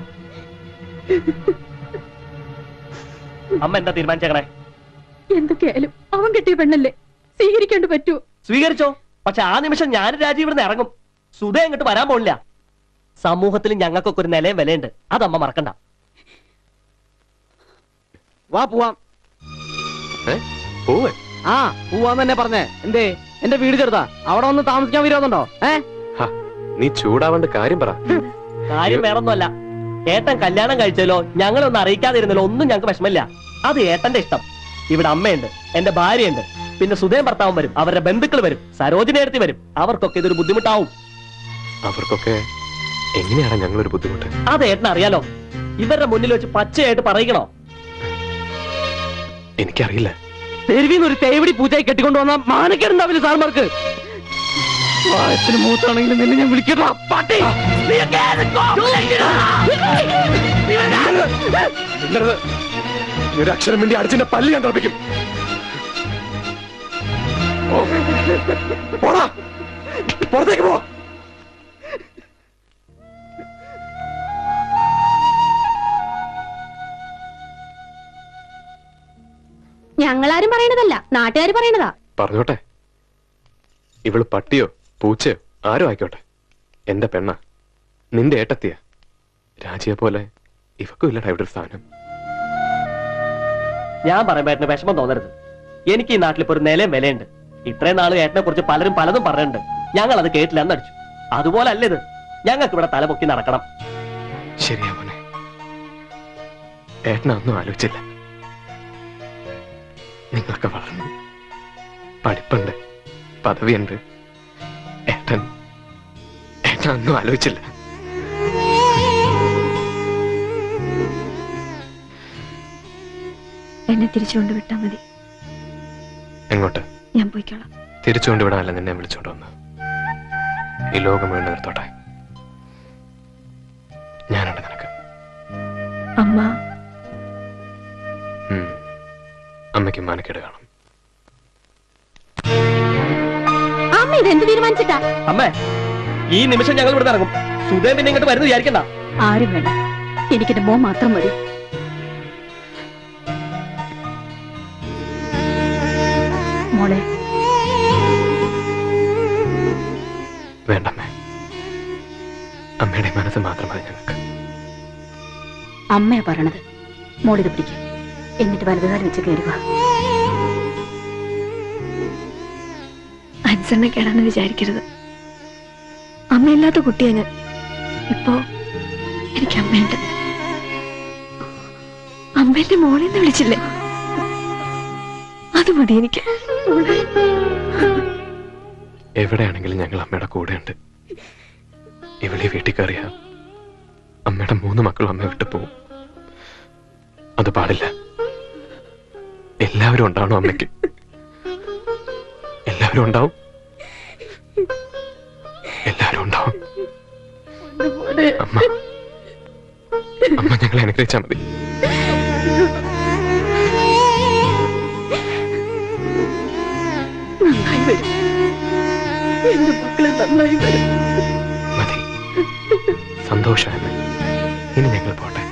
അമ്മ എന്താ തീരുമാനിച്ചേക്കണേ എന്തൊക്കെയായാലും അവൻ കിട്ടിയ പെണ്ണല്ലേ സ്വീകരിക്കേണ്ടി പറ്റുമോ സ്വീകരിച്ചോ പക്ഷെ ആ നിമിഷം ഞാൻ രാജീവ് ഇവിടുന്ന് ഇറങ്ങും സുധ അങ്ങോട്ട് വരാൻ പോണില്ല സമൂഹത്തിൽ ഞങ്ങൾക്കൊക്കെ ഒരു നിലയും വിലയുണ്ട് അതമ്മ മറക്കണ്ട വാ പോവാം പോവേ ആ പോവാന്ന് തന്നെ പറഞ്ഞേ എന്തേ എന്റെ വീട് ചെറുതാ അവിടെ വന്ന് താമസിക്കാൻ വിരോധമുണ്ടോ ഏ ഹ, നീ ചൂടാവേണ്ട കാര്യം പറ കാര്യം വേറൊന്നുമല്ല ഏട്ടൻ കല്യാണം കഴിച്ചാലോ ഞങ്ങളൊന്നും അറിയിക്കാതിരുന്നല്ലോ ഒന്നും ഞങ്ങൾക്ക് വിഷമില്ല അത് ഏട്ടന്റെ ഇഷ്ടം ഇവിടെ അമ്മയുണ്ട് എന്റെ ഭാര്യയുണ്ട് പിന്നെ സുധയും ഭർത്താവും വരും അവരുടെ ബന്ധുക്കൾ വരും സരോജിനി എടുത്തി വരും അവർക്കൊക്കെ ഇതൊരു ബുദ്ധിമുട്ടാവും അവർക്കൊക്കെ എങ്ങനെയാണ് ഞങ്ങളൊരു ബുദ്ധിമുട്ട് അത് ഏട്ടൻ അറിയാലോ ഇവരുടെ മുന്നിൽ വെച്ച് പച്ചയായിട്ട് പറയിക്കണോ എനിക്കറിയില്ല തെരുവിന്ന് ഒരു തേവിടി പൂജയായി കെട്ടിക്കൊണ്ടുവന്ന മാനക്കേടുണ്ടാവില്ല സാർമാർക്ക് വായത്തിന് മൂത്താണെങ്കിലും നിന്നെ ഞാൻ വിളിക്കട്ടോ പട്ടി നിന്നരുത്. നീ ഒരു അക്ഷരം വേണ്ടി അടിച്ചിന്റെ പല്ല് ഞാൻ തുറപ്പിക്കും ഓ. പോടാ പുറത്തേക്ക് പോ ഞങ്ങളാരും പറയണതല്ല നാട്ടുകാർ പറയണതാ പറഞ്ഞോട്ടെ ഇവള് പട്ടിയോ പൂച്ചയോ ആരോ ആയിക്കോട്ടെ എന്റെ പെണ്ണ നിന്റെ ഏട്ടത്തിയ രാജിയെ പോലെ ഇവക്കും ഇല്ലടാ ഇവിടെ ഒരു സ്ഥാനം ഞാൻ പറയുമ്പോ ഏട്ടന് വിഷമം തോന്നരുത് എനിക്ക് ഈ നാട്ടിൽ ഇപ്പൊ ഒരു നിലയും വിലയുണ്ട് ഇത്രയും നാൾ ഏട്ടനെ കുറിച്ച് പലരും പലതും പറഞ്ഞിട്ടുണ്ട് ഞങ്ങൾ അത് കേട്ടില്ല എന്നടിച്ചു അതുപോലെ അല്ല ഇത് ഞങ്ങൾക്ക് ഇവിടെ തല പൊക്കി നടക്കണം ശരിയാ മോനെ ഏട്ടന ഒന്നും ആലോചിച്ചില്ല നിങ്ങളൊക്കെ വളർന്നു പഠിപ്പുണ്ട് പദവിയുണ്ട് ഏട്ടൻ ഏട്ടൻ ഒന്നും ആലോചിച്ചില്ല എന്നെ തിരിച്ചുകൊണ്ട് വിട്ടാ മതി എങ്ങോട്ട് ഞാൻ പോയിക്കോളാം തിരിച്ചുകൊണ്ട് വിടാനല്ല നിന്നെ വിളിച്ചോണ്ട് വന്ന് ഈ ലോകം വീണ് നിർത്തോട്ടെ ഞാനുണ്ട് നിനക്ക് അമ്മ ഉം. അമ്മയ്ക്ക് മാനക്കേട് കാണും അമ്മ ഇത് എന്ത് തീരുമാനിച്ചിട്ടാ അമ്മേ ഈ നിമിഷം ഞങ്ങൾ ഇവിടെ ഇറങ്ങും സുധേ പിന്നെ ഇങ്ങോട്ട് വരുന്നു വിചാരിക്കണ്ട ആരും വേണ്ട എനിക്കെന്റെ മോൻ മാത്രം മതി മോളെ വേണ്ടമ്മേ അമ്മയുടെ മനസ്സ് മാത്രം മതി ഞങ്ങൾക്ക് അമ്മയാ പറയണത് മോളിത് പിടിക്ക എന്നിട്ട് വലതുകാലം വെച്ച് കയറുക അനുസരണക്കേടാന്ന് വിചാരിക്കരുത് അമ്മയില്ലാത്ത കുട്ടിയാ ഞാൻ ഇപ്പോ എനിക്ക് അമ്മയുണ്ട് അമ്മേന്റെ മോളെന്ന് വിളിച്ചില്ലേ അത് മതി എനിക്ക് എവിടെയാണെങ്കിലും ഞങ്ങൾ അമ്മയുടെ കൂടെയുണ്ട് ഇവിടെ വീട്ടിൽ കയറിയ അമ്മയുടെ മൂന്ന് മക്കളും അമ്മ വിട്ടു പോവും അത് പാടില്ല എല്ലാവരും ഉണ്ടാവണം അമ്മയ്ക്ക് എല്ലാവരും ഉണ്ടാവും എല്ലാവരും ഉണ്ടാവും അമ്മ അമ്മ ഞങ്ങളെ അനുഗ്രഹിച്ചാൽ മതി നന്നായി വരും എന്റെ മക്കള് നന്നായി വരും മതി സന്തോഷം അമ്മ ഇനി ഞങ്ങൾ പോട്ടെ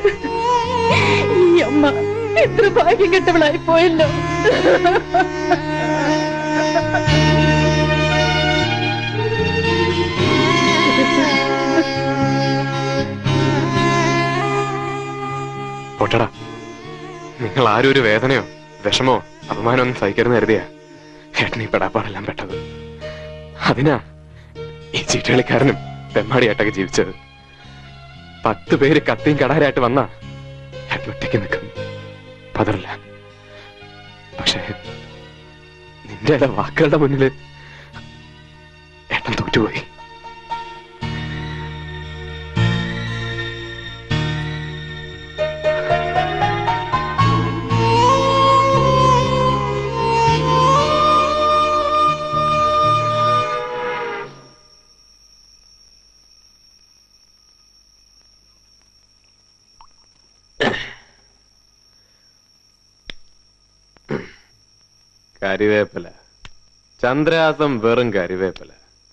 ഈ അമ്മ എത്ര ഭാഗ്യം കെട്ടവളായി പോയല്ലോ പോട്ടടാ നിങ്ങൾ ആരും ഒരു വേദനയോ വിഷമോ അപമാനമോ ഒന്നും സഹിക്കരുന്ന് കരുതിയാ ഏട്ടൻ ഈ പെടാപ്പാടെല്ലാം പെട്ടത് അതിനാ ഈ ചീട്ടുകളിക്കാരനും തെമ്മാടിയായിട്ടൊക്കെ ജീവിച്ചത് പത്ത് പേര് കത്തിയും കടാരായിട്ട് വന്നാ ഏട്ടൻ ഒറ്റയ്ക്ക് നിൽക്കും പതറില്ല പക്ഷേ നിന്റെ ചില വാക്കുകളുടെ മുന്നിൽ ഏട്ടൻ തോറ്റുപോയി കരിവേപ്പില ചന്ദ്രാസം വെറും കരിവേപ്പില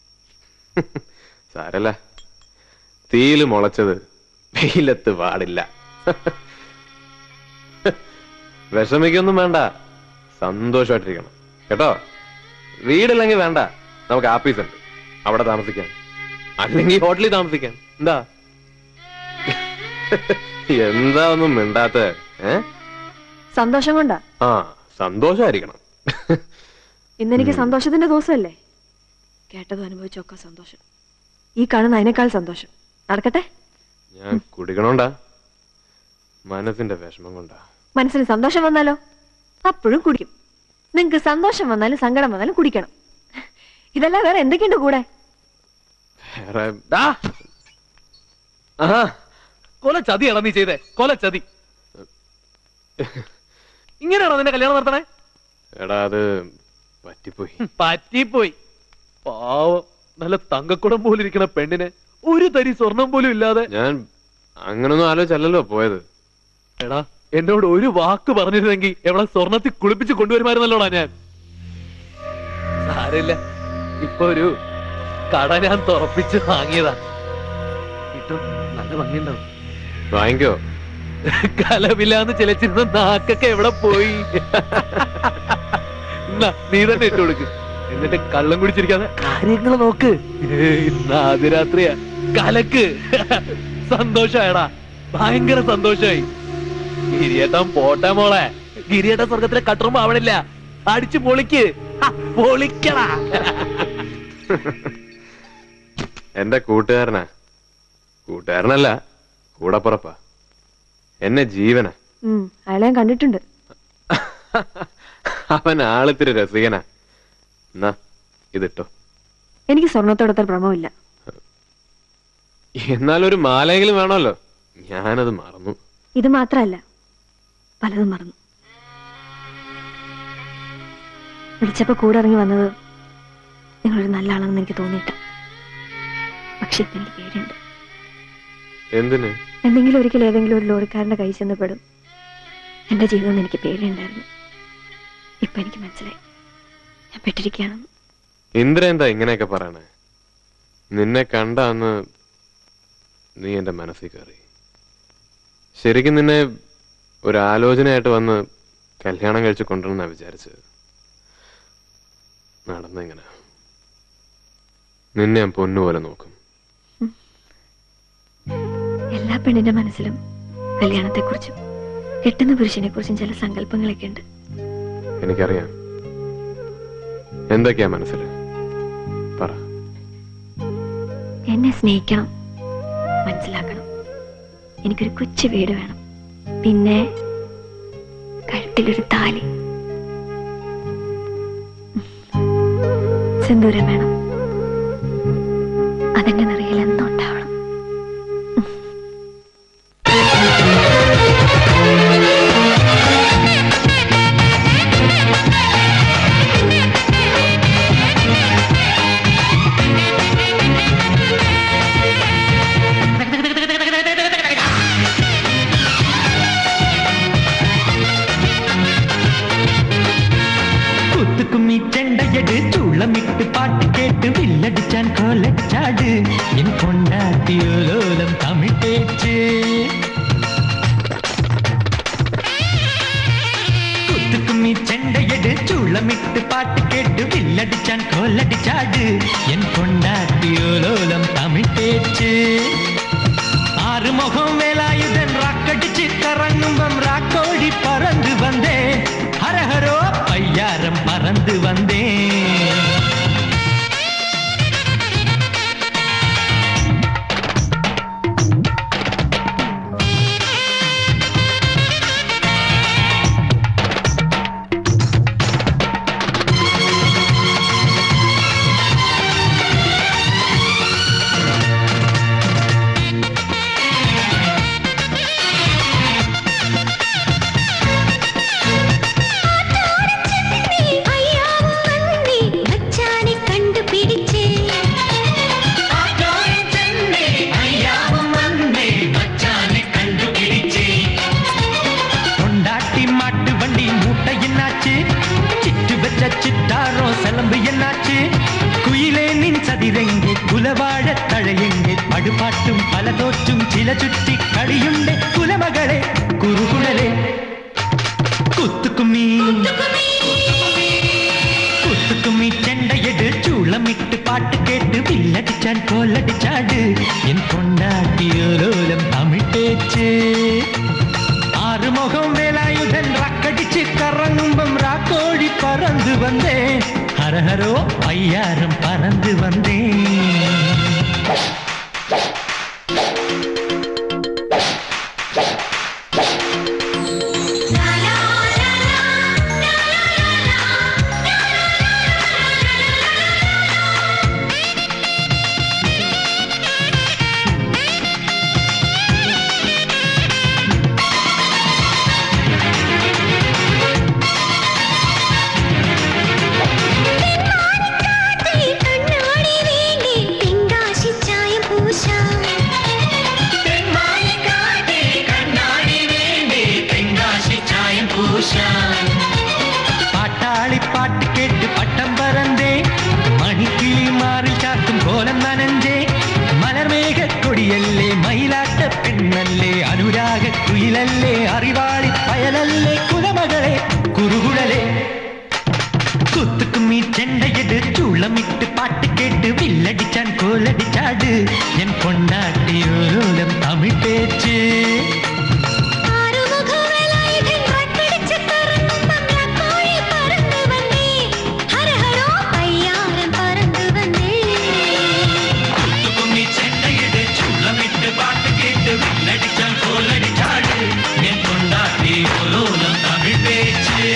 സാരല്ല തീയില് മുളച്ചത് വെയിലത്ത് പാടില്ല വിഷമിക്കൊന്നും വേണ്ട സന്തോഷമായിട്ടിരിക്കണം കേട്ടോ വീടില്ലെങ്കിൽ വേണ്ട നമുക്ക് ആപ്പീസ് ഉണ്ട് അവിടെ താമസിക്കാം അല്ലെങ്കിൽ ഹോട്ടലിൽ താമസിക്കാം എന്താ എന്താ ഒന്നും മിണ്ടാത്ത ഏ സന്തോഷം കൊണ്ടാ ആ സന്തോഷമായിരിക്കണം ഇന്നെനിക്ക് സന്തോഷത്തിന്റെ ദിവസമല്ലേ കേട്ടതും അനുഭവിച്ചൊക്കെ സന്തോഷം ഈ കാണുന്ന അതിനേക്കാൾ സന്തോഷം നടക്കട്ടെ ഞാൻ കുടിക്കണോണ്ടാ മനസ്സിന്റെ വിഷമം കൊണ്ടാ മനസ്സിന് സന്തോഷം വന്നാലോ അപ്പോഴും കുടിക്കും നിങ്ങക്ക് സന്തോഷം വന്നാലും സങ്കടം വന്നാലും കുടിക്കണം ഇതല്ല വേറെ എന്തൊക്കെയുണ്ട് കൂടെ വേറെ ഡാ. ആഹാ. കൊല ചതിയാണോ നീ ചെയ്തേ കൊല ചതി ഇങ്ങനെയാണോ നിന്റെ കല്യാണം നടത്തണേ എടാ അത് പറ്റിപ്പോയി പറ്റിപ്പോയി പാവം നല്ല തങ്കക്കുടം പോലെ ഇരിക്കണ പെണ്ണിനെ ഒരു തരി സ്വർണം പോലും ഇല്ലാതെ ഞാൻ അങ്ങനൊന്നും ആലോചിച്ചല്ലോ പോയത് എടാ എന്നോട് ഒരു വാക്ക് പറഞ്ഞിരുന്നെങ്കിൽ എവളെ സ്വർണത്തിൽ കുളിപ്പിച്ച് കൊണ്ടുവരുമായിരുന്നല്ലോടാ ഞാൻ സാരമില്ല ഇപ്പൊ ഒരു കട ഞാൻ തുറപ്പിച്ച് വാങ്ങിയതാ കിട്ടും നല്ല ഭംഗിയുണ്ടാവും വാങ്ങിക്കോ കലവില്ലാന്ന് ചിലച്ചിരുന്ന നാക്കൊക്കെ എവിടെ പോയി എന്നാ, നീ തന്നെ ഇട്ട് കൊടുക്ക് എന്നിട്ട് കള്ളം കുടിച്ചിരിക്കാതെ കാര്യങ്ങൾ നോക്ക് ഇന്ന് ആദ്യരാത്രിയാ കലക്ക് സന്തോഷായടാ ഭയങ്കര സന്തോഷായി ഗിരിയേട്ടൻ പോട്ടെ മോളെ ഗിരിയേട്ടൻ സ്വർഗത്തിലെ കട്ടുറുമ്പോ ആവണില്ല അടിച്ചു പൊളിക്ക് ഹ, പൊളിക്കടാ എന്റെ കൂട്ടുകാരനാ കൂട്ടുകാരനല്ല കൂടപ്പുറപ്പാ എന്നെ ജീവന ഉം അയാളെ ഞാൻ കണ്ടിട്ടുണ്ട് അവൻ ആളിത്തിരി രസികനാ എന്നാ ഇതിട്ടോ എനിക്ക് സ്വർണത്തോട് അത്ര ഭ്രമമില്ല എന്നാലൊരു മാലയെങ്കിലും വേണമല്ലോ ഞാനത് മറന്നു ഇത് മാത്രല്ല പലതും മറന്നു വിളിച്ചപ്പോ കൂടെ ഇറങ്ങി വന്നത് നിങ്ങളൊരു നല്ല ആളാണെന്ന് എനിക്ക് തോന്നിയിട്ട പക്ഷെ ഇപ്പൊ എനിക്ക് പേടിയുണ്ട് എന്തിന് എന്തെങ്കിലും ഒരിക്കൽ ഏതെങ്കിലും ഒരു ലോറിക്കാരന്റെ കൈ ചെന്ന് പെടും എന്റെ ജീവിതം എന്ന് എനിക്ക് പേടിയുണ്ടായിരുന്നു ഇപ്പൊ എനിക്ക് മനസ്സിലായി ഞാൻ പെട്ടിരിക്കുകയാണെന്ന് ഇന്ദ്ര എന്താ ഇങ്ങനെയൊക്കെ പറയണേ നിന്നെ കണ്ട അന്ന് നീ എന്റെ മനസ്സിൽ കയറി ശരിക്കും നിന്നെ ഒരു ആലോചനയായിട്ട് വന്ന് കല്യാണം കഴിച്ച് കൊണ്ടുവരുന്ന വിചാരിച്ചത് നടന്നെങ്ങനെ നിന്നെ ഞാൻ പൊന്നുപോലെ നോക്കും എല്ലാ പെണ്ണിന്റെ മനസ്സിലും കല്യാണത്തെക്കുറിച്ചും കെട്ടുന്ന പുരുഷനെ കുറിച്ചും ചില സങ്കല്പങ്ങളൊക്കെ ഉണ്ട് എനിക്കറിയാം എന്തൊക്കെയാ മനസ്സിൽ പറ എന്നെ സ്നേഹിക്കണം മനസ്സിലാക്കണം എനിക്കൊരു കൊച്ചു വീട് വേണം പിന്നെ കഴുത്തിലൊരു താലി സിന്ദൂരം വേണം അതിന്റെ നിറയിൽ എന്നും ഉണ്ടാവണം കുത്തുക്കുമ്മി ചെണ്ടയട് ചുള്ളമിട്ട് പാട്ട് കേട്ട് വില്ലടിച്ചാൻ കോലച്ചാട് എൻ കൊണ്ടാട്ടിയോലോലം തമിട്ടേച്ച് കുത്തുക്കുമ്മി ചെണ്ടയട് ചുള്ളമിട്ട് പാട്ട് കേട്ട് വില്ലടിച്ചാൻ കോലടിച്ചാട് എൻ കൊണ്ടാട്ടിയോലോലം തമിട്ടേച്ച് ആറുമുഖം വേലായുധൻ റാക്കടിച്ച് കറങ്ങുമ്പം റാക്കോടി പറந்து വந்தേ ஹரஹரோ பையாரம் பறந்து வந்தேன் கொண்டாட்டி மாட்டு வண்டி மூட்டை என்னாச்சு சிட்டு வச்ச சிட்டாரோ சிலம்பு என்னாச்சு குயிலே நின் சதிரெங்கே குலவாழ தழையெங்கே படுபாட்டும் பல தோற்றும் சில சுற்றி களியுண்டே குலமகளே குருகுழலே குத்துக்கும்மி குத்துக்கும்மி செண்டையடு சூளமிட்டு பாட்டு கேட்டு வில்லடிச்சான் கோலடிச்சாடு என் கொண்டாட்டியோலோலம் தமிழ் பேச்சு ஆறுமுகம் வேலாயுதன் ரக்கடிச்சு கறங்கும்பம் ராக்கோடி பறந்து வந்தேன் ஹரஹரோ ஐயாரம் பறந்து வந்தேன் பாட்டாளி பாட்டு கேட்டு பட்டம் பறந்தே மணிக்கிளி மாறில் சாத்தும் கோலம் நனஞ்சே மலர் மேக கொடியல்லே மயிலாட்ட பெண்ணல்லே அனுராக குயிலல்லே அறிவாளி பயலல்லே குலமகளே குருகுழலே குத்துக்கும்மி செண்டையடு சூளமிட்டு பாட்டு கேட்டு வில்லடிச்சான் கோலடிச்சாடு என் கொண்டாட்டி ஓலம் தமிழ் பேச்சு குத்துக்கும்மி செண்டையடு சூளமிட்டு பாட்டு கேட்டு வில்லடிச்சான் கோலடிச்சாடு என் கொண்டாட்டி ஓலம் தமிழ் பேச்சு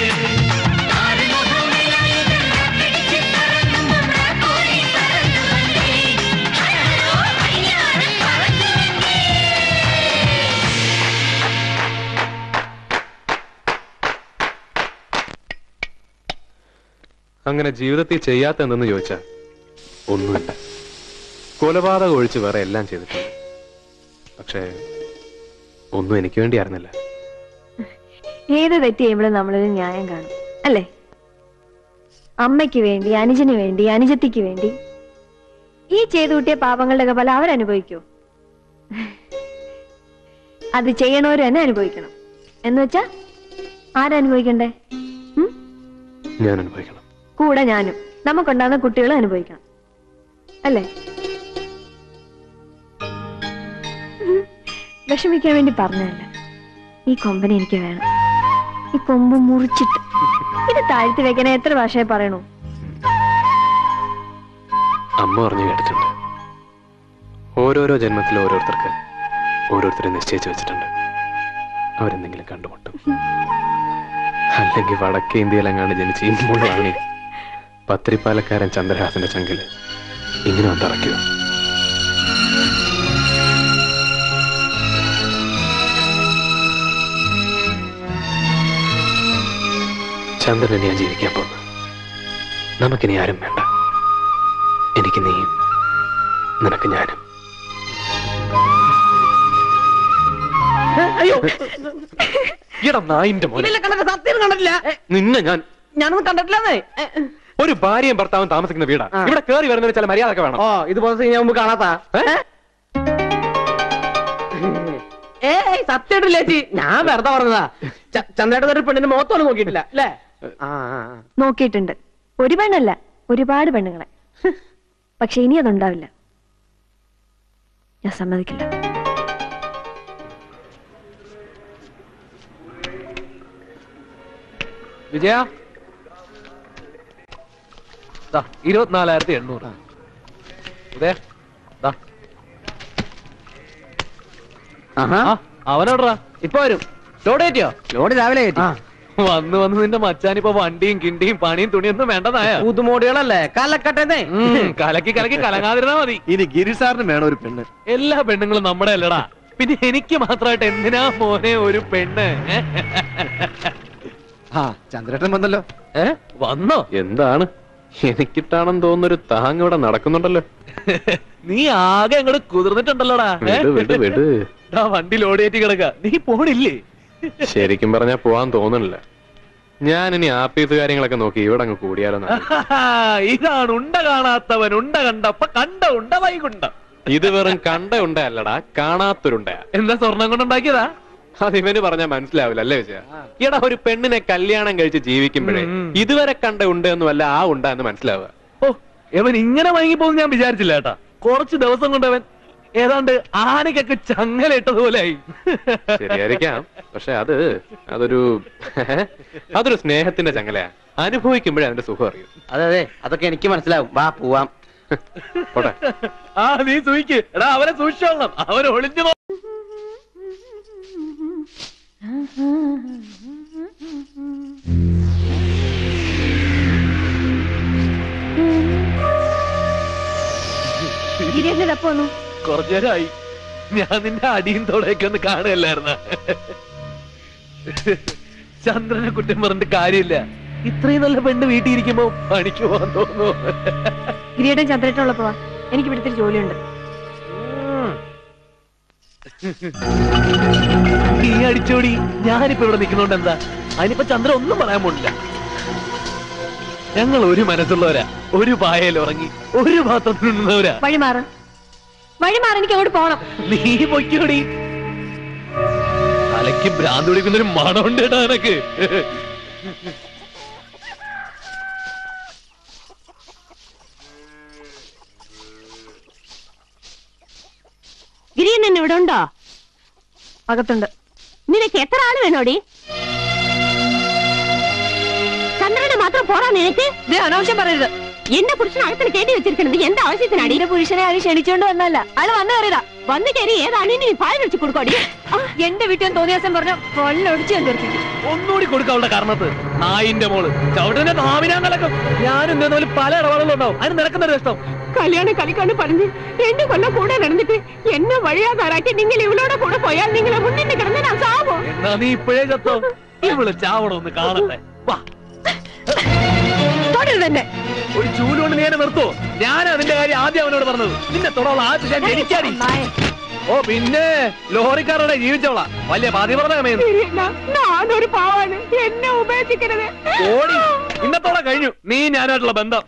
അങ്ങനെ ജീവിതത്തിൽ ചെയ്യാത്ത എന്തെന്ന് ചോദിച്ചാൽ ഒന്നുമില്ല കൊലപാതകം ഒഴിച്ച് വേറെ എല്ലാം ചെയ്തിട്ടുണ്ട് പക്ഷേ ഒന്നും എനിക്ക് വേണ്ടിയായിരുന്നില്ല ഏത് തെറ്റ് ചെയ്യുമ്പോഴും നമ്മളൊരു ന്യായം കാണും അല്ലേ അമ്മയ്ക്ക് വേണ്ടി അനുജന് വേണ്ടി അനുജത്തിക്ക് വേണ്ടി ഈ ചെയ്തു കൂട്ടിയ പാപങ്ങളുടെ ഫലം അവരനുഭവിക്കൂ അത് ചെയ്യണവര് തന്നെ അനുഭവിക്കണം എന്ന് വെച്ചാ ആരനുഭവിക്കണ്ടേ ഞാൻ അനുഭവിക്കണം കൂടെ ഞാനും നമുക്കുണ്ടാകുന്ന കുട്ടികളും അനുഭവിക്കണം അല്ലേ ഉം. വിഷമിക്കാൻ വേണ്ടി പറഞ്ഞതല്ല ഈ കൊമ്പനെ എനിക്ക് വേണം ഈ കൊമ്പ് മുറിച്ചിട്ട് ഇത് താഴ്ത്തി വെക്കാൻ എത്ര ഭാഷയെ പറയണു അമ്മ പറഞ്ഞു കേട്ടിട്ടുണ്ട് ഓരോരോ ജന്മത്തിൽ ഓരോരുത്തർക്ക് ഓരോരുത്തരെ നിശ്ചയിച്ചു വെച്ചിട്ടുണ്ട് അവരെന്തെങ്കിലും കണ്ടുമുട്ടും അല്ലെങ്കിൽ വടക്കേ ഇന്ത്യയിലെങ്ങാണ്ട് ജനിച്ച് ഇപ്പോൾ വാങ്ങി പത്രിപ്പാലക്കാരൻ ചന്ദ്രഹാസന്റെ ചങ്കില് ഇങ്ങനെ വന്നിറക്കുക ചന്ദ്രനെ ഞാൻ ജീവിക്കാൻ പോകുന്നു നമുക്കിനി ആരും വേണ്ട എനിക്ക് നീയും നിനക്ക് ഞാനും അയ്യോ എടാ നായിന്റെ മോനെ ഇല്ല കണ്ടില്ല സത്യം കണ്ടിട്ടില്ല നിന്നെ ഞാൻ ഞാനൊന്നും കണ്ടിട്ടില്ലെന്നേ ഒരു ഭാര്യയും ഭർത്താവും താമസിക്കുന്ന വീടാ ഇവിടെ കേറി വരുന്നതിന് ചില മര്യാദ വേണം ഓ ഇതുപോലെ ഞാൻ മുമ്പ് കാണാത്ത ഏയ് സത്യമായിട്ടില്ല ചേച്ചി ഞാൻ വെറുതെ പറഞ്ഞതാ ച- ചന്ദ്രേട്ടൻ ഒരു പെണ്ണിന്റെ മുഖത്തോളം നോക്കിയിട്ടില്ല അല്ലേ ആ ആ, ആ. നോക്കിയിട്ടുണ്ട് ഒരു പെണ്ണല്ല ഒരുപാട് പെണ്ണുങ്ങളെ പക്ഷെ ഇനി അതുണ്ടാവില്ല ഞാൻ സമ്മതിക്കില്ല വിജയ ദാ, ഇരുപത്തിനാലായിരത്തി എണ്ണൂറ് ഉദയ ദാ. ആ, അവനോടാ ഇപ്പൊ വരും ലോഡ് കയറ്റിയോ ലോഡ് രാവിലെ കയറ്റി വന്ന് വന്ന് നിന്റെ മച്ചാനിപ്പോ വണ്ടിയും കിണ്ടിയും പണിയും തുണിയൊന്നും വേണ്ടതായ പുതുമോടികളല്ലേ കലക്കട്ടെ കലക്കി കലക്കി കലങ്ങാതിരുന്നാ മതി ഇനി ഗിരി സാറിന് വേണം ഒരു പെണ്ണ് എല്ലാ പെണ്ണുങ്ങളും നമ്മുടെ അല്ലടാ പിന്നെ എനിക്ക് മാത്രമായിട്ട് എന്തിനാ മോനെ ഒരു പെണ്ണ് ഏ? ആ ചന്ദ്രേട്ടൻ വന്നല്ലോ ഏ വന്നോ എന്താണ് എനിക്കിട്ടാണെന്ന് തോന്നുന്നൊരു താങ് ഇവിടെ നടക്കുന്നുണ്ടല്ലോ നീ ആകെ അങ്ങോട്ട് കുതിർന്നിട്ടുണ്ടല്ലോടാ ഏ? വിട് വിട് വിട് ദാ വണ്ടി ലോഡ് കയറ്റി കിടക്ക നീ പോണില്ലേ ശരിക്കും പറഞ്ഞാ പോവാൻ തോന്നുന്നില്ല ഞാൻ ഇനി ആപ്പീസ് കാര്യങ്ങളൊക്കെ നോക്കി ഇവിടെ അങ്ങ് കൂടിയാലോ ഇതാണ് ഉണ്ട കാണാത്തവൻ ഉണ്ട കണ്ടപ്പ കണ്ട ഉണ്ട വൈകുണ്ട ഇത് വെറും കണ്ട ഉണ്ടയല്ലടാ കാണാത്തൊരുണ്ടയാ എന്താ സ്വർണം കൊണ്ടുണ്ടാക്കിയതാ അത് ഇവന് പറഞ്ഞാൽ മനസ്സിലാവില്ല അല്ലേ വിജയ എടാ ഒരു പെണ്ണിനെ കല്യാണം കഴിച്ച് ജീവിക്കുമ്പോഴേ ഇതുവരെ കണ്ട ഉണ്ട് എന്നല്ല ആ ഉണ്ട എന്ന് മനസ്സിലാവുക ഓ ഇവൻ ഇങ്ങനെ വൈകി പോകുന്ന ഞാൻ വിചാരിച്ചില്ല കേട്ടാ കുറച്ച് ദിവസം കൊണ്ട് അവൻ ഏതാണ്ട് ആനക്കൊക്കെ ചങ്ങലിട്ടതുപോലെ ആയി ശരിയായിരിക്കാം പക്ഷെ അത് അതൊരു അതൊരു സ്നേഹത്തിന്റെ ചങ്ങലയാ അനുഭവിക്കുമ്പോഴേ അതിന്റെ സുഖം അറിയും അതെ അതെ അതൊക്കെ എനിക്ക് മനസ്സിലാവും വാ പോവാം പോട്ടെ ആ നീ സൂയിക്ക് എടാ അവനെ സൂക്ഷിച്ചോളണം അവൻ ഒളിഞ്ഞു നോ- ഗിരിയേട്ടൻ എപ്പോ വന്നു കുറച്ചു നേരമായി ഞാൻ നിന്റെ അടിയും തോടെയൊക്കെ ഒന്ന് കാണുകയല്ലായിരുന്ന ചന്ദ്രനെ കുറ്റം പറഞ്ഞിട്ട് കാര്യമില്ല ഇത്രയും നല്ല പെണ്ണ് വീട്ടിൽ ഇരിക്കുമ്പോ പണിക്ക് പോകാൻ തോന്നുന്നു ഗിരിയേട്ടൻ ചന്ദ്രേട്ടൻ ഉള്ളപ്പോ വാ. എനിക്ക് ഇവിടുത്തെ ഒരു ജോലിയുണ്ട് നീ അടിച്ചോടി ഞാനിപ്പോ ഇവിടെ നിൽക്കുന്നോണ്ട് എന്താ അതിനിപ്പോ ചന്ദ്രൻ ഒന്നും പറയാൻ പോണില്ല ഞങ്ങൾ ഒരു മനസ്സുള്ളവരാ ഒരു പായയിൽ ഉറങ്ങി ഒരു പാത്രത്തിൽ നിന്നവരാ വഴി മാറ് വഴി മാറി എനിക്ക് അങ്ങോട്ട് പോണം നീ പൊയ്ക്കോടി തലയ്ക്ക് ഭ്രാന്ത് പിടിക്കുന്നൊരു മണമുണ്ട് കേട്ടോ എനക്ക് ഗിരിയൻ എന്നെ ഇവിടെ ഉണ്ടോ അകത്തുണ്ട് നിനക്ക് എത്ര ആള് വേണോടി ചന്ദ്രനെ മാത്രം പോരാ നിനക്ക് അനാവശ്യം പറയരുത് എന്റെ പുരുഷൻ അകത്തിന് കേട്ടി വെച്ചിരിക്കണത് എന്താ ആവശ്യത്തിനാടി എന്റെ പുരുഷനെ ആരും ക്ഷണിച്ചോണ്ട് വന്നല്ല അയാൾ വന്നു കയറിയതാ വന്ന് കയറി ഏതാണ് ഇനി പാൽ വെച്ച് കൊടുക്കോടി എന്റെ വീട്ടിൽ തോന്നിയ ദിവസം പറഞ്ഞു കൊല്ലൊടിച്ച് ഞാൻ തീർപ്പിക്കും ഒന്നുകൂടി കൊടുക്കാം അവളുടെ കാരണത്ത് നായിന്റെ മോള് ചവിട്ടന്റെ നാവിനാൻ കലക്കും ഞാനും ഇതേ പോലെ പല ഇടപാടുകളും ഉണ്ടാവും അതിന് നിരക്കുന്ന ഇഷ്ടം കല്യാണം കളിക്കാണ്ട് പറഞ്ഞ് രണ്ടു കൊല്ലം കൂടെ നടന്നിട്ട് എന്നെ വഴിയാതാറാക്കി നിങ്ങൾ ഇവളോടെ കൂടെ പോയാൽ നിങ്ങളെ മുന്നിൽ കിടന്ന് ഞാൻ സാവോ എന്നാ നീ ഇപ്പോഴേ ചത്തോ ഇവള് ചാവണം ഒന്ന് കാണട്ടെ വാ തൊടരുത് തന്നെ ഒരു ചൂലുകൊണ്ട് നീ എന്നെ നിർത്തോ ഞാൻ അതിന്റെ കാര്യം ആദ്യം അവനോട് പറഞ്ഞത് നിന്നെ തൊടാനുള്ള ആദ്യം ഞാൻ ജനിച്ചാടി ഓ പിന്നെ ലോറിക്കാരുടെ ജീവിച്ചവളാ വലിയ പാതി പറഞ്ഞ ഞാനൊരു പാവാണ് എന്നെ ഉപേക്ഷിക്കരുത് ഓടി ഇന്നത്തോടെ കഴിഞ്ഞു നീ ഞാനായിട്ടുള്ള ബന്ധം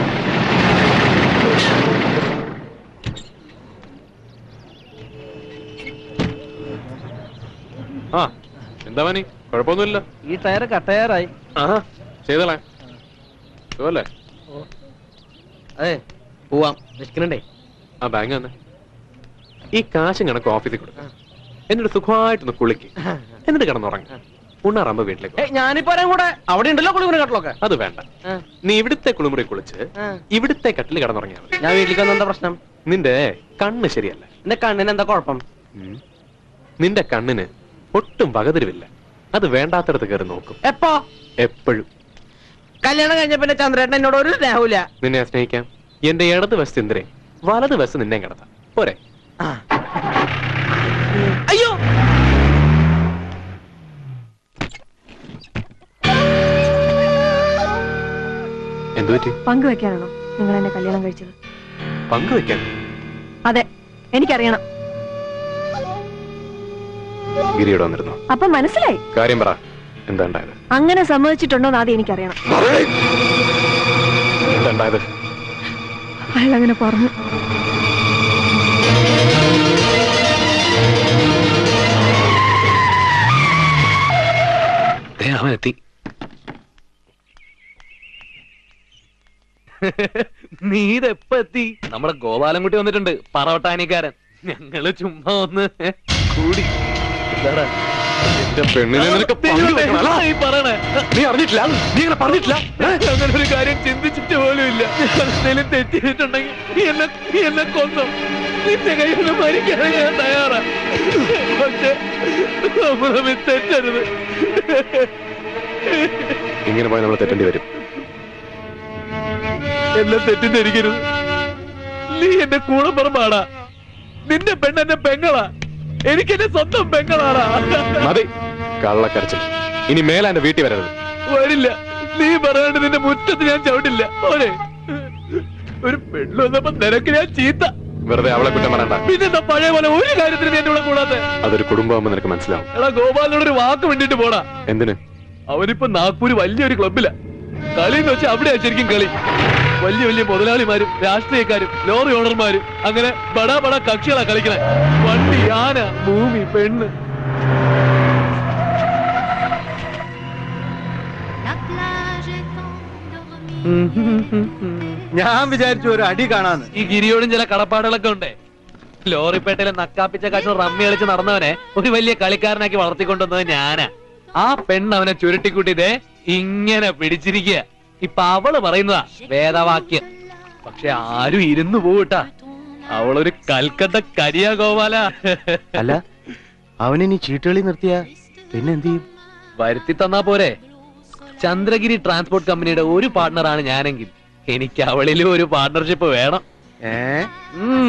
ആ എന്താ മനി കുഴപ്പമൊന്നുമില്ല ഈ ടയർ കട്ടയറായി ആഹാ ചെയ്തോളെ സുഖല്ലേ അതെ പോവാം വിശക്കണുണ്ടേ ആ ബാങ്ക് തന്നെ ഈ കാശും കണക്ക് ഓഫീസിൽ കൊടുക്കാം എന്നിട്ട് സുഖമായിട്ടൊന്ന് കുളിക്ക് എന്നിട്ട് കിടന്നുറങ്ങ ഉണ്ണാറാകുമ്പോ വീട്ടിലേക്ക് ഏയ് ഞാനിപ്പോ വരാൻ കൂടെ അവിടെ ഉണ്ടല്ലോ കുളിമുറി കട്ടലൊക്കെ അത് വേണ്ട നീ ഇവിടുത്തെ കുളിമുറി കുളിച്ച് ഇവിടുത്തെ കട്ടിൽ കിടന്നുറങ്ങിയാൽ മതി ഞാൻ വീട്ടിലേക്ക് വന്ന എന്താ പ്രശ്നം നിന്റെ കണ്ണ് ശരിയല്ല എന്റെ കണ്ണിന് എന്താ കുഴപ്പം ഉം. നിന്റെ കണ്ണിന് ഒട്ടും പകതിരിവില്ല അത് വേണ്ടാത്തടത്ത് കയറി നോക്കും എപ്പോ എപ്പോഴും കല്യാണം കഴിഞ്ഞ പിന്നെ ചന്ദ്രേട്ടൻ എന്നോട് ഒരു സ്നേഹമില്ല നിന്നെ ഞാൻ സ്നേഹിക്കാം എന്റെ ഇടത് വശത്ത് ഇന്ദ്രേ വലത് വശത്ത് നിന്നെ കിടത്താം പോരെ അയ്യോ എന്തു പറ്റി പങ്കുവെക്കാനാണോ നിങ്ങൾ എന്നെ കല്യാണം കഴിച്ചത് പങ്കുവെക്കാൻ അതെ എനിക്കറിയണം ഗിരിയോട് വന്നിരുന്നു അപ്പൊ മനസ്സിലായി കാര്യം പറ എന്താ ഉണ്ടായത് അങ്ങനെ സമ്മതിച്ചിട്ടുണ്ടോ എന്ന് ആദ്യം എനിക്കറിയണം എന്താ ഉണ്ടായത് അയാൾ അങ്ങനെ പറഞ്ഞു ദേ, അവൻ എത്തി നീ ഇതെപ്പ എത്തി നമ്മുടെ ഗോപാലൻകുട്ടി വന്നിട്ടുണ്ട് പറവട്ടാനിക്കാരൻ ഞങ്ങള് ചുമ്മാ ഒന്ന് കൂടി എന്താടാ എന്റെ പെണ്ണിനെ നിനക്ക് പങ്കുവെക്കണം, അല്ല? നീ പറയണേ നീ അറിഞ്ഞിട്ടില്ല നീ അങ്ങനെ പറഞ്ഞിട്ടില്ല അങ്ങനെ ഒരു കാര്യം ചിന്തിച്ചിട്ട് പോലും ഇല്ല എന്തെങ്കിലും തെറ്റിയിട്ടുണ്ടെങ്കിൽ നീ എന്നെ നീ എന്നെ കൊന്നു നിന്റെ കയ്യിൽ മരിക്കാൻ ഞാൻ തയ്യാറാ പക്ഷെ നമ്മൾ തമ്മിൽ തെറ്റരുത് ഇങ്ങനെ പോയി നമ്മൾ തെറ്റേണ്ടി വരും എന്നെ തെറ്റിദ്ധരിക്കരുത് നീ എന്റെ കൂടെ പറമ്പാടാ നിന്റെ പെണ്ണെന്റെ പെങ്ങളാ എനിക്ക് എന്റെ സ്വന്തം പെങ്ങളാടാ മതി കള്ളക്കരച്ചിൽ ഇനി മേലെ എന്റെ വീട്ടിൽ വരരുത് വരില്ല നീ പറയാണ്ട് നിന്റെ മുറ്റത്ത് ഞാൻ ചവിട്ടില്ല ഓരെ ഒരു പെണ്ണു വന്നപ്പോ നിനക്ക് ഞാൻ ചീത്ത വെറുതെ അവളെ കുറ്റം പറയണ്ട പിന്നെ പഴയ പോലെ ഒരു കാര്യത്തിന് നീ എന്റെ കൂടെ കൂടാതെ അതൊരു കുടുംബമാകുമ്പോ നിനക്ക് മനസ്സിലാവും എടാ ഗോപാലിനോട് ഒരു വാക്ക് വേണ്ടിട്ട് പോടാ എന്തിന് അവനിപ്പോ നാഗ്പൂര് വലിയൊരു ക്ലബില കളി എന്ന് വെച്ചാൽ അവിടെയാ ശരിക്കും കളി വലിയ വലിയ മുതലാളിമാരും രാഷ്ട്രീയക്കാരും ലോറി ഓണർമാരും അങ്ങനെ ബടാ ബടാ കക്ഷികളാ കളിക്കണേ വണ്ടി ആന ഭൂമി പെണ്ണ് ഞാൻ വിചാരിച്ചു ഒരു അടി കാണാന്ന് ഈ ഗിരിയോടും ചില കടപ്പാടുകളൊക്കെ ഉണ്ടേ ലോറിപ്പേട്ടയിലെ നക്കാപ്പിച്ച കാശ് റമ്മി കളിച്ച് നടന്നവനെ ഒരു വലിയ കളിക്കാരനാക്കി വളർത്തിക്കൊണ്ടുവന്നത് ഞാനാ ആ പെണ്ണ് അവനെ ചുരുട്ടിക്കൂട്ടിയതേ ഇങ്ങനെ പിടിച്ചിരിക്കുക ഇപ്പൊ അവള് പറയുന്നതാ വേദവാക്യം പക്ഷെ ആരും ഇരുന്നു പോവട്ടാ അവളൊരു കൽക്കട്ട കരിയാ ഗോപാല അല്ല അവനിനി ചീട്ടുകളി നിർത്തിയ പിന്നെ എന്ത് ചെയ്യും വരുത്തി തന്നാ പോരെ ചന്ദ്രഗിരി ട്രാൻസ്പോർട്ട് കമ്പനിയുടെ ഒരു പാർട്ണറാണ് ഞാനെങ്കിൽ എനിക്ക് അവളിലും ഒരു പാർട്ണർഷിപ്പ് വേണം ഉം.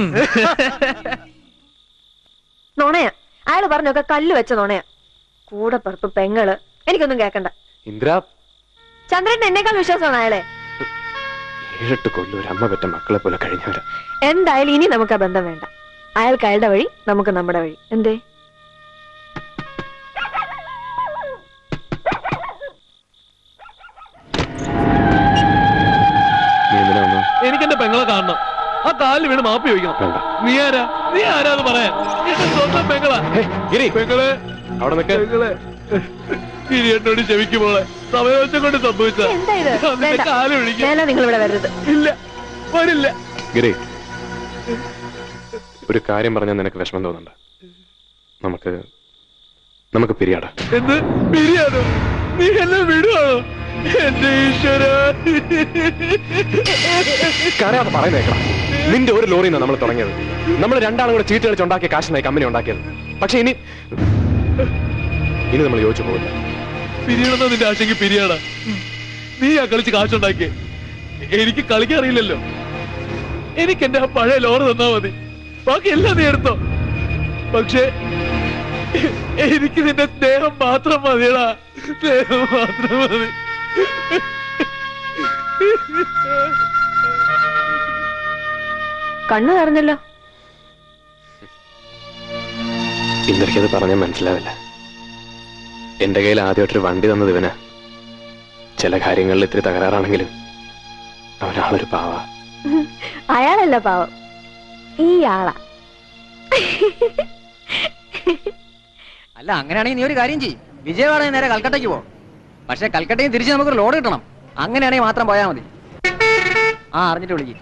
നുണയാ അയാള് പറഞ്ഞൊക്കെ കല്ല് വെച്ച നുണയാ കൂടെ പറപ്പ് പെങ്ങള് എനിക്കൊന്നും കേക്കണ്ട ഇന്ദ്ര ചന്ദ്രൻ എന്നെക്കാൾ വിശ്വാസമാണ് അയാളെ ഏഴെട്ട് കൊല്ലം ഒരു അമ്മ പെറ്റ മക്കളെ പോലെ കഴിഞ്ഞവരാ എന്തായാലും ഇനി നമുക്ക് ആ ബന്ധം വേണ്ട അയാൾക്ക് അയാളുടെ വഴി നമുക്ക് നമ്മുടെ വഴി എന്തേ നീ എന്തിനാ വന്നു എനിക്ക് എന്റെ പെങ്ങളെ കാണണം ആ കാലിൽ വീണ് മാപ്പി ചോദിക്കണം വേണ്ട നീ ആരാ നീ ആരാന്ന് പറയാൻ എന്റെ സ്വന്തം പെങ്ങളാ ഗിരി പെങ്ങളെ അവിടെ നിൽക്ക് പെങ്ങളെ ഇനി എന്നോട് ക്ഷമിക്കുമോളെ സമയവശം കൊണ്ട് സംഭവിച്ച എന്താ ഇത് വേണ്ട കാല് ഒഴിക്കും മേലെ നിങ്ങൾ ഇവിടെ വരരുത് ഇല്ല വരില്ല ഗിരി ഒരു കാര്യം പറഞ്ഞാൽ നിനക്ക് വിഷമം തോന്നണ്ട നമുക്ക് നമുക്ക് പിരിയാടാ എന്ത് ബിരിയാണോ നീ എന്നെ വിടുവാണോ എന്റെ ഈശ്വര കരയാതെ പറയുന്നേക്കണം നിന്റെ ഒരു ലോറിയിൽ നിന്നാണ് നമ്മൾ തുടങ്ങിയത് നമ്മൾ രണ്ടാളും കൂടെ ചീട്ട് കളിച്ച് ഉണ്ടാക്കിയ കാശിനായി കമ്പനി ഉണ്ടാക്കിയത് പക്ഷെ ഇനി ഇനി നമ്മൾ യോജിച്ചു പോകില്ല പിരിയണമെന്നോ നിന്റെ ആശയ്ക്ക് പിരിയാടാ നീ ആ കളിച്ച് കാശുണ്ടാക്കിയേ എനിക്ക് കളിക്കാൻ അറിയില്ലല്ലോ എനിക്ക് എന്റെ ആ പഴയ ലോറ് തന്നാ മതി ബാക്കി എല്ലാം നീ എടുത്തോ പക്ഷേ എനിക്ക് നിന്റെ സ്നേഹം മാത്രം മതിയടാ സ്നേഹം മാത്രം മതി കണ്ണു നിറഞ്ഞല്ലോ ഇന്ദ്രയ്ക്കത് പറഞ്ഞാൽ മനസ്സിലാവില്ല എന്റെ കയ്യിൽ ആദ്യമായിട്ടൊരു വണ്ടി തന്നത് ഇവന് ചില കാര്യങ്ങളിൽ ഇത്തിരി തകരാറാണെങ്കിലും അവനാളൊരു പാവ അയാളല്ല പാവം ഈ ആളാ അല്ല അങ്ങനെയാണെങ്കിൽ നീ ഒരു കാര്യം ചെയ്യും വിജയവാഡ നേരെ കൽക്കട്ടയ്ക്ക് പോ പക്ഷെ കൽക്കട്ടയിൽ തിരിച്ച് നമുക്കൊരു ലോഡ് കിട്ടണം അങ്ങനെയാണെങ്കിൽ മാത്രം പോയാൽ മതി ആ അറിഞ്ഞിട്ട് വിളിക്ക്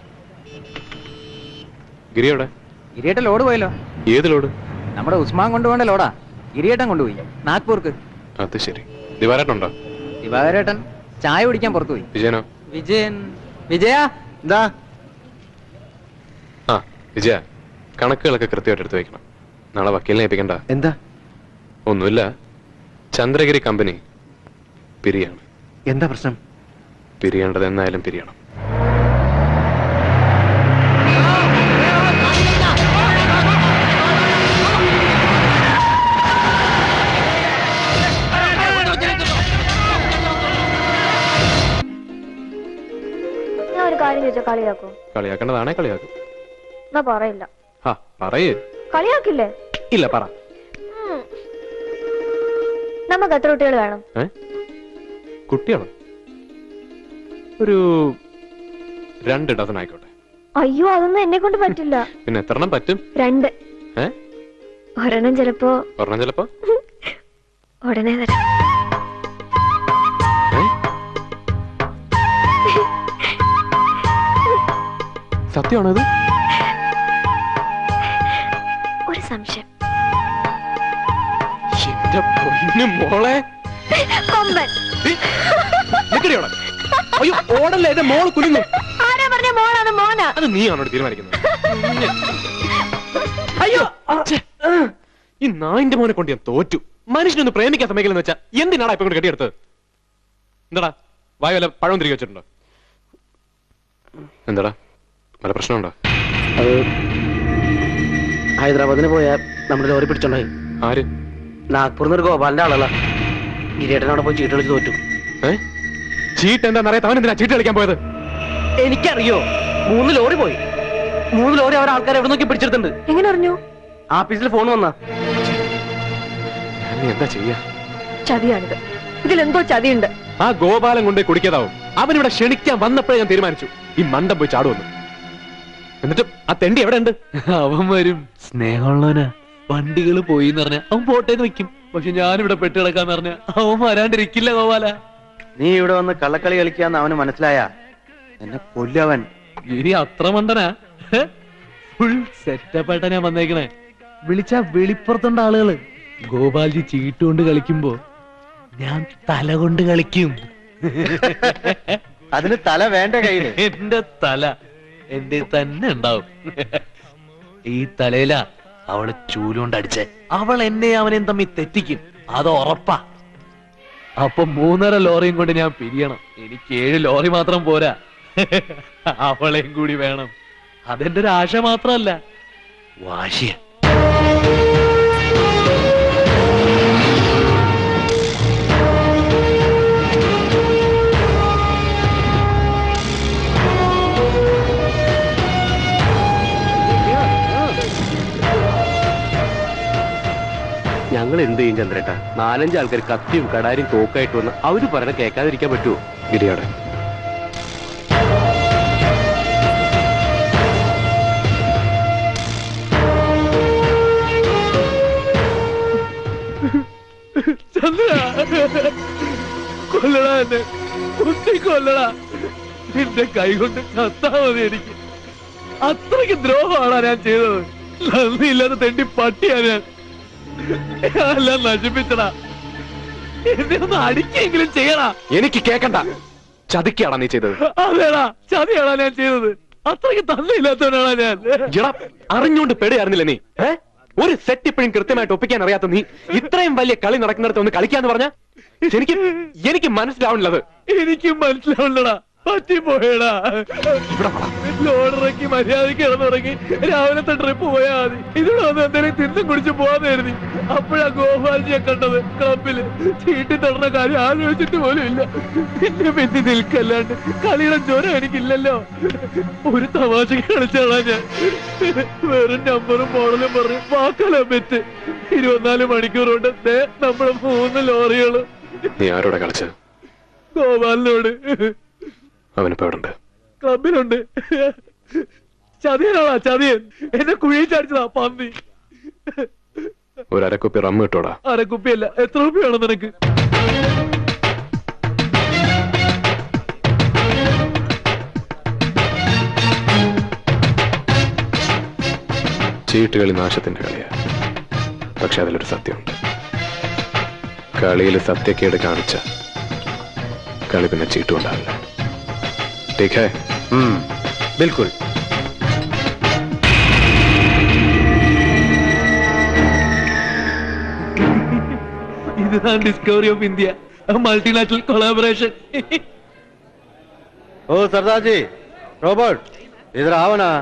ഗിരിയോടെ ഗിരിയേട്ടൻ ലോഡ് പോയല്ലോ ഏത് ലോഡ് നമ്മുടെ ഉസ്മാൻ കൊണ്ടുപോകേണ്ട ലോഡാ ഗിരിയേട്ടൻ കൊണ്ടുപോയി നാഗ്പൂർക്ക് അത് ശരി ദിവാരേട്ടുണ്ടോ ദിവാകരേട്ടൻ ചായ കുടിക്കാൻ പുറത്തുപോയി വിജയനോ വിജയൻ വിജയ എന്താ ആ വിജയ കണക്കുകളൊക്കെ കൃത്യമായിട്ട് എടുത്തു വെക്കണം നാളെ വക്കീലിനെ ഏൽപ്പിക്കണ്ട എന്താ ഒന്നുമില്ല ചന്ദ്രഗിരി കമ്പനി പിരിയാണ് എന്താ പ്രശ്നം പിരിയേണ്ടത് എന്നായാലും പിരിയണം ഞാൻ ഒരു കാര്യം ചോദിച്ചാൽ കളിയാക്കോ കളിയാക്കേണ്ടതാണേ കളിയാക്കും എന്നാ പറയില്ല ഹാ പറയേ കളിയാക്കില്ലേ ഇല്ല പറ ഉം. നമുക്ക് എത്ര കുട്ടികൾ വേണം ഏ കുട്ടികളോ ഒരു രണ്ട് ഡസൻ ആയിക്കോട്ടെ അയ്യോ അതൊന്നും എന്നെ കൊണ്ട് പറ്റില്ല പിന്നെ എത്ര എണ്ണം പറ്റും രണ്ട് ഏ ഒരെണ്ണം ചിലപ്പോ ഒരെണ്ണം ചിലപ്പോ ഉടനെ തരാം സത്യമാണോ ഇത് ഒരു സംശയം എന്റെ പൊന്നു മോളെ കൊമ്പൻ നിക്കടി അവിടെ. അയ്യോ ഓടല്ലേ എന്റെ മോള് കുലുങ്ങും ആരാ പറഞ്ഞ മോളാണ് മോനാ അത് നീ ആണോട് തീരുമാനിക്കുന്നത് അയ്യോ ഛെ, ഈ നായിന്റെ മോനെ കൊണ്ട് ഞാൻ തോറ്റു മനുഷ്യനൊന്ന് പ്രേമിക്കാൻ സമയക്കില്ലെന്ന് വെച്ചാ എന്തിനാടാ ഇപ്പൊ കൊണ്ട് കെട്ടിയെടുത്തത് എന്താടാ വായ വല്ല പഴം തിരികെ വെച്ചിട്ടുണ്ടോ എന്താടാ വല്ല പ്രശ്നമുണ്ടോ അത് ഹൈദരാബാദിന് പോയ നമ്മുടെ ലോറി പിടിച്ചോണ്ടായി ആര് നാഗ്പൂരിൽ നിന്ന് ഒരു ഗോപാലിന്റെ ആളല്ല ഗിരിയേട്ടൻ അവിടെ പോയി ചീട്ട് കളിച്ച് തോറ്റു ഏ ചീട്ട് എന്താണെന്നറിയാത്ത അവൻ എന്തിനാ ചീട്ട് കളിക്കാൻ പോയത് എനിക്കറിയോ മൂന്ന് ലോറി പോയി മൂന്ന് ലോറി അവർ ആൾക്കാരെ എവിടെ നോക്കി പിടിച്ചെടുത്തിട്ടുണ്ട് എങ്ങനെ അറിഞ്ഞു ആഫീസിൽ ഫോൺ വന്നാ ഞാൻ എന്താ ചെയ്യാ ചതിയാണിത് ഇതിലെന്തോ ചതിയുണ്ട് ആ ഗോപാലൻ കൊണ്ട് കുടിക്കാതാവും അവൻ ഇവിടെ ക്ഷണിക്കാൻ വന്നപ്പോഴേ ഞാൻ തീരുമാനിച്ചു ഈ മണ്ടം പോയി ചാടുവന്നു എന്നിട്ട് ആ തെണ്ടി എവിടെ ഉണ്ട് അവൻ വരും സ്നേഹമുള്ളവനാ വണ്ടികൾ പോയി എന്ന് പറഞ്ഞ അവൻ പോട്ടേന്ന് വെക്കും പക്ഷെ ഞാനിവിടെ പെട്ട് കിടക്കാന്ന് പറഞ്ഞ അവൻ വരാണ്ടിരിക്കില്ല ഗോപാല നീ ഇവിടെ വന്ന് കള്ളക്കളി കളിക്കാന്ന് അവന് മനസ്സിലായ എന്നെ കൊല്ലവൻ ഇനി അത്ര മണ്ടനാ ഫുൾ സെറ്റപ്പ് ആയിട്ടാ ഞാൻ വന്നേക്കണേ വിളിച്ച വെളിപ്പുറത്തുണ്ട് ആളുകള് ഗോപാൽജി ചീട്ടുകൊണ്ട് കളിക്കുമ്പോ ഞാൻ തല കൊണ്ട് കളിക്കും അതിന് തല വേണ്ട കയ്യില് എന്റെ തല എന്റെ തന്നെ ഉണ്ടാവും ഈ തലയില അവള് ചൂലുകൊണ്ട് അടിച്ചേ അവൾ എന്നെ അവനെയും തമ്മിൽ തെറ്റിക്കും അത് ഉറപ്പാ അപ്പൊ മൂന്നര ലോറിയും കൊണ്ട് ഞാൻ പിരിയണം എനിക്ക് ഏഴ് ലോറി മാത്രം പോരാ അവളെയും കൂടി വേണം അതെന്റെ ഒരു ആശ മാത്രമല്ല വാശിയ ഞങ്ങൾ എന്ത് ചെയ്യും ചന്ദ്രേട്ട നാലഞ്ച് ആൾക്കാർ കത്തിയും കടാരും തോക്കായിട്ട് വന്ന് അവര് പറയണ കേൾക്കാതിരിക്കാൻ പറ്റുമോ ഗിരിയാടെ ചന്ദ്ര കൊല്ലടാ എന്നെ കുത്തി കൊല്ലടാ നിന്റെ കൈ കൊണ്ട് ചത്താ മതി എനിക്ക് അത്രയ്ക്ക് ദ്രോഹമാണോ ഞാൻ ചെയ്തത് നന്ദിയില്ലാതെ തെണ്ടി പട്ടിയാ ഞാൻ എല്ലാം നശിപ്പിച്ചടാ എന്നെ ഒന്ന് അടിക്കെങ്കിലും ചെയ്യടാ എനിക്ക് കേക്കണ്ട ചതിക്കാടാ നീ ചെയ്തത് അതേടാ ചതിയാണോ ഞാൻ ചെയ്തത് അത്രയ്ക്ക് തന്നില്ലാത്തവനാണോ ഞാൻ എടാ അറിഞ്ഞുകൊണ്ട് പെടുകയായിരുന്നില്ല നീ ഏ? ഒരു സെറ്റ് ഇപ്പോഴും കൃത്യമായിട്ട് ഒപ്പിക്കാൻ അറിയാത്ത നീ ഇത്രയും വലിയ കളി നടക്കുന്നിടത്ത് ഒന്ന് കളിക്കാന്ന് പറഞ്ഞ എനിക്ക് എനിക്ക് മനസ്സിലാവണില്ലത് എനിക്കും മനസ്സിലാവുള്ളടാ പറ്റിപ്പോയടാ ലോഡിറക്കി മര്യാദക്ക് കിടന്നുറങ്ങി രാവിലത്തെ ട്രിപ്പ് പോയാ മതി ഇതിവിടെ വന്ന് എന്തെങ്കിലും തിന്നും കുടിച്ച് പോവാന്ന് കരുതി അപ്പോഴാ ഗോപാൽജിയെ കണ്ടത് ക്ലബില് ചീട്ടി തൊടുന്ന കാര്യം ആലോചിച്ചിട്ട് പോലും ഇല്ല പിന്നെ പിന്നെ നിൽക്കല്ലാണ്ട് കളിയുടെ ജ്വരം എനിക്കില്ലല്ലോ ഒരു തമാശക്ക് കളിച്ചാളാ ഞാൻ വെറും നമ്പറും മോഡലും പറഞ്ഞ് വാക്കല പെറ്റ് ഇരുപത്തിനാല് മണിക്കൂർ കൊണ്ട് ദേ നമ്മുടെ മൂന്ന് ലോറികള് നീ ആരോടെ കളിച്ചത് ഗോപാലിനോട് അവനിപ്പോ എവിടെ ഉണ്ട് ക്ലബിലുണ്ട് ചതിയനാടാ ചതിയൻ എന്നെ കുഴിയിൽ ചാടിച്ചതാ പന്നി ഒരു അരക്കുപ്പി റമ്മ് കിട്ടോടാ അരക്കുപ്പിയല്ല എത്ര രൂപ വേണം നിനക്ക് ചീട്ടുകളി നാശത്തിന്റെ കളിയാ പക്ഷെ അതിലൊരു സത്യമുണ്ട് കളിയിൽ സത്യക്കേട് കാണിച്ച കളി പിന്നെ ചീട്ടുകൊണ്ടാവില്ല ठीक है बिल्कुल இதுதான் discovery of India multinational collaboration ओ सरदार जी रॉबर्ट इधर आओ ना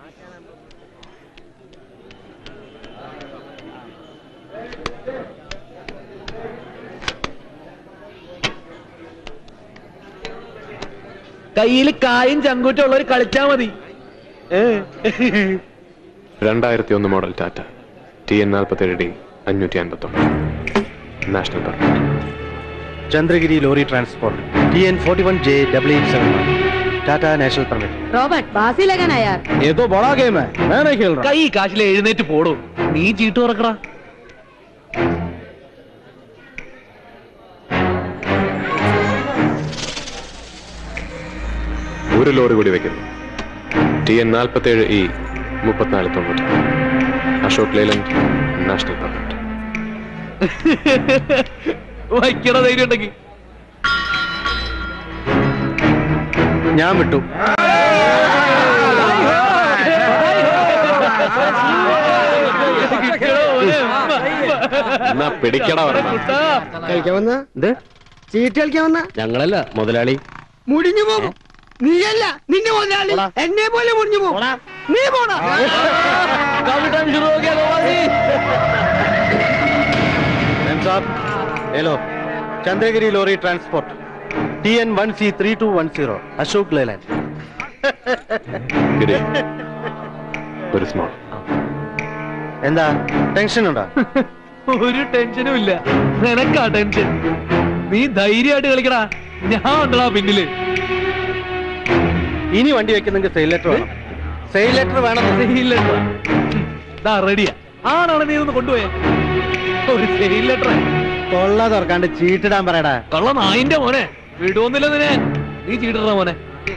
കയ്യിൽ കായും ചങ്കൂറ്റും ഉള്ളവർ കളിച്ചാ മതി ഏ. രണ്ടായിരത്തി ഒന്ന് മോഡൽ ടാറ്റ ടി എൻ നാൽപ്പത്തേഴ് ഡി അഞ്ഞൂറ്റി അൻപത്തൊന്ന് national permit Chandragiri lorry transport T N forty one J W eight seven Tata national permit Robert ബാസി लगाना यार ये तो बड़ा गेम है मैं नहीं खेल रहा കൈ കാശിലെ എഴുന്നേറ്റ് പോടും നീ ചീട്ട് തുറക്കടാ ഒരു ലോറി കൂടി വെക്കുന്നു ടി എൻ നാൽപ്പത്തേഴ് ഇ മുപ്പത്തിനാല് തൊണ്ണൂറ്റി അശോക് ലേലൻഡ് നാഷണൽ പെർമിറ്റ് വയ്ക്കണ ധൈര്യം ഉണ്ടെങ്കിൽ ഞാൻ വിട്ടു എന്നാ പിടിക്കട ഒരെണ്ണം. കളിക്കാൻ വന്ന ചീട്ട് കളിക്കാൻ വന്ന ഞങ്ങളല്ല മുതലാളി മുടിഞ്ഞു പോകും നീയല്ല നിന്റെ മുതലാളി എന്നെ പോലെ മുടിഞ്ഞു പോകും നീ പോണ मैम साहब ले लो Chandragiri lorry transport T N one C three two one zero Ashok Leyland Giri ഒരു സ്മോൾ എന്താ ടെൻഷൻ ഉണ്ടോ ഒരു ടെൻഷനും ഇല്ല നിനക്കാ ടെൻഷൻ നീ ധൈര്യമായിട്ട് കളിക്കടാ ഞാൻ ഉണ്ടടാ പിന്നില് ഇനി വണ്ടി വെക്കുന്നെങ്കിൽ സെയിൽ ലെറ്റർ വേണം സെയിൽ ലെറ്റർ വേണം സെയിൽ ലെറ്റർ ദാ റെഡിയാ ആണാണ് നീ ഒന്ന് കൊണ്ടുപോയേ ഒരു സെയിൽ ലെറ്റർ കൊള്ള തുറക്കാണ്ട് ചീട്ടിടാൻ പറയടാ കള്ള നായിന്റെ മോനെ വിടുവൊന്നില്ല നിന്നെ നീ ചീട്ടിട മോനെ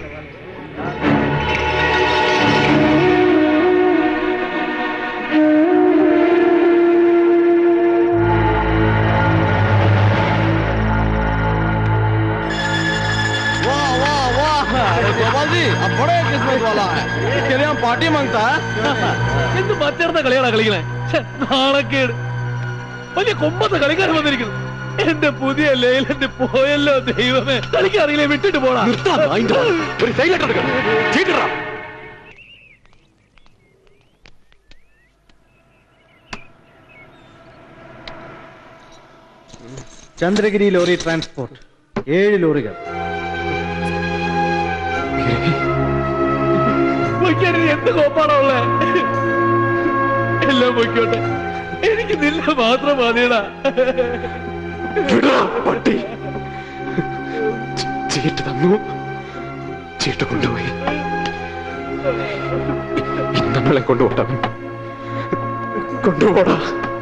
वाह वाह वाह अरे गोपाल जी अब बड़े किस्मत वाला है इसके लिए हम पार्टी मांगता है എന്ത് മറ്റേർന്ന കളിയാടാ കളിക്കണേ ഛെ, നാണക്കേട് വലിയ കൊമ്പത്തെ കളിക്കാർ വന്നിരിക്കുന്നു എന്റെ പുതിയ ലേലന്റ് പോയല്ലോ ദൈവമേ കളിക്കറിയില്ലേ വിട്ടിട്ട് പോടാ ഒരു സെയിൽ ലെറ്റർ എടുക്കണം ചീട്ടിടാം ചന്ദ്രഗിരി ലോറി ട്രാൻസ്പോർട്ട് ഏഴ് ലോറികൾ പൊയ്ക്കാനിനി എന്ത് കോപ്പാണോ ഉള്ളേ എല്ലാം പൊയ്ക്കോട്ടെ എനിക്ക് നിന്നെ മാത്രം മതിയടാ പട്ടി ചീട്ട് തന്നു ചീട്ട് കൊണ്ടുപോയി ഇ- നമ്മളെ കൊണ്ടുപോട്ടാ കൊണ്ടുപോടാ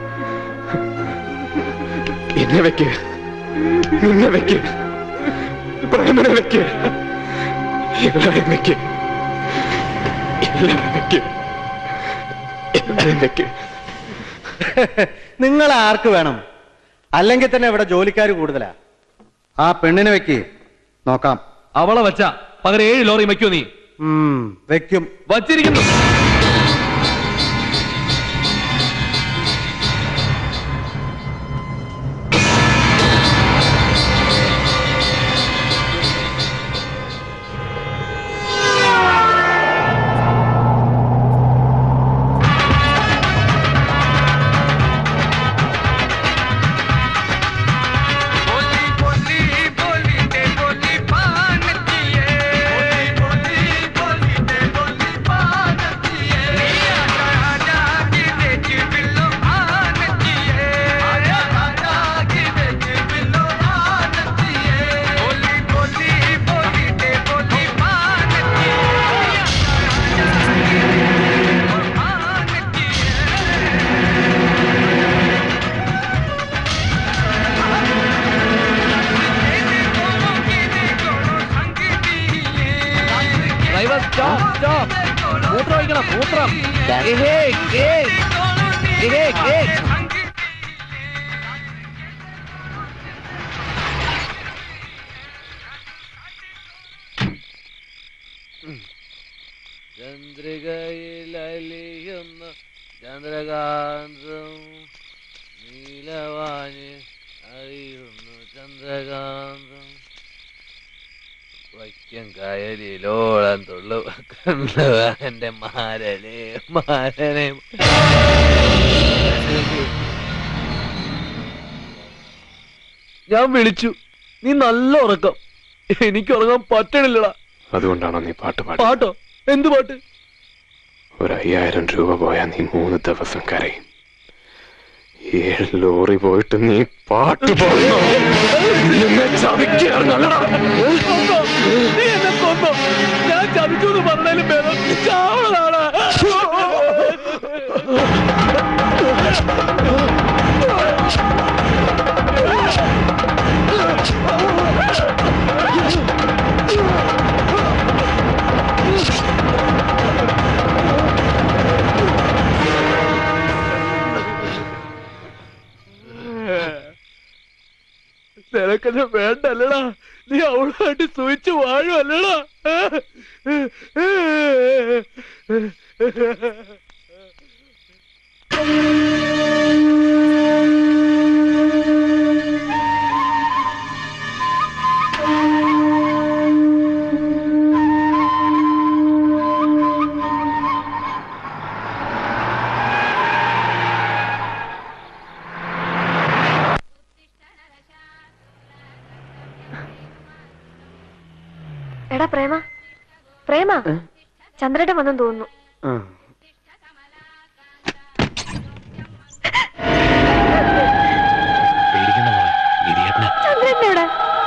എന്നെ വെക്ക് നിന്നെ വെക്ക് പ്രേമനെ വെക്ക് എല്ലാവരും വെക്ക് എല്ലാവരും വെക്ക് എല്ലാവരും വെക്ക് നിങ്ങൾ ആർക്ക് വേണം അല്ലെങ്കിൽ തന്നെ ഇവിടെ ജോലിക്കാർ കൂടുതലാ ആ പെണ്ണിനെ വെക്ക് നോക്കാം അവളെ വച്ച പകരം ഏഴ് ലോറി വയ്ക്കോ നീ ഉം, വെക്കും വച്ചിരിക്കുന്നു ഡ്രൈവർ സ്റ്റോപ്പ് സ്റ്റോപ്പ് മൂത്രം ഒഴിക്കണം മൂത്രം ഏഹേ, ഏഹ്. ഏഹേ, ഏഹ്. ചന്ദ്രികയിൽ അലിയുന്ന ചന്ദ്രകാന്തം നീലവാന് അറിയുന്നു ചന്ദ്രകാന്തം വൈക്കം കായലിലോളം തുള്ളു എന്റെ മാരനെ മാരനെ ഞാൻ വിളിച്ചു നീ നല്ല ഉറക്കം എനിക്ക് ഉറങ്ങാൻ പറ്റണില്ലടാ അതുകൊണ്ടാണോ നീ പാട്ട് പാടി പാട്ടോ എന്ത് പാട്ട് ഒരു അയ്യായിരം രൂപ പോയാൽ നീ മൂന്ന് ദിവസം കരയും ഏഴ് ലോറി പോയിട്ട് നീ പാട്ട് പാടുന്നു നിന്നെ ചതിക്കുകയായിരുന്നല്ലടാ. കൊന്നോ? നീ എന്നെ കൊന്നോ ഞാൻ ചതിച്ചു എന്ന് പറഞ്ഞാലും ഭേദം ചാവളാണ് നിനക്കെന്നെ വേണ്ടല്ലടാ നീ അവളുമായിട്ട് സൂചിച്ച് വാഴുമല്ലടാ എടാ പ്രേമ പ്രേമ ചന്ദ്രേട്ടൻ വന്നെന്ന് തോന്നുന്നു ചന്ദ്രേട്ടൻ എവിടെ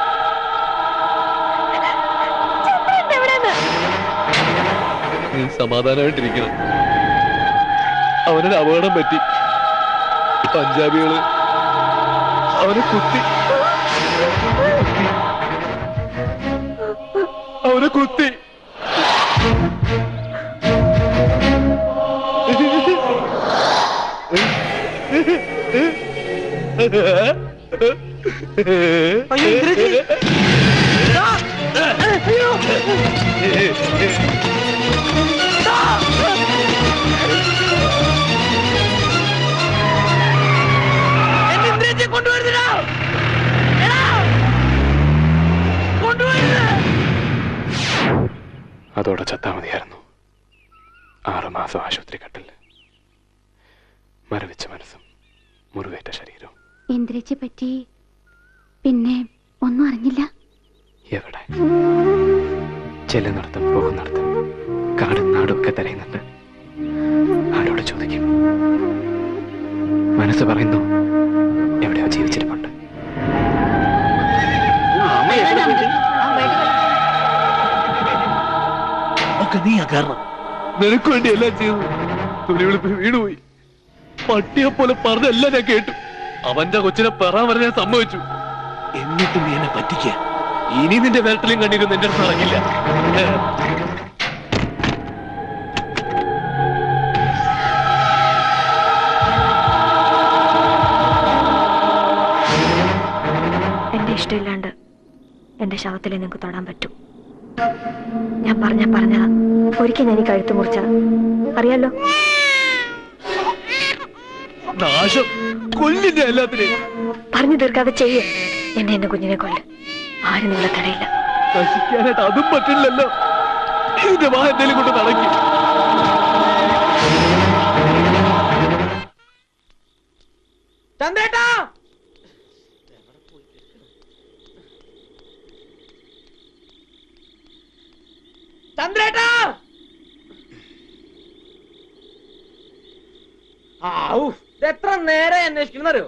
ചന്ദ്രേട്ടൻ എവിടെന്ന് നീ സമാധാനമായിട്ടിരിക്കണം അവനൊരു അപകടം പറ്റി പഞ്ചാബികള് അവനെ കുത്തി അവനെ കുത്തി അയ്യോ, ഇന്ദ്രജി. ആ! അയ്യോ. എന്നെ ഇന്ദ്രജിയെ കൊണ്ടുവരുന്നെടാ. എടാ. കൊണ്ടുവരുന്നത്. അതോടെ ചത്താ മതിയായിരുന്നു ആറുമാസം ആശുപത്രി കട്ടിൽ മരവിച്ച മനസ്സും മുറിവേറ്റ ശരീരവും ഇന്ദ്രജിയെ പറ്റി പിന്നെ ഒന്നും അറിഞ്ഞില്ല എവിടെ ചെല്ലുന്നിടത്തും പോകുന്നിടത്തും കാടും നാടും ഒക്കെ തിരയുന്നുണ്ട് ആരോട് ചോദിക്കും മനസ്സ് പറയുന്നു എവിടെയോ ജീവിച്ചിരിപ്പുണ്ട് ഒക്കെ നീയാ കാരണം നിനക്ക് വേണ്ടി എല്ലാം ചെയ്തു തുണി വിളിപ്പ് വീണുപോയി പട്ടിയെ പോലെ പറഞ്ഞെല്ലാം ഞാൻ കേട്ടു അവന്റെ കൊച്ചിനെ പെറാൻ വരെ ഞാൻ സമ്മതിച്ചു എന്നിട്ട് നീ എന്നെ പറ്റിക്ക ഇനി നിന്റെ വിരട്ടിലും കണ്ണീരും നിന്റെ അടുത്ത് ഇറങ്ങില്ല എന്റെ ഇഷ്ടമില്ലാണ്ട് എന്റെ ശവത്തിൽ നിങ്ങൾക്ക് തൊടാൻ പറ്റും ഞാൻ പറഞ്ഞ പറഞ്ഞതാ ഒരിക്കൽ ഞാൻ ഈ കഴുത്ത് മുറിച്ചതാ അറിയാലോ നാശം കൊല്ലില്ല എല്ലാത്തിനെയും പറഞ്ഞു തീർക്കാതെ ചെയ്യേ എന്നെ എന്റെ കുഞ്ഞിനെ കൊല്ല് ആരും നിങ്ങളെ തടയില്ല നശിക്കാനായിട്ട് അതും പറ്റില്ലല്ലോ ഇതിന്റെ വാ എന്തേലും കൊണ്ട് നടക്കി ചന്ദ്രേട്ടാ ചന്ദ്രേട്ടാ ആവൂ ഇത് എത്ര നേരെ അന്വേഷിക്കുന്നറിയോ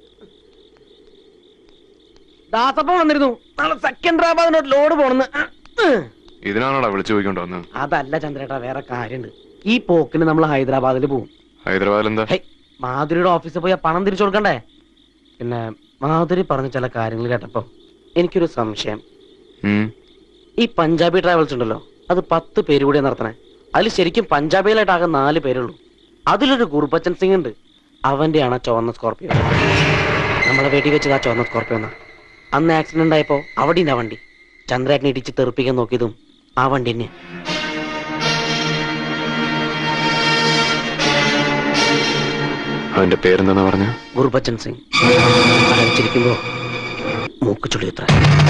ദാസപ്പൻ വന്നിരുന്നു നാളെ സെക്കൻഡറാബാദിനോട്ട് ലോഡ് പോണെന്ന് ഇതിനാണോടാ വിളിച്ചു ചോദിക്കൊണ്ട് വന്നത് അതല്ല ചന്ദ്രേട്ടാ വേറെ കാര്യണ്ട് ഈ പോക്കിന് നമ്മൾ ഹൈദരാബാദിൽ പോവും ഹൈദരാബാദിൽ എന്താ മാധുരിയുടെ ഓഫീസിൽ പോയി ആ പണം തിരിച്ചു കൊടുക്കണ്ടേ പിന്നെ മാധുരി പറഞ്ഞ ചില കാര്യങ്ങൾ കേട്ടപ്പോ എനിക്കൊരു സംശയം ഉം. ഈ പഞ്ചാബി ട്രാവൽസ് ഉണ്ടല്ലോ അത് പത്ത് പേര് കൂടിയാ നടത്തണേ അതിൽ ശരിക്കും പഞ്ചാബിയിലായിട്ട് ആകെ നാല് പേരുള്ളൂ അതിലൊരു ഗുർബച്ചൻ സിംഗ് ഉണ്ട് അവന്റെയാണ് ആ ചുവന്ന സ്കോർപ്പിയോ നമ്മളെ വെടി വെച്ചത് ആ ചുവന്ന സ്കോർപ്പിയോ എന്നാ അന്ന് ആക്സിഡന്റ് ആയപ്പോ അവിടെ ഉണ്ട് ആ വണ്ടി ചന്ദ്രേട്ടനെ ഇടിച്ച് തെറിപ്പിക്കാൻ നോക്കിയതും ആ വണ്ടി തന്നെ അവന്റെ പേരെന്താ പറഞ്ഞ ഗുർബച്ചൻ സിംഗ് ചിരിക്കുമ്പോ മൂക്ക് ചുളിയത്ര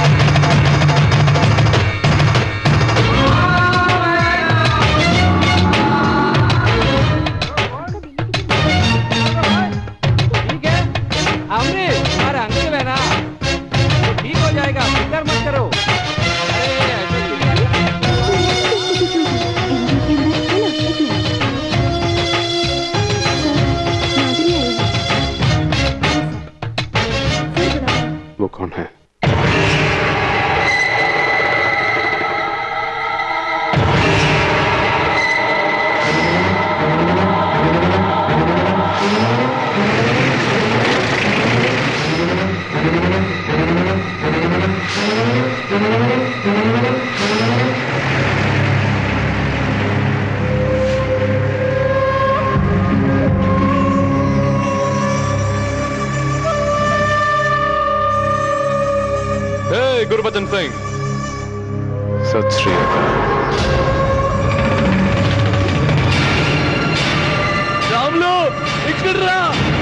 हमने हमारे अंकल है ना वो ठीक हो जाएगा फिक्र मत करो अरे ऐसे वो कौन है Hey, Gurbachan Singh. सत श्री अकाल రాములు ఇక్కడ రా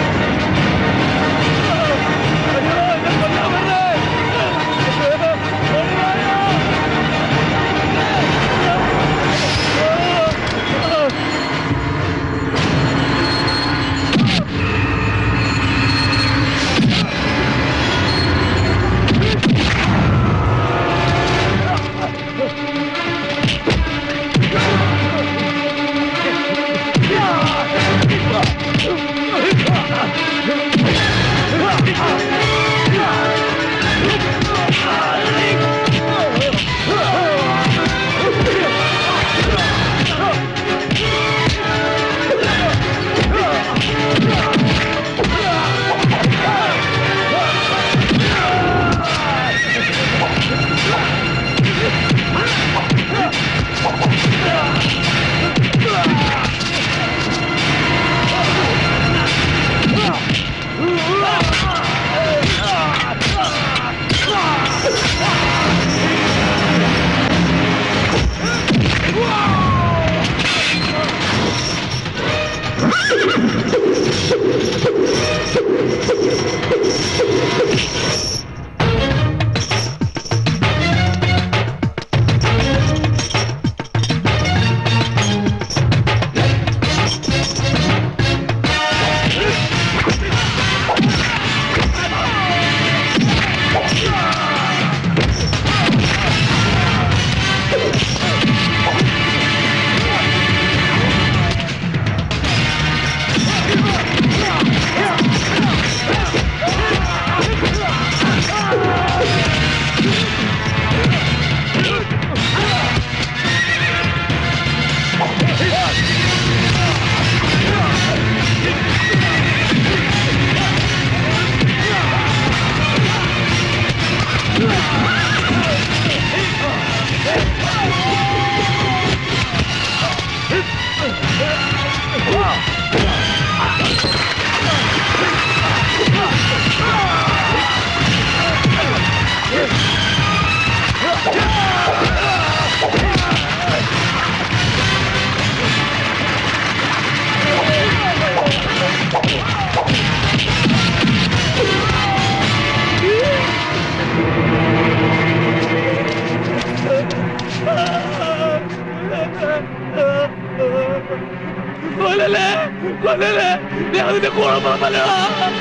കൊല്ലല്ലേ കൊല്ലല്ലേ ഞാൻ അതിന്റെ കൂടെ പറഞ്ഞല്ലടാ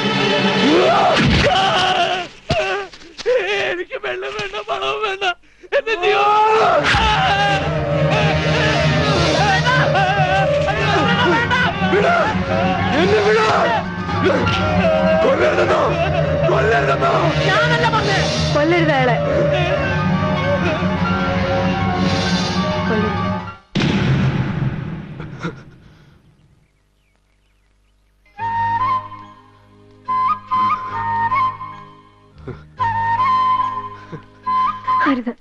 എനിക്ക് വെള്ളം വേണ്ട പണവും വേണ്ട എന്റെ ജീവൻ എന്നെ വിടാ കൊല്ലരുതെന്നോ കൊല്ലരുതെന്നോ ഞാനല്ല പറഞ്ഞേ കൊല്ലരുത് അയാളെ കൊല്ലരുത് അരുത്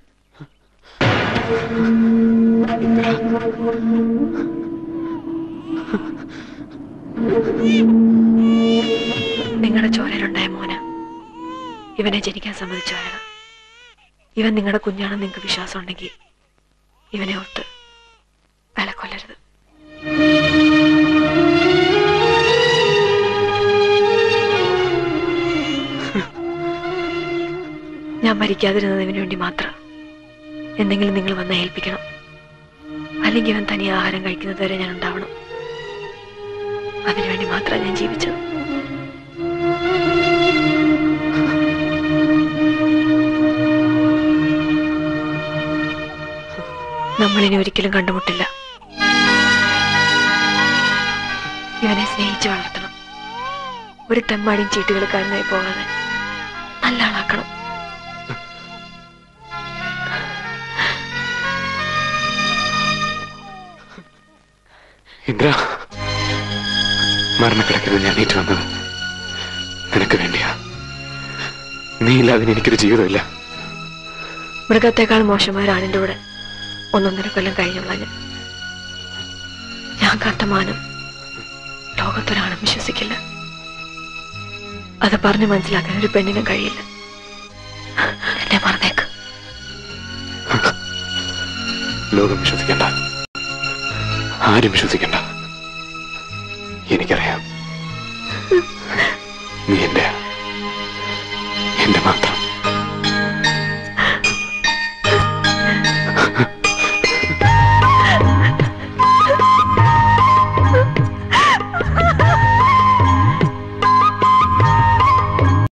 നിങ്ങളുടെ ചോരയിലുണ്ടായ മോന് ഇവനെ ജനിക്കാൻ സമ്മതിച്ചു അയാൾ ഇവൻ നിങ്ങളുടെ കുഞ്ഞാണെന്ന് നിങ്ങൾക്ക് വിശ്വാസം ഉണ്ടെങ്കിൽ ഇവനെ ഓർത്ത് അയാളെ കൊല്ലരുത് ഞാൻ മരിക്കാതിരുന്നതിന് വേണ്ടി മാത്രം എന്തെങ്കിലും നിങ്ങൾ വന്ന് ഏൽപ്പിക്കണം അല്ലെങ്കിൽ അവൻ തനിയെ ആഹാരം കഴിക്കുന്നത് വരെ ഞാൻ ഉണ്ടാവണം അതിനുവേണ്ടി മാത്രമാണ് ഞാൻ ജീവിച്ചത് നമ്മളിനി ഒരിക്കലും കണ്ടുമുട്ടില്ല ഇവനെ സ്നേഹിച്ച് വളർത്തണം ഒരു തെമ്മാടിയും ചീട്ടുകളിക്കാരനായി പോകാതെ നല്ല ആളാക്കണം ഇന്ദ്ര മരണക്കിടക്കിൽ ഞാൻ നീറ്റ് വന്നത് നിനക്ക് വേണ്ടിയാ നീ ഇല്ലാതെ എനിക്കൊരു ജീവിതമില്ല മൃഗത്തെക്കാൾ മോശമായ ഒരാണിന്റെ കൂടെ ഒന്നൊന്നര കൊല്ലം കഴിഞ്ഞുള്ള ഞാൻ ഞാൻ കാത്ത മാനം ലോകത്തൊരാളും വിശ്വസിക്കില്ല അത് പറഞ്ഞു മനസ്സിലാക്കാൻ ഒരു പെണ്ണിനും കഴിയില്ല എന്നെ മറന്നേക്ക് ലോകം വിശ്വസിക്കണ്ട ആരും വിശ്വസിക്കണ്ട എനിക്കറിയാം നീ എന്റെ എന്റെ മാത്രം